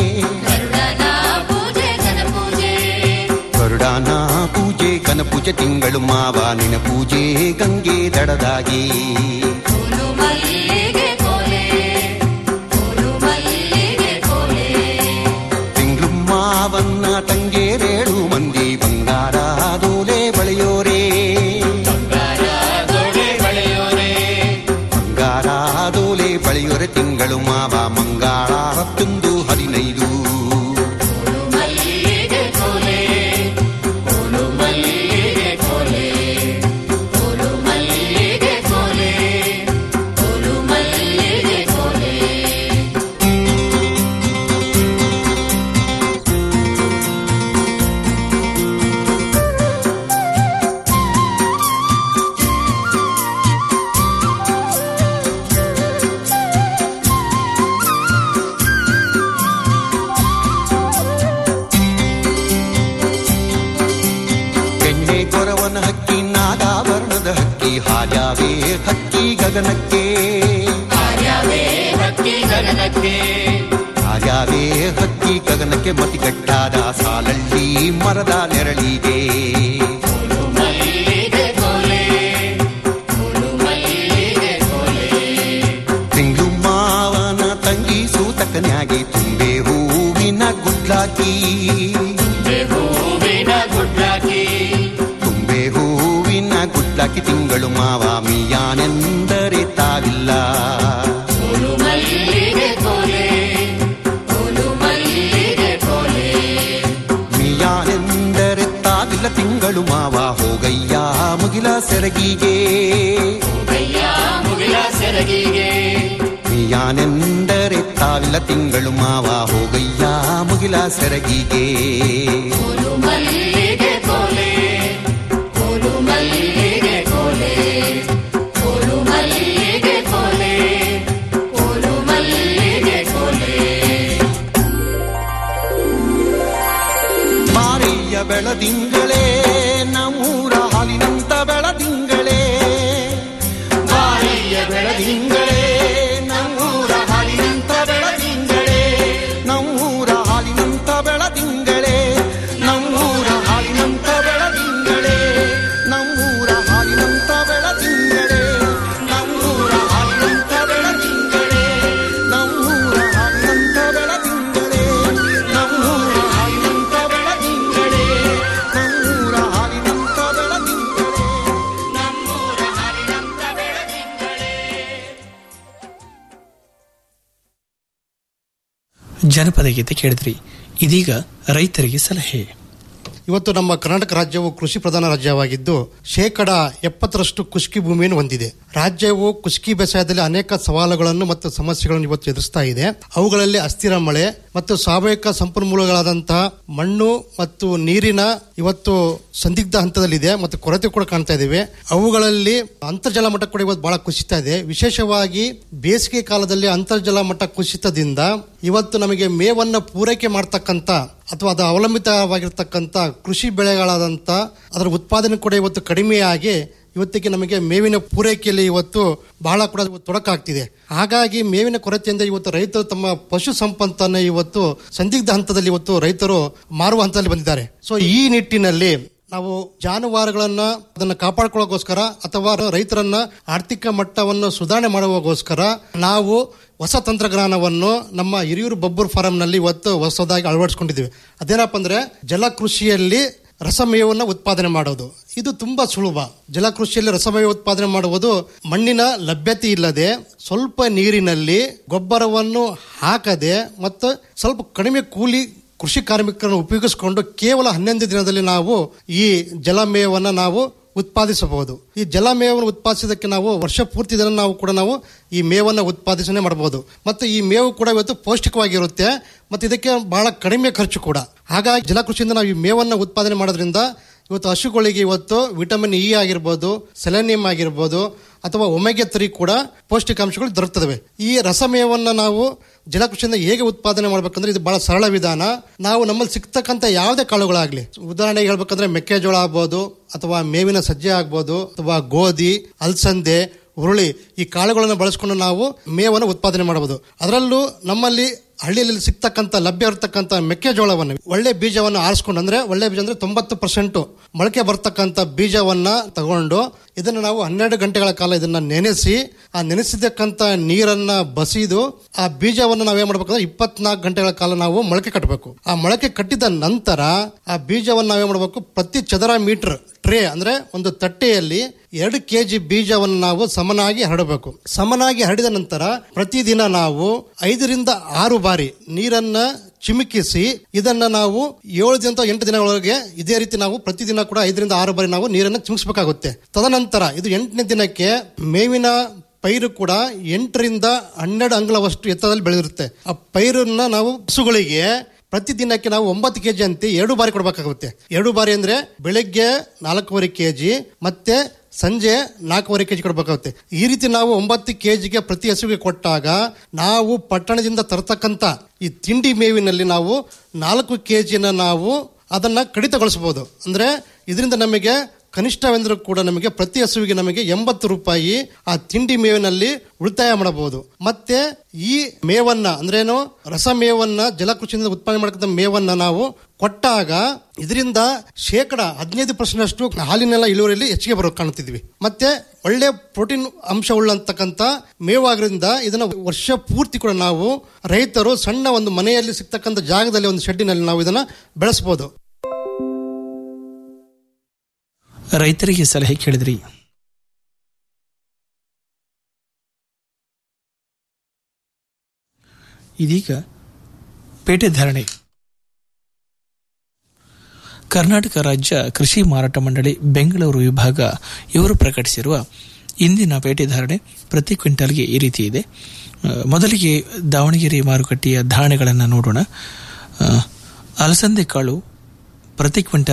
ಕರುಡಾನ ಪೂಜೆ ಗಣ ಪೂಜೆ ತಿಂಗಳು ಮಾವ ನಿನ ಪೂಜೆ ಗಂಗೆ ದಡದಾಗಿ ತಿಂಗಳು ಮಾವನ್ನ ತಂಗೇರೇಳು ಮಂದಿ ಬಂಗಾರ ದೋಲೆ ಬಳೆಯೋರೇ ಬಂಗಾರ ದೋಲೆ ಬಳೆಯೋರೆ ತಿಂಗಳು ಮಾವ ಮಂಗಾಳ ಹತ್ತೊಂದು ಹದಿನೈದು ಗೊರವನ ಹಕ್ಕಿ ನಾಗಾಭರಣದ ಹಕ್ಕಿ ಹಾರ್ಯಾವೇ ಹಕ್ಕಿ ಗಗನಕ್ಕೆ ಹಾರ್ಯಾವೇ ಹಕ್ಕಿ ಗಗನಕ್ಕೆ ಮತಿಗಟ್ಟಾದ ಸಾಲಲ್ಲಿ ಮರದ ನೆರಳಿಗೆ ತಿಂಗಳು ಮಾವನ ತಂಗಿ ಸೂತಕನ್ಯಾಗಿ ತುಂಬೆ ಹೂವಿನ ಗುಡ್ಲಾಕಿ ತುಂಬೆ ಹೂವಿನ ಗುಡ್ಲಾಕಿ ತಿಂಗಳು ಮಾವ ಮಿಯಾನೆಂದರೆ ತಾವಿಲ್ಲ ಮಿಯಾನೆಂದರೆ ತಾವಿಲ್ಲ ತಿಂಗಳು ಮಾವ ಹೋಗಯ್ಯ ಮುಗಿಲ ಸೆರಗಿಗೆ ಮಿಯಾನೆಂದರೆ ತಾವಿಲ್ಲ ತಿಂಗಳು ಮಾವ ಹೋಗಯ್ಯ ಮುಗಿಲ ಸೆರಗಿಗೆ ಮಾರಿಯ ಬೆಳದಿಂಗಳೇ ನಮ್ಮೂರ ಹಾಲಿನಂತ ಬೆಳದಿಂಗಳೇ ಮಾರಿಯ ಬೆಳದಿಂಗಳೇ ನಮ್ಮೂರ ಹಾಲಿನಂತ ಬೆಳದಿಂಗಳೇ ನಮ್ಮೂರ ಹಾಲಿನಂತ ಬೆಳದಿಂಗಳೇ ನಮ್ಮೂರ ಹಾಲಿನಂತ ಬೆಳದಿಂಗಳೇ ನಮ್ಮೂರ ಹಾಲಿನಂತ ಬೆಳದಿಂಗಳೇ ನಮ್ಮೂರ ಹಾಲಿನಂತ ಬೆಳದಿಂಗಳೇ ನಮ್ಮೂರ ಹಾಲಿನಂತ ಬೆಳದಿಂಗಳೇ ನಮ್ಮೂರ ಹಾಲಿನಂತ ಬೆಳದಿಂಗಳೇ ನಮ್ಮೂರ ಹಾಲಿನಂತ ಬೆಳದಿಂಗಳೇ ನಮ್ಮೂರ ಹಾಲಿನಂತ ಬೆಳದಿಂಗಳೇ ಜನಪದ ಗೀತೆ ಕೇಳಿದ್ರಿ ಇದೀಗ ರೈತರಿಗೆ ಸಲಹೆ ಇವತ್ತು ನಮ್ಮ ಕರ್ನಾಟಕ ರಾಜ್ಯವು ಕೃಷಿ ಪ್ರಧಾನ ರಾಜ್ಯವಾಗಿದ್ದು ಶೇಕಡ ಎಪ್ಪತ್ತರಷ್ಟು ಕುಷ್ಕಿ ಭೂಮಿಯನ್ನು ಹೊಂದಿದೆ ರಾಜ್ಯವು ಕುಷ್ಕಿ ಬೇಸಾಯದಲ್ಲಿ ಅನೇಕ ಸವಾಲುಗಳನ್ನು ಮತ್ತು ಸಮಸ್ಯೆಗಳನ್ನು ಇವತ್ತು ಎದುರಿಸ್ತಾ ಇದೆ ಅವುಗಳಲ್ಲಿ ಅಸ್ಥಿರ ಮಳೆ ಮತ್ತು ಸಾವಯವ ಸಂಪನ್ಮೂಲಗಳಾದಂತಹ ಮಣ್ಣು ಮತ್ತು ನೀರಿನ ಇವತ್ತು ಸಂದಿಗ್ಧ ಹಂತದಲ್ಲಿದೆ ಮತ್ತು ಕೊರತೆ ಕೂಡ ಕಾಣ್ತಾ ಇದ್ದೇವೆ ಅವುಗಳಲ್ಲಿ ಅಂತರ್ಜಲ ಮಟ್ಟ ಕೂಡ ಇವತ್ತು ಬಹಳ ಕುಸಿತಾ ಇದೆ ವಿಶೇಷವಾಗಿ ಬೇಸಿಗೆ ಕಾಲದಲ್ಲಿ ಅಂತರ್ಜಲ ಮಟ್ಟ ಕುಸಿತದಿಂದ ಇವತ್ತು ನಮಗೆ ಮೇವನ್ನ ಪೂರೈಕೆ ಮಾಡ್ತಕ್ಕಂಥ ಅಥವಾ ಅದು ಅವಲಂಬಿತವಾಗಿರ್ತಕ್ಕಂಥ ಕೃಷಿ ಬೆಳೆಗಳಾದಂಥ ಅದರ ಉತ್ಪಾದನೆ ಕೂಡ ಇವತ್ತು ಕಡಿಮೆಯಾಗಿ ಇವತ್ತಿಗೆ ನಮಗೆ ಮೇವಿನ ಪೂರೈಕೆಯಲ್ಲಿ ಇವತ್ತು ಬಹಳ ಕೂಡ ಇವತ್ತು ತೊಡಕಾಗ್ತಿದೆ ಹಾಗಾಗಿ ಮೇವಿನ ಕೊರತೆಯಿಂದ ಇವತ್ತು ರೈತರು ತಮ್ಮ ಪಶು ಸಂಪತ್ತನ್ನು ಇವತ್ತು ಸಂದಿಗ್ಧ ಹಂತದಲ್ಲಿ ಇವತ್ತು ರೈತರು ಮಾರುವ ಹಂತದಲ್ಲಿ ಬಂದಿದ್ದಾರೆ ಸೊ ಈ ನಿಟ್ಟಿನಲ್ಲಿ ನಾವು ಜಾನುವಾರುಗಳನ್ನ ಅದನ್ನ ಕಾಪಾಡ್ಕೊಳ್ಳೋಕೋಸ್ಕರ ಅಥವಾ ರೈತರನ್ನ ಆರ್ಥಿಕ ಮಟ್ಟವನ್ನು ಸುಧಾರಣೆ ಮಾಡುವಗೋಸ್ಕರ ನಾವು ಹೊಸ ತಂತ್ರಜ್ಞಾನವನ್ನು ನಮ್ಮ ಹಿರಿಯೂರು ಬಬ್ಬೂರ್ ಫಾರಂನಲ್ಲಿ ಇವತ್ತು ಹೊಸದಾಗಿ ಅಳವಡಿಸ್ಕೊಂಡಿದ್ದೀವಿ ಅದೇನಪ್ಪ ಅಂದ್ರೆ ಜಲಕೃಷಿಯಲ್ಲಿ ರಸಮೇವನ್ನ ಉತ್ಪಾದನೆ ಮಾಡೋದು ಇದು ತುಂಬಾ ಸುಲಭ ಜಲಕೃಷಿಯಲ್ಲಿ ರಸಮೇವ ಉತ್ಪಾದನೆ ಮಾಡುವುದು ಮಣ್ಣಿನ ಲಭ್ಯತೆ ಇಲ್ಲದೆ ಸ್ವಲ್ಪ ನೀರಿನಲ್ಲಿ ಗೊಬ್ಬರವನ್ನು ಹಾಕದೆ ಮತ್ತು ಸ್ವಲ್ಪ ಕಡಿಮೆ ಕೂಲಿ ಕೃಷಿ ಕಾರ್ಮಿಕರನ್ನು ಉಪಯೋಗಿಸಿಕೊಂಡು ಕೇವಲ ಹನ್ನೊಂದು ದಿನದಲ್ಲಿ ನಾವು ಈ ಜಲಮೇವನ್ನ ನಾವು ಉತ್ಪಾದಿಸಬಹುದು ಈ ಜಲಮೇವನ್ನು ಉತ್ಪಾದಿಸೋದಕ್ಕೆ ನಾವು ವರ್ಷ ಪೂರ್ತಿ ದಿನ ನಾವು ಕೂಡ ನಾವು ಈ ಮೇವನ್ನ ಉತ್ಪಾದನೆ ಮಾಡಬಹುದು ಮತ್ತು ಈ ಮೇವು ಕೂಡ ಇವತ್ತು ಪೌಷ್ಟಿಕವಾಗಿರುತ್ತೆ ಮತ್ತು ಇದಕ್ಕೆ ಬಹಳ ಕಡಿಮೆ ಖರ್ಚು ಕೂಡ ಹಾಗಾಗಿ ಜಲಕೃಷಿಯಿಂದ ನಾವು ಈ ಮೇವನ್ನ ಉತ್ಪಾದನೆ ಮಾಡೋದ್ರಿಂದ ಇವತ್ತು ಹಸುಗಳಿಗೆ ಇವತ್ತು ವಿಟಮಿನ್ ಇ ಆಗಿರ್ಬೋದು ಸೆಲೆನಿಯಂ ಆಗಿರ್ಬೋದು ಅಥವಾ ಒಮೆಗೆ ತ್ರೀ ಕೂಡ ಪೌಷ್ಟಿಕಾಂಶಗಳು ದೊರಕ್ತವೆ ಈ ರಸಮೇವನ್ನ ನಾವು ಜಲಕೃಷಿಯಿಂದ ಹೇಗೆ ಉತ್ಪಾದನೆ ಮಾಡ್ಬೇಕಂದ್ರೆ ಇದು ಬಹಳ ಸರಳ ವಿಧಾನ ನಾವು ನಮ್ಮಲ್ಲಿ ಸಿಗ್ತಕ್ಕಂಥ ಯಾವುದೇ ಕಾಳುಗಳಾಗ್ಲಿ ಉದಾಹರಣೆಗೆ ಹೇಳ್ಬೇಕಂದ್ರೆ ಮೆಕ್ಕೆಜೋಳ ಆಗ್ಬೋದು ಅಥವಾ ಮೇವಿನ ಸಜ್ಜೆ ಆಗ್ಬೋದು ಅಥವಾ ಗೋಧಿ ಅಲಸಂದೆ ಹುರುಳಿ ಈ ಕಾಳುಗಳನ್ನು ಬಳಸ್ಕೊಂಡು ನಾವು ಮೇವನ್ನು ಉತ್ಪಾದನೆ ಮಾಡಬಹುದು ಅದರಲ್ಲೂ ನಮ್ಮಲ್ಲಿ ಹಳ್ಳಿಯಲ್ಲಿ ಸಿಗ್ತಕ್ಕಂಥ ಲಭ್ಯ ಇರತಕ್ಕಂಥ ಮೆಕ್ಕೆಜೋಳವನ್ನು ಒಳ್ಳೆ ಬೀಜವನ್ನು ಆರಿಸ್ಕೊಂಡು ಅಂದ್ರೆ ಒಳ್ಳೆ ಬೀಜ ಅಂದ್ರೆ ತೊಂಬತ್ತು ಪರ್ಸೆಂಟ್ ಮೊಳಕೆ ಬರ್ತಕ್ಕಂಥ ಬೀಜವನ್ನ ತಗೊಂಡು ಇದನ್ನು ನಾವು ಹನ್ನೆರಡು ಗಂಟೆಗಳ ಕಾಲ ಇದನ್ನ ನೆನೆಸಿ ಆ ನೆನೆಸಿದಕ್ಕಂಥ ನೀರನ್ನ ಬಸಿದು ಆ ಬೀಜವನ್ನು ನಾವೇನ್ ಮಾಡ್ಬೇಕಂದ್ರೆ ಇಪ್ಪತ್ನಾಲ್ಕು ಗಂಟೆಗಳ ಕಾಲ ನಾವು ಮೊಳಕೆ ಕಟ್ಟಬೇಕು ಆ ಮೊಳಕೆ ಕಟ್ಟಿದ ನಂತರ ಆ ಬೀಜವನ್ನು ನಾವೇನ್ ಮಾಡಬೇಕು ಪ್ರತಿ ಚದರ ಮೀಟರ್ ಟ್ರೇ ಅಂದ್ರೆ ಒಂದು ತಟ್ಟೆಯಲ್ಲಿ ಎರಡು ಕೆಜಿ ಬೀಜವನ್ನು ನಾವು ಸಮನಾಗಿ ಹರಡಬೇಕು ಸಮನಾಗಿ ಹರಡಿದ ನಂತರ ಪ್ರತಿದಿನ ನಾವು ಐದರಿಂದ ಆರು ಬಾರಿ ನೀರನ್ನ ಚಿಮುಕಿಸಿ ಇದನ್ನ ನಾವು ಏಳು ದಿನ ಎಂಟು ದಿನಗಳೊಳಗೆ ಇದೇ ರೀತಿ ನಾವು ಪ್ರತಿದಿನ ಕೂಡ ಐದರಿಂದ ಆರು ಬಾರಿ ನಾವು ನೀರನ್ನ ಚಿಮುಕಿಸಬೇಕಾಗುತ್ತೆ ತದನಂತರ ಇದು ಎಂಟನೇ ದಿನಕ್ಕೆ ಮೇವಿನ ಪೈರು ಕೂಡ ಎಂಟರಿಂದ ಹನ್ನೆರಡು ಅಂಗಳವಷ್ಟು ಎತ್ತರದಲ್ಲಿ ಬೆಳೆದಿರುತ್ತೆ ಆ ಪೈರನ್ನ ನಾವು ಹಸುಗಳಿಗೆ ಪ್ರತಿದಿನಕ್ಕೆ ನಾವು ಒಂಬತ್ತು ಕೆಜಿ ಅಂತ ಎರಡು ಬಾರಿ ಕೊಡಬೇಕಾಗುತ್ತೆ ಎರಡು ಬಾರಿ ಅಂದ್ರೆ ಬೆಳಗ್ಗೆ ನಾಲ್ಕೂವರೆ ಕೆಜಿ ಮತ್ತೆ ಸಂಜೆ ನಾಲ್ಕೂವರೆ ಕೆಜಿ ಕೊಡಬೇಕಾಗುತ್ತೆ ಈ ರೀತಿ ನಾವು ಒಂಬತ್ತು ಕೆಜಿಗೆ ಪ್ರತಿ ಹಸುವಿಗೆ ಕೊಟ್ಟಾಗ ನಾವು ಪಟ್ಟಣದಿಂದ ತರತಕ್ಕಂತ ಈ ತಿಂಡಿ ಮೇವಿನಲ್ಲಿ ನಾವು ನಾಲ್ಕು ಕೆಜಿನ ನಾವು ಅದನ್ನ ಕಡಿತಗೊಳಿಸಬಹುದು ಅಂದ್ರೆ ಇದರಿಂದ ನಮಗೆ ಕನಿಷ್ಠವೆಂದರೂ ಕೂಡ ನಮಗೆ ಪ್ರತಿ ಹಸುವಿಗೆ ನಮಗೆ ಎಂಬತ್ತು ರೂಪಾಯಿ ಆ ತಿಂಡಿ ಮೇವಿನಲ್ಲಿ ಉಳಿತಾಯ ಮಾಡಬಹುದು ಮತ್ತೆ ಈ ಮೇವನ್ನ ಅಂದ್ರೇನು ರಸ ಮೇವನ್ನ ಜಲಕೃಷಿಯಿಂದ ಉತ್ಪಾದನೆ ಮಾಡತಕ್ಕಂಥ ಮೇವನ್ನ ನಾವು ಕೊಟ್ಟಾಗ ಇದರಿಂದ ಶೇಕಡ ಹದಿನೈದು ಪರ್ಸೆಂಟ್ ಅಷ್ಟು ಹಾಲಿನೆಲ್ಲ ಇಳುವರಿಯಲ್ಲಿ ಹೆಚ್ಚಿಗೆ ಬರೋ ಕಾಣುತ್ತಿದ್ವಿ ಮತ್ತೆ ಒಳ್ಳೆ ಪ್ರೋಟೀನ್ ಅಂಶ ಉಳ್ಳಂತಕ್ಕಂಥ ಮೇವಾಗಿರೋದ್ರಿಂದ ಇದನ್ನ ವರ್ಷ ಪೂರ್ತಿ ಕೂಡ ನಾವು ರೈತರು ಸಣ್ಣ ಒಂದು ಮನೆಯಲ್ಲಿ ಸಿಗ್ತಕ್ಕಂಥ ಜಾಗದಲ್ಲಿ ಒಂದು ಶೆಡ್ಡಿನಲ್ಲಿ ನಾವು ಇದನ್ನ ಬೆಳೆಸಬಹುದು ರೈತರಿಗೆ ಸಲಹೆ ಕೇಳಿದ್ರಿ ಇದೀಗ ಪೇಟೆ ಧಾರಣೆ ಕರ್ನಾಟಕ ರಾಜ್ಯ ಕೃಷಿ ಮಾರಾಟ ಮಂಡಳಿ ಬೆಂಗಳೂರು ವಿಭಾಗ ಇವರು ಪ್ರಕಟಿಸಿರುವ ಇಂದಿನ ಪೇಟೆ ಧಾರಣೆ ಪ್ರತಿ ಕ್ವಿಂಟಲ್ಗೆ ಈ ರೀತಿ ಇದೆ ಆ, ಮೊದಲಿಗೆ ದಾವಣಗೆರೆ ಮಾರುಕಟ್ಟೆಯ ಧಾರಣೆಗಳನ್ನು ನೋಡೋಣ ಆ, ಅಲಸಂದೆ ಕಾಳು ಪ್ರತಿ ಕ್ವಿಂಟಲ್